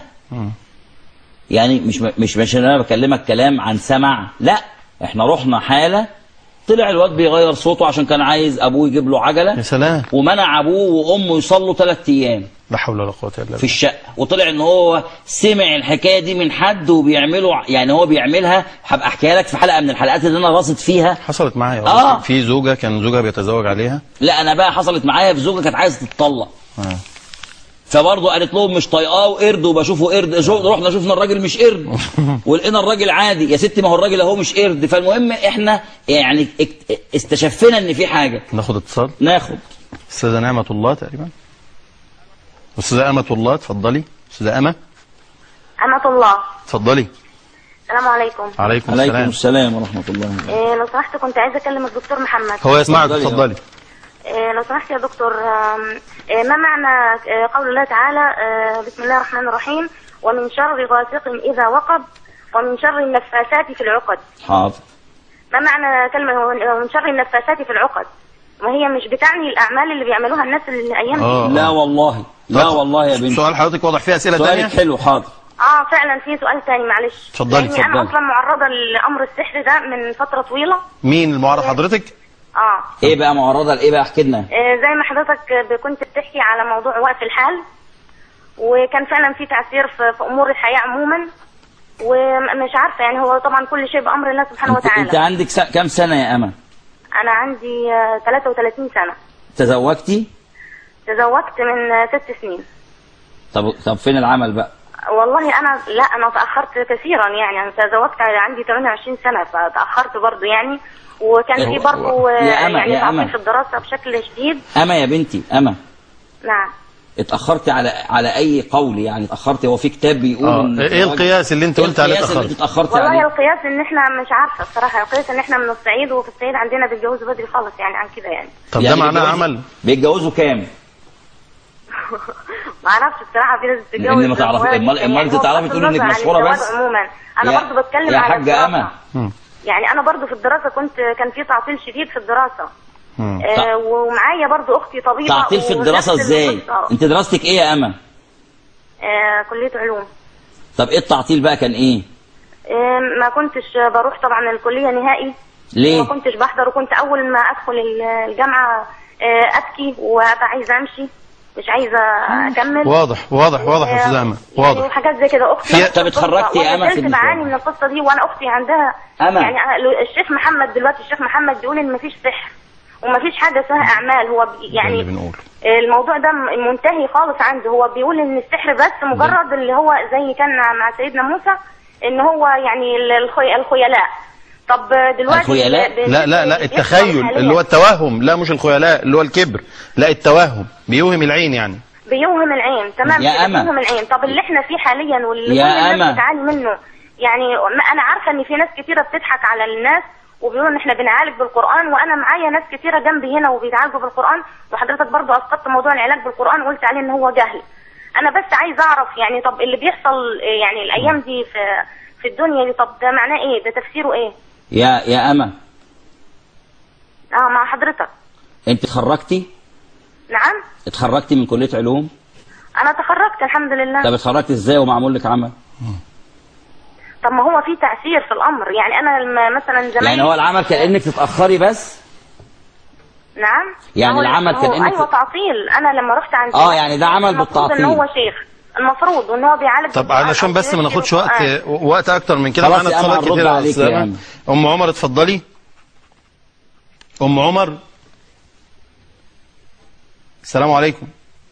يعني مش مش مش إن انا بكلمك كلام عن سمع لا احنا رحنا حاله طلع الواد بيغير صوته عشان كان عايز ابوه يجيب له يا عجله سلام ومنع ابوه وامه يصلوا ثلاث ايام لا حول ولا قوة إلا بالله في الشقه وطلع ان هو سمع الحكايه دي من حد وبيعمله يعني هو بيعملها هبقى احكيها لك في حلقه من الحلقات اللي انا راصد فيها حصلت معايا آه. في زوجة كان زوجها بيتزوج عليها لا انا بقى حصلت معايا في زوجه كانت عايزه تتطلق آه. فبرضه قالت لهم مش طايقاه وقرد وبشوفه قرد شو رحنا شفنا الراجل مش قرد ولقينا الراجل عادي يا ستي ما هو الراجل اهو مش قرد فالمهم احنا يعني اكت- استشفينا ان في حاجه ناخد اتصال ناخد استاذة نعمة الله تقريبا استاذة أمة الله اتفضلي استاذة أمة أمة الله اتفضلي السلام عليكم عليكم عليكم السلام السلام ورحمه الله وبركاته إيه لو سمحت كنت عايزة أكلم الدكتور محمد هو يسمعك اتفضلي. اتفضلي إيه لو سمحت يا دكتور آم، إيه ما معنى آه، قول الله تعالى آه، بسم الله الرحمن الرحيم ومن شر غاسق إذا وقب ومن شر النفاثات في العقد حاضر ما معنى كلمة ومن شر النفاثات في العقد وهي مش بتعني الأعمال اللي بيعملوها الناس الأيام دي اه لا والله لا طب والله يا بنتي سؤال حضرتك واضح فيه أسئلة تانية سؤالك حلو حاضر اه فعلا في سؤال تاني معلش اتفضلي، لأني أنا اتفضلي. أصلا معرضة لأمر السحر ده من فترة طويلة مين المعرض حضرتك اه ايه بقى معرضه لايه بقى احكي لنا آه، زي ما حضرتك آه، كنت بتحكي على موضوع وقف الحال وكان فعلا في تأثير في, في أمور الحياة عموما ومش عارفة يعني هو طبعا كل شيء بأمر الله سبحانه انت, انت وتعالى عندك س... كام سنه يا اما أنا عندي آه، 33 سنة تزوجتي تزوجت من آه، ست سنين طب طب فين العمل بقى والله أنا لا أنا تأخرت كثيرا يعني أنا تزوجت عندي 28 سنة فتأخرت برضو يعني وكان في هو- برضو آه، يا أما- يعني يا أما. تعطيل في الدراسة بشكل شديد اما يا بنتي اما نعم اتاخرت على على اي قول يعني اتاخرت هو في كتاب بيقول اه إن ايه القياس اللي انت إيه قلت عليه القياس اللي اتاخرت انت اتاخرت والله عليه القياس ان احنا مش عارفه الصراحه القياس ان احنا من الصعيد وفي الصعيد عندنا بيتجوزوا بدري خالص يعني عن كده يعني طب ده يعني معناه بيتجوزوا- عمل بيتجوزوا كام ما اعرفش الصراحه في ناس بتتجوز لأن ما تعرف- زواج أمال- يعني أمال أنت هو تعرفي بغض تقولي إنك النظر عن مشهورة الزواج بس؟ عموما انا يا- برضو بتكلم يا على حاجة الدراسة. أما. مم. يعني انا برضو في الدراسه كنت كان في تعطيل شديد في الدراسه مم. آه ومعايا برضو اختي طبيبه تعطيل في الدراسه ونفس ازاي القصة. انت دراستك ايه يا اما آه كليه علوم طب ايه التعطيل بقى كان ايه آه ما كنتش بروح طبعا الكليه نهائي ليه؟ ما كنتش بحضر وكنت اول ما ادخل ال- الجامعه آه ابكي وابقى عايزه امشي مش عايزه اكمل واضح واضح واضح يا استاذ امل يعني واضح وحاجات زي كده اختي في- نفس طب القصة، اتخرجتي يا وأنا أما في زلت المثال؟ بعاني من القصه دي وانا اختي عندها أما. يعني أنا- الشيخ محمد دلوقتي الشيخ محمد بيقول ان مفيش سحر ومفيش حاجه اسمها اعمال هو بي ده يعني اللي بنقول الموضوع ده م- منتهي خالص عنده هو بيقول ان السحر بس مجرد اللي هو زي كان مع سيدنا موسى ان هو يعني ال- الخي... الخيلاء طب دلوقتي الخيلاء؟ ب- لا لا لا بيحصل التخيل حالياً اللي هو التوهم لا مش الخيلاء اللي هو الكبر لا التوهم بيوهم العين يعني بيوهم العين تمام يا كده، أما. بيوهم العين طب اللي احنا فيه حاليا واللي يا كل الناس أما. بتعاني منه يعني ما انا عارفه ان في ناس كتيره بتضحك على الناس وبيقولوا ان احنا بنعالج بالقران وانا معايا ناس كتيره جنبي هنا وبيتعالجوا بالقران وحضرتك برضو اسقطت موضوع العلاج بالقران وقلت عليه ان هو جهل انا بس عايز اعرف يعني طب اللي بيحصل يعني الايام دي في في الدنيا دي طب ده معناه ايه ده تفسيره ايه يا يا اما اه مع حضرتك انت اتخرجتي نعم اتخرجتي من كليه علوم انا تخرجت الحمد لله طب اتخرجتي ازاي ومعمول لك عمل طب ما هو في تاثير في الامر يعني انا لما مثلا زمان يعني هو العمل كان انك تتاخري بس نعم يعني هو- العمل كان هو إنك- ايوه تعطيل انا لما رحت عند آه، يعني ده عمل المفروض بالتعطيل. ان هو شيخ المفروض وان هو بيعالج طب بالقرآن علشان أو بس ما بيشفي ناخدش وقت بالقرآن. وقت اكتر من كده خلاص معانا يا أما اتصالات هنرد كتير يا عليك أستاذ يا أمل. أما. ام عمر اتفضلي ام عمر السلام عليكم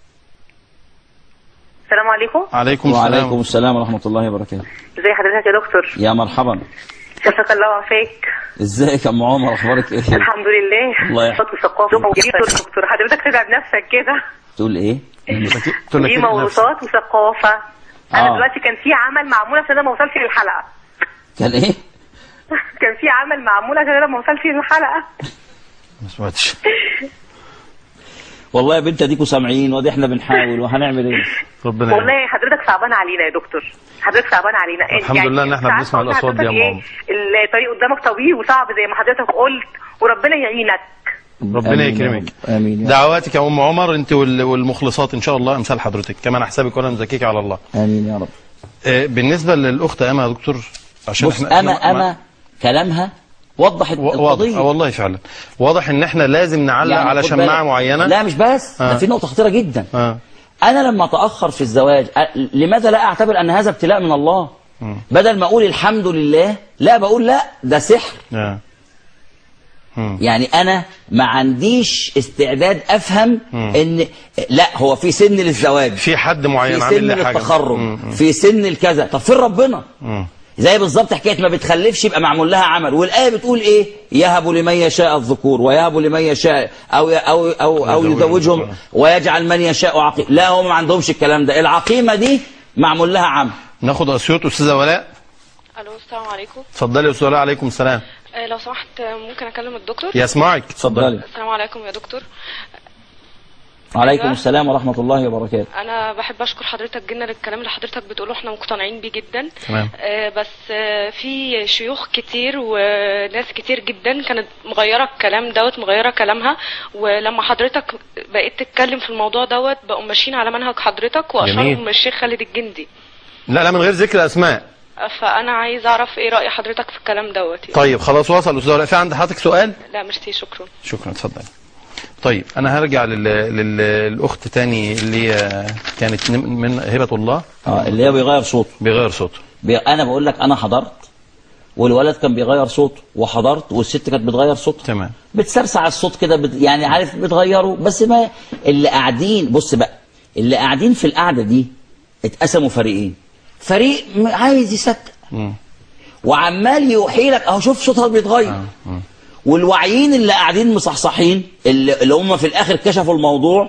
السلام عليكم عليكم وعليكم السلام السلام ورحمه الله وبركاته ازي حضرتك يا دكتور يا مرحبا شفاك الله وعافاك ازيك يا ام عمر اخبارك ايه الحمد لله الله يحفظك. موروثات وثقافه دكتور حضرتك تتعب نفسك كده تقول ايه قلت لك دي إيه موروثات وثقافه انا آه. دلوقتي كان في عمل معمول عشان انا ما وصلتش للحلقه كان ايه كان في عمل معمول عشان انا ما وصلتش للحلقه ما سمعتش والله يا بنت اديكوا سامعين وادي احنا بنحاول وهنعمل ايه ربنا يعين. والله حضرتك صعبان علينا يا دكتور حضرتك صعبان علينا الحمد لله إن إحنا ساعات بنسمع بقول الأصوات دي يا لحضرتك أم إيه، الطريق قدامك طويل وصعب زي ما حضرتك قلت وربنا يعينك ربنا آمين يا يكرمك رب. امين يا رب. دعواتك يا ام عمر انت وال- والمخلصات ان شاء الله امثال حضرتك كما نحسبك ولا نزكيك على الله امين يا رب آه، بالنسبه للاخت اما يا دكتور عشان بص احنا اما إحنا- اما كلامها وضحت و- واضح القضيه آه، والله فعلا واضح ان احنا لازم نعلق يعني على خد شماعه بالك. معينه لا مش بس آه. ده في نقطه خطيره جدا اه انا لما اتاخر في الزواج أ- لماذا لا اعتبر ان هذا ابتلاء من الله مم. بدل ما اقول الحمد لله لا بقول لا ده سحر اه مم. يعني انا ما عنديش استعداد افهم مم. ان لا هو في سن للزواج في حد معين في عامل سن لي حاجه للتخرج مم. مم. في سن الكذا طب فين ربنا مم. زي بالظبط حكايه ما بتخلفش يبقى معمول لها عمل والايه بتقول ايه يهب لمن يشاء الذكور ويهب لمن يشاء او او او او يزوجهم ويجعل من يشاء عقيم لا هم ما عندهمش الكلام ده العقيمه دي معمول لها عمل ناخد اسيوط استاذه ولاء الو السلام عليكم اتفضلي يا استاذه ولاء عليكم السلام آه، لو سمحت آه، ممكن اكلم الدكتور يسمعك اتفضلي السلام عليكم يا دكتور عليكم أيوة. السلام ورحمه الله وبركاته انا بحب اشكر حضرتك جدا للكلام اللي حضرتك بتقوله احنا مقتنعين بيه جدا تمام آه، بس آه، في شيوخ كتير وناس كتير جدا كانت مغيره الكلام دوت مغيره كلامها ولما حضرتك بقيت تتكلم في الموضوع دوت بقوا ماشيين على منهج حضرتك جميل. واشهرهم الشيخ خالد الجندي لا لا من غير ذكر اسماء فانا عايز اعرف ايه راي حضرتك في الكلام دوت يعني. طيب خلاص وصل استاذه ولاء في عند حضرتك سؤال لا ميرسي شكرا شكرا اتفضل طيب انا هرجع لل... لل... للاخت تاني اللي هي كانت من من هبه الله اه اللي هي بيغير صوته بيغير صوته بي... انا بقول لك انا حضرت والولد كان بيغير صوته وحضرت والست كانت بتغير صوتها تمام بتسرسع الصوت كده بت... يعني عارف بتغيره بس ما اللي قاعدين بص بقى اللي قاعدين في القعده دي اتقسموا فريقين فريق م- عايز يسكت مم. وعمال يوحي لك اهو شوف صوتها بيتغير والواعيين اللي قاعدين مصحصحين اللي, اللي هم في الاخر كشفوا الموضوع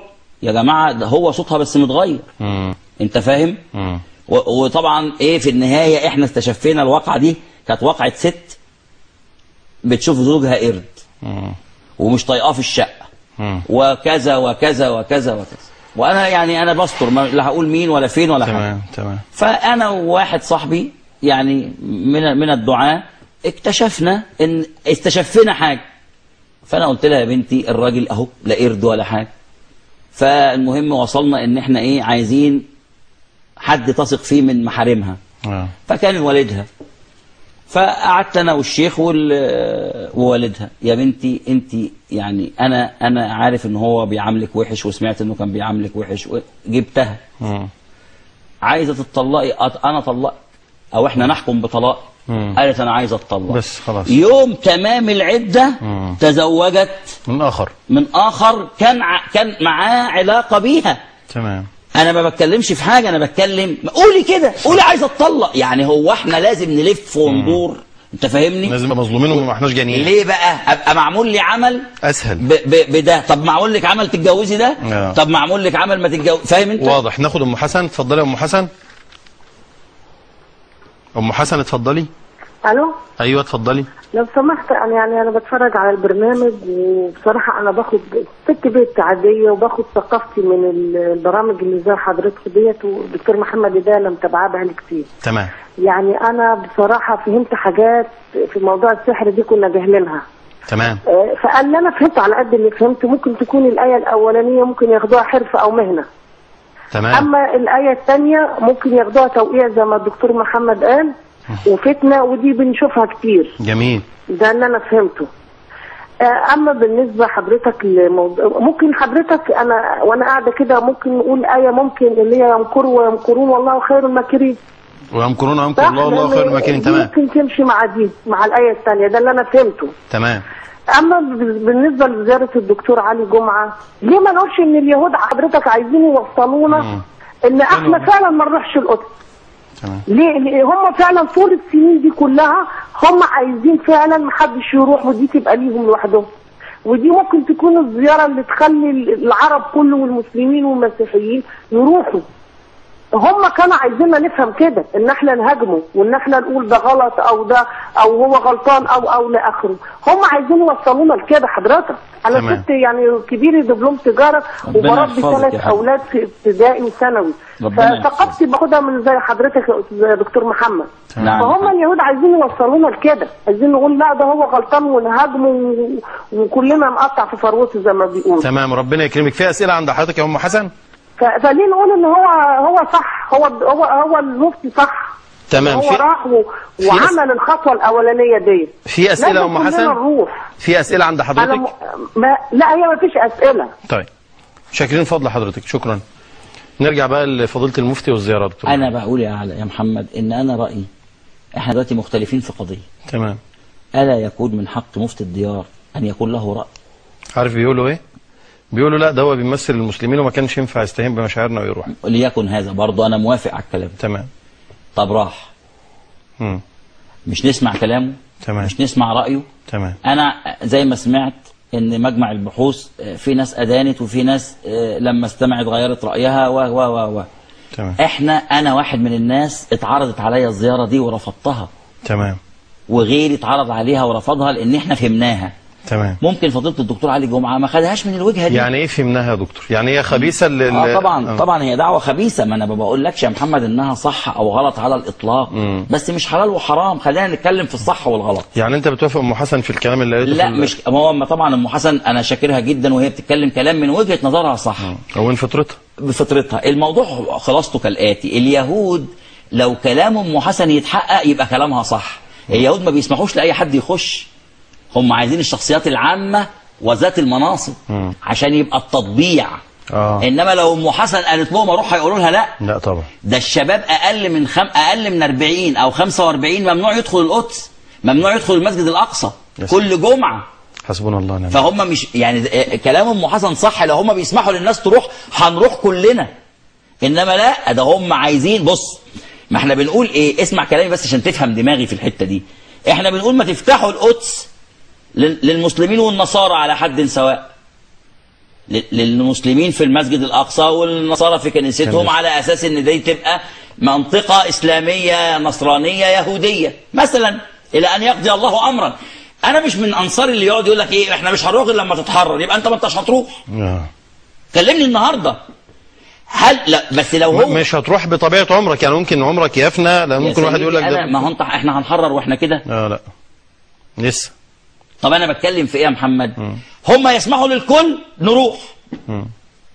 يا جماعه ده هو صوتها بس متغير مم. انت فاهم مم. و- وطبعا ايه في النهايه احنا استشفينا الواقعه دي كانت واقعه ست بتشوف زوجها قرد مم. ومش طايقاه في الشقه مم. وكذا وكذا وكذا وكذا وانا يعني انا بستر ما لا هقول مين ولا فين ولا حاجه تمام تمام فانا وواحد صاحبي يعني من من الدعاة اكتشفنا ان استشفينا حاجه فانا قلت لها يا بنتي الراجل اهو لا قرد ولا حاجه فالمهم وصلنا ان احنا ايه عايزين حد تثق فيه من محارمها آه. فكان والدها فقعدت انا والشيخ وال- ووالدها يا بنتي انت يعني انا انا عارف ان هو بيعاملك وحش وسمعت انه كان بيعاملك وحش جبتها مم. عايزه تطلقي أط- انا طلقك او احنا نحكم بطلاق مم. قالت انا عايزه اتطلق بس خلاص يوم تمام العده مم. تزوجت من اخر من اخر كان ع... كان معاه علاقه بيها تمام انا ما بتكلمش في حاجه انا بتكلم قولي كده قولي عايزه اتطلق يعني هو احنا لازم نلف وندور انت فاهمني لازم نبقى مظلومين وما احناش جانيين ليه بقى ابقى معمول لي عمل اسهل ب... ب... بده طب معمول لك عمل تتجوزي ده آه. طب معمول لك عمل ما تتجوز فاهم انت واضح ناخد ام حسن اتفضلي يا ام حسن ام حسن اتفضلي الو ايوه اتفضلي لو سمحت انا يعني انا بتفرج على البرنامج وبصراحه انا باخد ست بيت عاديه وباخد ثقافتي من ال- البرامج اللي زي حضرتك ديت والدكتور محمد ده انا متابعاه بقالي كتير تمام يعني انا بصراحه فهمت حاجات في موضوع السحر دي كنا جاهلينها تمام آه، فقال لي انا فهمت على قد اللي فهمت ممكن تكون الايه الاولانيه ممكن ياخدوها حرفه او مهنه تمام اما الايه الثانيه ممكن ياخدوها توقيع زي ما الدكتور محمد قال وفتنه ودي بنشوفها كتير جميل ده اللي انا فهمته آه، اما بالنسبه حضرتك لموضوع ممكن حضرتك انا وانا قاعده كده ممكن نقول ايه ممكن اللي هي يمكروا ويمكرون والله خير الماكرين ويمكرون ويمكر صح؟ الله والله لأن خير الماكرين دي تمام ممكن تمشي مع دي مع الايه الثانيه ده اللي انا فهمته تمام اما ب- بالنسبه لزياره الدكتور علي جمعه ليه ما نقولش ان اليهود حضرتك عايزين يوصلونا ان احنا فعلا ما نروحش القدس تمام ليه ليه هم فعلا طول السنين دي كلها هم عايزين فعلا محدش يروح ودي تبقى ليهم لوحدهم ودي ممكن تكون الزياره اللي تخلي العرب كله والمسلمين والمسيحيين يروحوا هم كانوا عايزيننا نفهم كده ان احنا نهاجمه وان احنا نقول ده غلط او ده او هو غلطان او او لاخره هم عايزين يوصلونا لكده حضرتك انا تمام. ست يعني كبيري دبلوم تجاره ربنا وبربي يحفظك ثلاث يا حبيبي. اولاد في ابتدائي وثانوي ربنا فثقافتي باخدها من زي حضرتك يا استاذ دكتور محمد نعم. فهم اليهود عايزين يوصلونا لكده عايزين نقول لا ده هو غلطان ونهاجمه و- وكلنا نقطع في فروته زي ما بيقولوا تمام ربنا يكرمك في اسئله عند حضرتك يا ام حسن ف- فليه نقول ان هو هو صح هو هو هو المفتي صح تمام هو في راح و- وعمل الخطوه الاولانيه دي في اسئله يا ام لازم حسن كلنا نروح في اسئله عند انا حضرتك م... ما... لا هي ما فيش اسئله طيب شاكرين فضل حضرتك شكرا نرجع بقى لفضيله المفتي والزياره يا دكتور انا بقول يا علاء يا محمد ان انا رايي احنا دلوقتي مختلفين في قضيه تمام الا يكون من حق مفتي الديار ان يكون له راي عارف بيقولوا ايه بيقولوا لا ده هو بيمثل المسلمين وما كانش ينفع يستهين بمشاعرنا ويروح ليكن هذا برضه انا موافق على الكلام تمام طب راح مم. مش نسمع كلامه تمام مش نسمع رايه تمام انا زي ما سمعت ان مجمع البحوث آه، في ناس ادانت وفي ناس آه، لما استمعت غيرت رايها و و و و تمام احنا انا واحد من الناس اتعرضت عليا الزياره دي ورفضتها تمام وغيري اتعرض عليها ورفضها لان احنا فهمناها تمام ممكن فضيله الدكتور علي جمعه ما خدهاش من الوجهه دي يعني ايه فهمناها يا دكتور يعني هي خبيثه اللي اه طبعا طبعا هي دعوه خبيثه ما انا ما بقولكش يا محمد انها صح او غلط على الاطلاق بس مش حلال وحرام خلينا نتكلم في الصح والغلط يعني انت بتوافق ام حسن في الكلام اللي قالته لا في ال- مش ما هو طبعا ام حسن انا شاكرها جدا وهي بتتكلم كلام من وجهه نظرها صح او من فطرتها بفطرتها الموضوع خلاصته كالاتي اليهود لو كلام ام حسن يتحقق يبقى كلامها صح اليهود ما بيسمحوش لاي حد يخش هم عايزين الشخصيات العامه وذات المناصب عشان يبقى التطبيع اه انما لو ام حسن قالت لهم اروح هيقولوا لها لا لا طبعا ده الشباب اقل من خم... اقل من 40 او 45 ممنوع يدخل القدس ممنوع يدخل المسجد الاقصى يس. كل جمعه حسبنا الله ونعم فهم مش يعني آه، كلام ام حسن صح لو هم بيسمحوا للناس تروح هنروح كلنا انما لا ده هم عايزين بص ما احنا بنقول ايه اسمع كلامي بس عشان تفهم دماغي في الحته دي احنا بنقول ما تفتحوا القدس لل- للمسلمين والنصارى على حد سواء ل- للمسلمين في المسجد الاقصى والنصارى في كنيستهم كنيسة. على اساس ان دي تبقى منطقه اسلاميه نصرانيه يهوديه مثلا الى ان يقضي الله امرا انا مش من انصار اللي يقعد يقول لك ايه احنا مش هنروح غير لما تتحرر يبقى انت ما انتش هتروح آه. كلمني النهارده هل لا بس لو هو م- مش هتروح بطبيعه عمرك يعني ممكن عمرك يفنى لا يا ممكن واحد سيدي يقول لك أنا- ده ما هو انت احنا هنحرر واحنا كده اه لا لسه طب انا بتكلم في ايه يا محمد هم يسمحوا للكل نروح مم.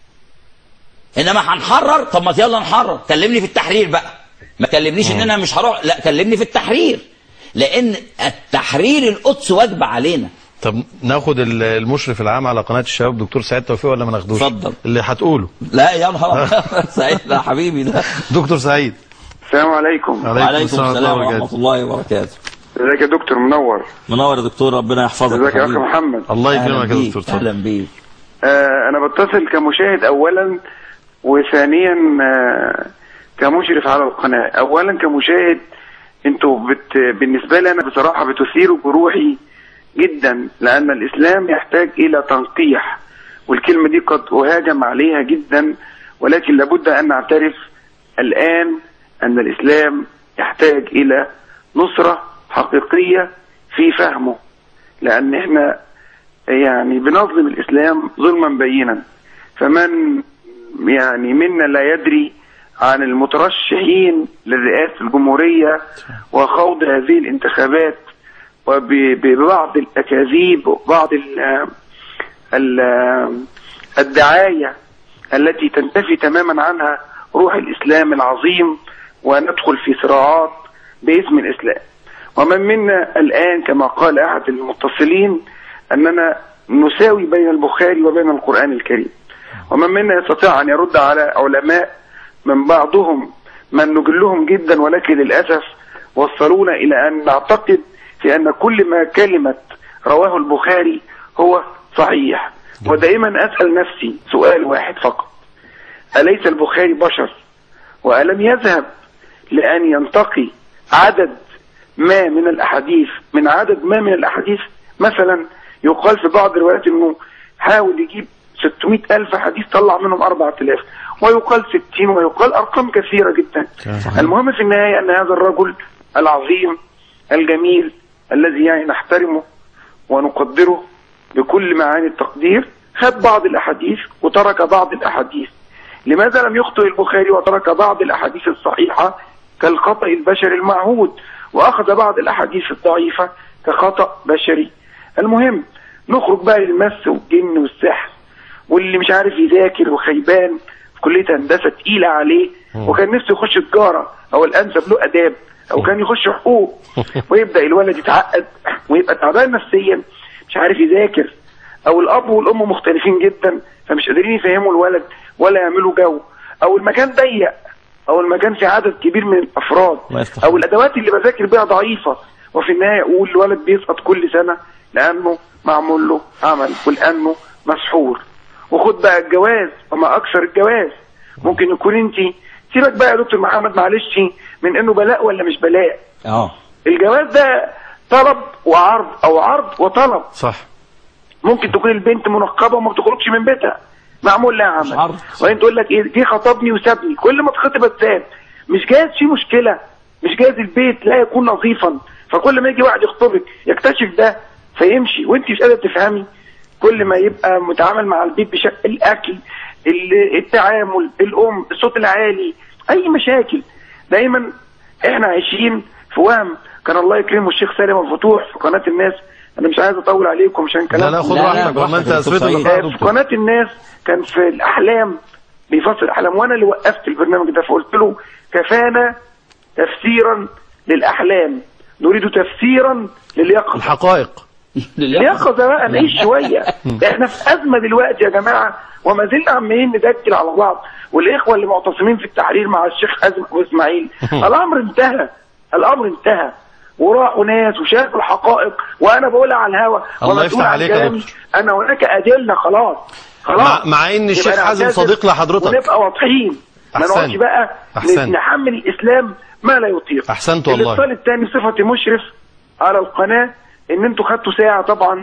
انما هنحرر طب ما يلا نحرر كلمني في التحرير بقى ما كلمنيش ان انا مش هروح لا كلمني في التحرير لان التحرير القدس واجب علينا طب ناخد ال- المشرف العام على قناه الشباب دكتور سعيد توفيق ولا ما ناخدوش اتفضل. اللي هتقوله لا يا نهار أبيض. سعيد ده حبيبي ده دكتور سعيد السلام عليكم وعليكم السلام ورحمه الله وبركاته ازيك يا دكتور منور منور يا دكتور ربنا يحفظك ازيك يا اخ حبيبي. محمد الله أهلاً يكرمك يا بيك، دكتور اتفضل. اهلا بيك آه انا بتصل كمشاهد اولا وثانيا آه كمشرف على القناه اولا كمشاهد انتوا بت بالنسبه لي انا بصراحه بتثيروا جروحي جدا لان الاسلام يحتاج الى تنقيح والكلمه دي قد اهاجم عليها جدا ولكن لابد ان نعترف الان ان الاسلام يحتاج الى نصره حقيقيه في فهمه لان احنا يعني بنظلم الاسلام ظلما بينا فمن يعني منا لا يدري عن المترشحين لرئاسه الجمهوريه وخوض هذه الانتخابات وببعض الاكاذيب وبعض ال ال الدعايه التي تنتفي تماما عنها روح الاسلام العظيم وندخل في صراعات باسم الاسلام ومن منا الان كما قال احد المتصلين اننا نساوي بين البخاري وبين القران الكريم ومن منا يستطيع ان يرد على علماء من بعضهم من نجلهم جدا ولكن للاسف وصلونا الى ان نعتقد في ان كل ما كلمه رواه البخاري هو صحيح ودائما اسال نفسي سؤال واحد فقط اليس البخاري بشر والم يذهب لان ينتقي عدد ما من الاحاديث من عدد ما من الاحاديث مثلا يقال في بعض الروايات انه حاول يجيب 600 ألف حديث طلع منهم 4000 ويقال 60 ويقال أرقام كثيرة جدا المهم في النهاية أن هذا الرجل العظيم الجميل الذي يعني نحترمه ونقدره بكل معاني التقدير خد بعض الأحاديث وترك بعض الأحاديث لماذا لم يخطئ البخاري وترك بعض الأحاديث الصحيحة كالخطأ البشري المعهود وأخذ بعض الأحاديث الضعيفة كخطأ بشري المهم نخرج بقى للمس والجن والسحر واللي مش عارف يذاكر وخيبان في كلية هندسة تقيلة عليه وكان نفسه يخش تجارة أو الأنسب له آداب أو كان يخش حقوق ويبدأ الولد يتعقد ويبقى تعبان نفسيا مش عارف يذاكر أو الأب والأم مختلفين جدا فمش قادرين يفهموا الولد ولا يعملوا جو أو المكان ضيق أو المكان فيه عدد كبير من الأفراد أو الأدوات اللي بذاكر بيها ضعيفة وفي النهاية أقول الولد بيسقط كل سنة لأنه معمول له عمل ولأنه مسحور وخد بقى الجواز وما اكثر الجواز ممكن يكون انت سيبك بقى يا دكتور محمد معلش من انه بلاء ولا مش بلاء اه الجواز ده طلب وعرض او عرض وطلب صح ممكن تكون البنت منقبه وما بتخرجش من بيتها معمول لها عمل وبعدين تقول لك ايه دي خطبني وسابني كل ما تخطب اتساب مش جايز في مشكله مش جايز البيت لا يكون نظيفا فكل ما يجي واحد يخطبك يكتشف ده فيمشي وانت مش قادره تفهمي كل ما يبقى متعامل مع البيت بشكل الاكل ال- التعامل الام الصوت العالي اي مشاكل دايما احنا عايشين في وهم كان الله يكرمه الشيخ سالم الفتوح في قناه الناس انا مش عايز اطول عليكم عشان كلام لا لا خد راحتك والله انت اثبت اللقاء في قناه الناس كان في الاحلام بيفسر الاحلام وانا اللي وقفت البرنامج ده فقلت له كفانا تفسيرا للاحلام نريد تفسيرا لليقظه الحقائق اليقظه بقى نعيش شويه احنا في ازمه دلوقتي يا جماعه وما زلنا عمالين ندكل على بعض والاخوه اللي معتصمين في التحرير مع الشيخ حازم ابو اسماعيل الامر انتهى الامر انتهى وراحوا ناس وشافوا الحقائق وانا بقولها على الهوا الله ومسؤول يفتح عن عليك يا كلامي. دكتور. انا هناك ادله خلاص خلاص مع, مع ان الشيخ يبقى حازم نعتذر صديق لحضرتك ونبقى واضحين ما أحسنت. نقعدش بقى أحسنت. نحمل الاسلام ما لا يطيق أحسنت والله. الاتصال الثاني صفتي مشرف على القناه ان انتوا خدتوا ساعه طبعا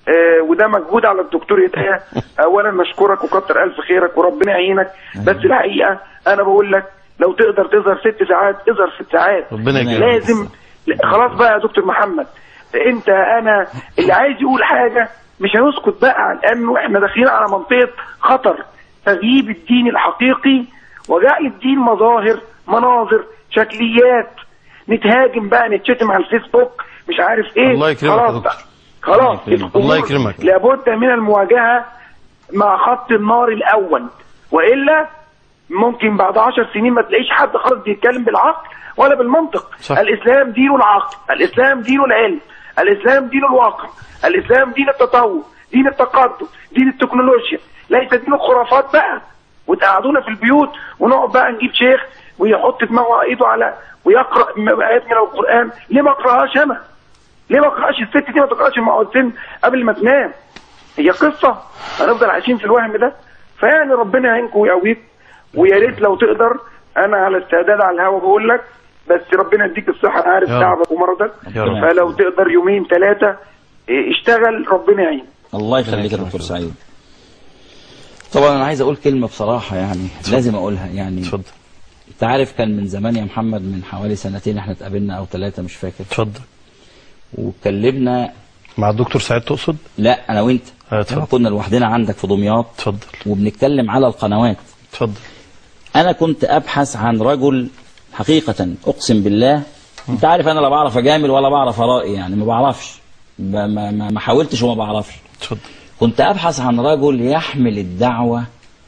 آه وده مجهود على الدكتور هدايه اولا نشكرك وكتر الف خيرك وربنا يعينك بس الحقيقه انا بقول لك لو تقدر تظهر ست ساعات اظهر ست ساعات ربنا يكرمك. لازم لا، خلاص بقى يا دكتور محمد انت انا اللي عايز يقول حاجه مش هنسكت بقى لانه احنا داخلين على منطقه خطر تغييب الدين الحقيقي وجعل الدين مظاهر مناظر شكليات نتهاجم بقى نتشتم على الفيسبوك مش عارف ايه الله يكرمك يا خلاص دكتور. بقى خلاص الله الأمور يكرمك. لابد من المواجهه مع خط النار الاول والا ممكن بعد عشر سنين ما تلاقيش حد خالص بيتكلم بالعقل ولا بالمنطق صح. الاسلام دين العقل الاسلام دين العلم الاسلام دين الواقع الاسلام دين التطور دين التقدم دين التكنولوجيا ليس دين الخرافات بقى وتقعدونا في البيوت ونقعد بقى نجيب شيخ ويحط دماغه ايده على ويقرا م- ايات من القران ليه ما اقراهاش انا؟ ليه ما اقراش الست دي ما تقراش المعوذتين قبل ما تنام؟ هي قصه هنفضل عايشين في الوهم ده فيعني ربنا يعينكم ويقويك ويا ريت لو تقدر انا على استعداد على الهوا بقول لك بس ربنا يديك الصحه انا عارف يا رب. تعبك ومرضك يا رب. فلو تقدر يومين ثلاثه اشتغل ربنا يعين الله يخليك يا دكتور سعيد طبعا انا عايز اقول كلمه بصراحه يعني لازم اقولها يعني اتفضل انت عارف كان من زمان يا محمد من حوالي سنتين احنا اتقابلنا او ثلاثه مش فاكر اتفضل واتكلمنا مع الدكتور سعيد تقصد لا انا وانت اه، اتفضل. لما كنا لوحدنا عندك في دمياط اتفضل وبنتكلم على القنوات اتفضل انا كنت ابحث عن رجل حقيقه اقسم بالله انت عارف انا لا بعرف اجامل ولا بعرف ارائي يعني ما بعرفش ب- ما, ما, ما حاولتش وما بعرفش اتفضل كنت ابحث عن رجل يحمل الدعوه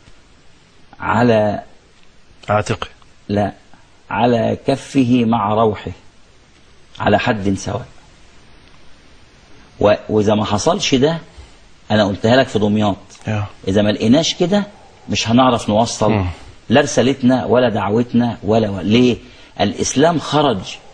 على عاتقي لا على كفه مع روحه على حد سواء و- واذا ما حصلش ده انا قلتها لك في دمياط يا. اذا ما لقيناش كده مش هنعرف نوصل مم. لا رسالتنا ولا دعوتنا ولا, ولا ليه الاسلام خرج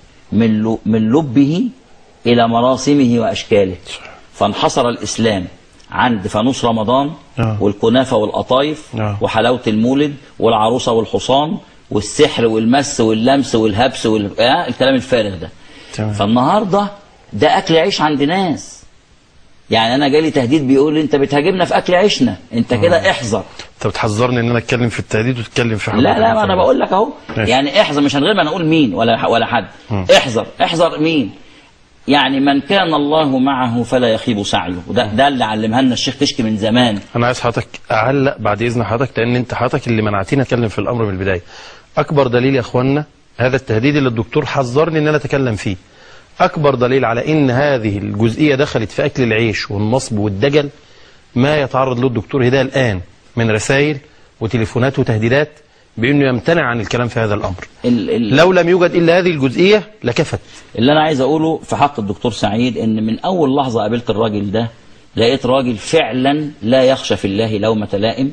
من لو- من لبه الى مراسمه واشكاله فانحصر الاسلام عند فانوس رمضان آه. والكنافه والقطايف آه. وحلاوه المولد والعروسه والحصان والسحر والمس واللمس والهبس وال... آه الكلام الفارغ ده تمام فالنهارده ده اكل عيش عند ناس يعني انا جالي تهديد بيقول لي انت بتهاجمنا في اكل عيشنا انت كده احذر انت بتحذرني ان انا اتكلم في التهديد وتتكلم في حاجه لا لا ما انا بقول لك اهو ماشي. يعني احذر مش من غير ما نقول مين ولا ولا حد مم. احذر احذر مين يعني من كان الله معه فلا يخيب سعيه وده ده اللي علمها لنا الشيخ كشك من زمان انا عايز حضرتك اعلق بعد اذن حضرتك لان انت حضرتك اللي منعتني اتكلم في الامر من البدايه اكبر دليل يا اخوانا هذا التهديد اللي الدكتور حذرني ان انا اتكلم فيه اكبر دليل على ان هذه الجزئيه دخلت في اكل العيش والنصب والدجل ما يتعرض له الدكتور هدايه الان من رسائل وتليفونات وتهديدات بانه يمتنع عن الكلام في هذا الامر ال ال لو لم يوجد الا هذه الجزئيه لكفت اللي انا عايز اقوله في حق الدكتور سعيد ان من اول لحظه قابلت الراجل ده لقيت راجل فعلا لا يخشى في الله لومه لائم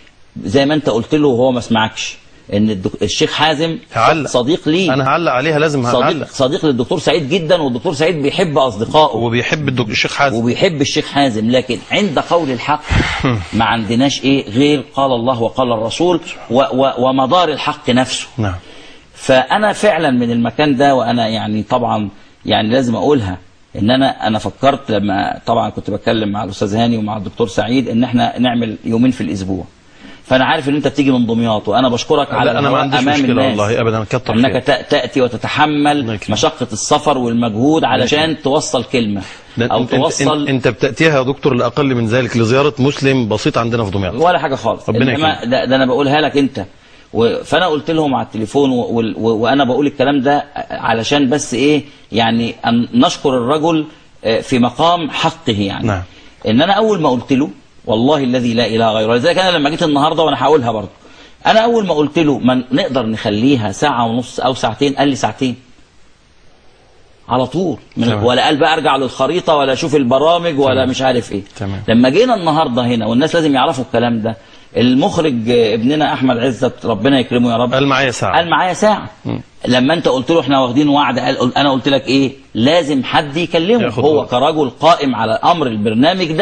زي ما انت قلت له وهو ما سمعكش ان الدك... الشيخ حازم هعلق. صديق لي انا هعلق عليها لازم صديق هعلق صديق للدكتور سعيد جدا والدكتور سعيد بيحب اصدقائه وبيحب الدك- الشيخ حازم وبيحب الشيخ حازم لكن عند قول الحق ما عندناش ايه غير قال الله وقال الرسول و و ومدار الحق نفسه نعم فانا فعلا من المكان ده وانا يعني طبعا يعني لازم اقولها ان انا انا فكرت لما طبعا كنت بتكلم مع الاستاذ هاني ومع الدكتور سعيد ان احنا نعمل يومين في الاسبوع فانا عارف ان انت بتيجي من دمياط وانا بشكرك على لا انا ما الهواء عنديش امام مشكله الناس والله ابدا كتر انك خيرك. ت- تاتي وتتحمل مشقه السفر والمجهود علشان توصل كلمه ده او انت, انت, توصل انت بتاتيها يا دكتور لاقل من ذلك لزياره مسلم بسيط عندنا في دمياط ولا حاجه خالص ربنا إنما يكرمك. ده, ده انا بقولها لك انت و... فانا قلت لهم على التليفون و... و... و... وانا بقول الكلام ده علشان بس ايه يعني أن نشكر الرجل آه، في مقام حقه يعني نعم. ان انا اول ما قلت له والله الذي لا اله غيره لذلك انا لما جيت النهارده وانا هقولها برضه انا اول ما قلت له من نقدر نخليها ساعه ونص او ساعتين قال لي ساعتين على طول من تمام. ولا قال بقى ارجع للخريطه ولا اشوف البرامج ولا مش عارف ايه تمام لما جينا النهارده هنا والناس لازم يعرفوا الكلام ده المخرج آه، ابننا احمد عزت ربنا يكرمه يا رب قال معايا ساعه قال معايا ساعه مم. لما انت قلت له احنا واخدين وعد قال قل- انا قلت لك ايه لازم حد يكلمه ياخد هو وقت. كرجل قائم على امر البرنامج ده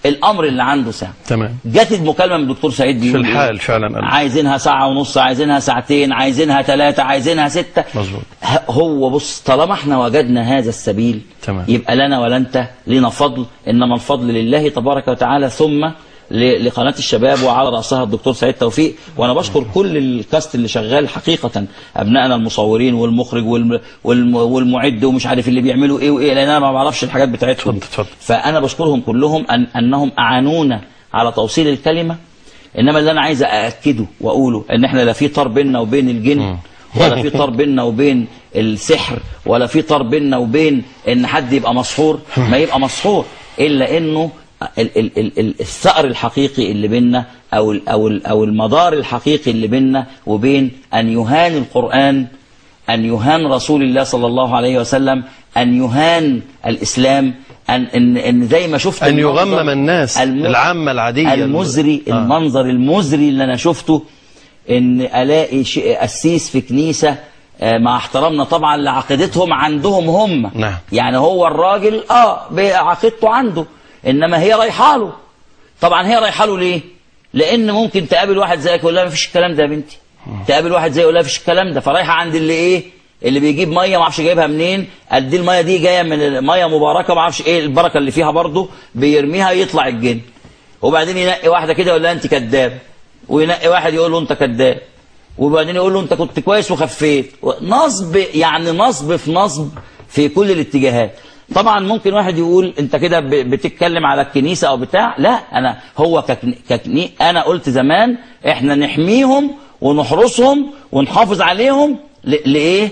الامر اللي عنده ساعه تمام جت المكالمه من الدكتور سعيد في بيقول إيه؟ الحال فعلا قال. عايزينها ساعة ونص عايزينها ساعتين عايزينها ثلاثة عايزينها ستة مظبوط ه- هو بص طالما احنا وجدنا هذا السبيل تمام يبقى لنا ولا انت لنا فضل انما الفضل لله تبارك وتعالى ثم ل- لقناة الشباب وعلى رأسها الدكتور سعيد توفيق وأنا بشكر كل الكاست اللي شغال حقيقة أبنائنا المصورين والمخرج والم والم والمعد ومش عارف اللي بيعملوا إيه وإيه لأن أنا ما بعرفش الحاجات بتاعتهم فأنا بشكرهم كلهم أن أنهم أعانونا على توصيل الكلمة إنما اللي أنا عايز أأكده وأقوله إن إحنا لا في طار بيننا وبين الجن ولا في طار بيننا وبين السحر ولا في طار بيننا وبين ان حد يبقى مسحور ما يبقى مسحور الا انه ال- ال- ال- ال- الثأر الحقيقي اللي بيننا او ال- او ال- او المدار الحقيقي اللي بيننا وبين ان يهان القرآن ان يهان رسول الله صلى الله عليه وسلم ان يهان الاسلام ان ان, إن زي ما شفت أن المنظر يغمم الناس الم- العامة العادية المزري آه. المنظر المزري اللي انا شفته ان الاقي شيء قسيس في كنيسه آه، مع احترامنا طبعا لعقيدتهم عندهم هم نعم يعني هو الراجل اه بعقيدته عنده انما هي رايحه له طبعا هي رايحه له ليه لان ممكن تقابل واحد زيك يقول لها ما فيش الكلام ده يا بنتي تقابل واحد زي يقول لها مفيش الكلام ده فرايحه عند اللي ايه اللي بيجيب ميه ما اعرفش جايبها منين قد إيه الميه دي جايه من ميه مباركه ما اعرفش ايه البركه اللي فيها برضه بيرميها يطلع الجن وبعدين ينقي واحده كده يقول لها انت كذاب وينقي واحد يقول له انت كذاب وبعدين يقول له انت كنت كويس وخفيت نصب يعني نصب في نصب في كل الاتجاهات طبعا ممكن واحد يقول انت كده ب- بتتكلم على الكنيسه او بتاع لا انا هو ككني ككني انا قلت زمان احنا نحميهم ونحرسهم ونحافظ عليهم ل- لايه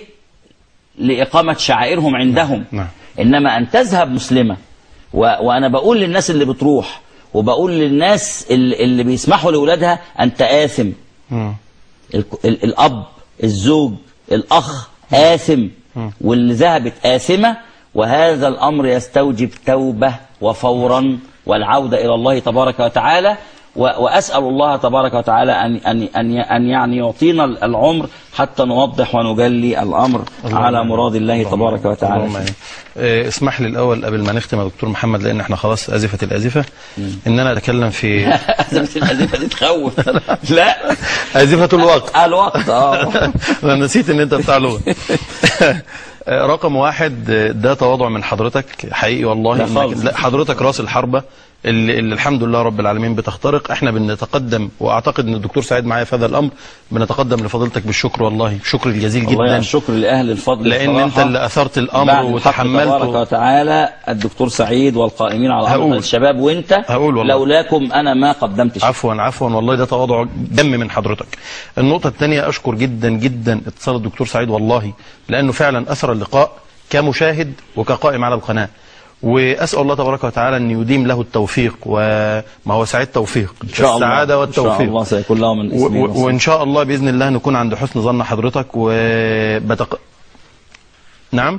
لاقامه شعائرهم عندهم نعم. انما ان تذهب مسلمه و... وانا بقول للناس اللي بتروح وبقول للناس اللي, اللي بيسمحوا لاولادها انت آثم مم. ال... ال... الاب الزوج الاخ آثم واللي ذهبت آثمة وهذا الأمر يستوجب توبة وفورا والعودة إلى الله تبارك وتعالى و... وأسأل الله تبارك وتعالى أن أن أن أن يعني يعطينا العمر حتى نوضح ونجلي الأمر على مراد الله تبارك وتعالى اللهم آمين. آه، اسمح لي الاول قبل ما نختم يا دكتور محمد لان احنا خلاص ازفه الازفه ان انا اتكلم في أزمة الأزمة دي تخوف لا ازفه الوقت الوقت اه انا نسيت ان انت بتاع لغه آه، رقم واحد آه، ده تواضع من حضرتك حقيقي والله لا إنك- خالص. لا حضرتك راس الحربه اللي, اللي الحمد لله رب العالمين بتخترق احنا بنتقدم واعتقد ان الدكتور سعيد معايا في هذا الامر بنتقدم لفضيلتك بالشكر والله الشكر الجزيل والله جدا الشكر لأهل الفضل لان بصراحة. انت اللي اثرت الامر بعد الحق تبارك وتحملته وتعالى الدكتور سعيد والقائمين على أمر هقول. الشباب وانت هقول والله. لولاكم انا ما قدمت شيء عفوا عفوا والله ده تواضع دم من حضرتك النقطة الثانية أشكر جدا جدا اتصال الدكتور سعيد والله لأنه فعلا أثر اللقاء كمشاهد وكقائم على القناة وأسأل الله تبارك وتعالى أن يديم له التوفيق وما هو سعيد توفيق ان شاء الله السعادة ان والتوفيق شاء الله سيكون له من و- اسمه و- وإن شاء الله بإذن الله نكون عند حسن ظن حضرتك وبتق... نعم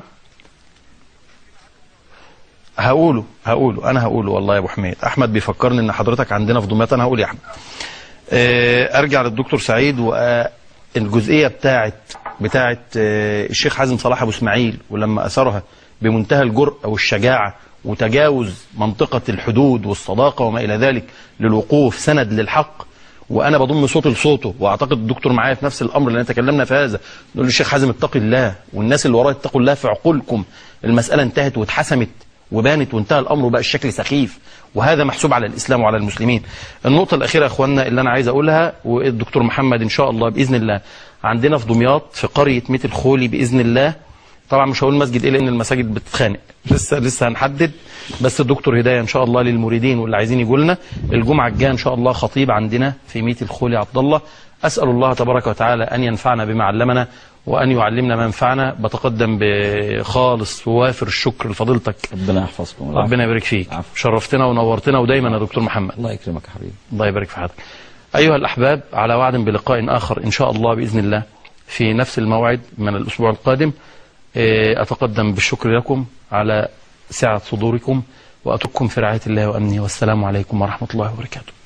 هقوله هقوله انا هقوله والله يا ابو حميد احمد بيفكرني ان حضرتك عندنا في دمياط انا هقول يا احمد آه، ارجع للدكتور سعيد والجزئيه بتاعت بتاعت آه، الشيخ حازم صلاح ابو اسماعيل ولما اثرها بمنتهى الجرأه والشجاعه وتجاوز منطقه الحدود والصداقه وما الى ذلك للوقوف سند للحق وانا بضم صوتي لصوته واعتقد الدكتور معايا في نفس الامر لان تكلمنا في هذا نقول للشيخ حازم اتقي الله والناس اللي ورايا اتقوا الله في عقولكم المساله انتهت واتحسمت وبانت وانتهى الامر وبقى الشكل سخيف وهذا محسوب على الاسلام وعلى المسلمين النقطه الاخيره يا اخواننا اللي انا عايز اقولها والدكتور محمد ان شاء الله باذن الله عندنا في دمياط في قريه ميت الخولي باذن الله طبعا مش هقول مسجد ايه لان المساجد بتتخانق لسه لسه هنحدد بس الدكتور هدايه ان شاء الله للمريدين واللي عايزين يجوا لنا الجمعه الجايه ان شاء الله خطيب عندنا في ميت الخولي عبد الله اسال الله تبارك وتعالى ان ينفعنا بما علمنا وان يعلمنا ما ينفعنا بتقدم بخالص ووافر الشكر لفضيلتك ربنا يحفظكم ربنا يبارك فيك شرفتنا ونورتنا ودايما يا دكتور محمد الله يكرمك يا حبيبي الله يبارك في حضرتك أيها الأحباب على وعد بلقاء آخر إن شاء الله بإذن الله في نفس الموعد من الأسبوع القادم إيه، أتقدم بالشكر لكم على سعة صدوركم وأترككم في رعاية الله وأمنه والسلام عليكم ورحمة الله وبركاته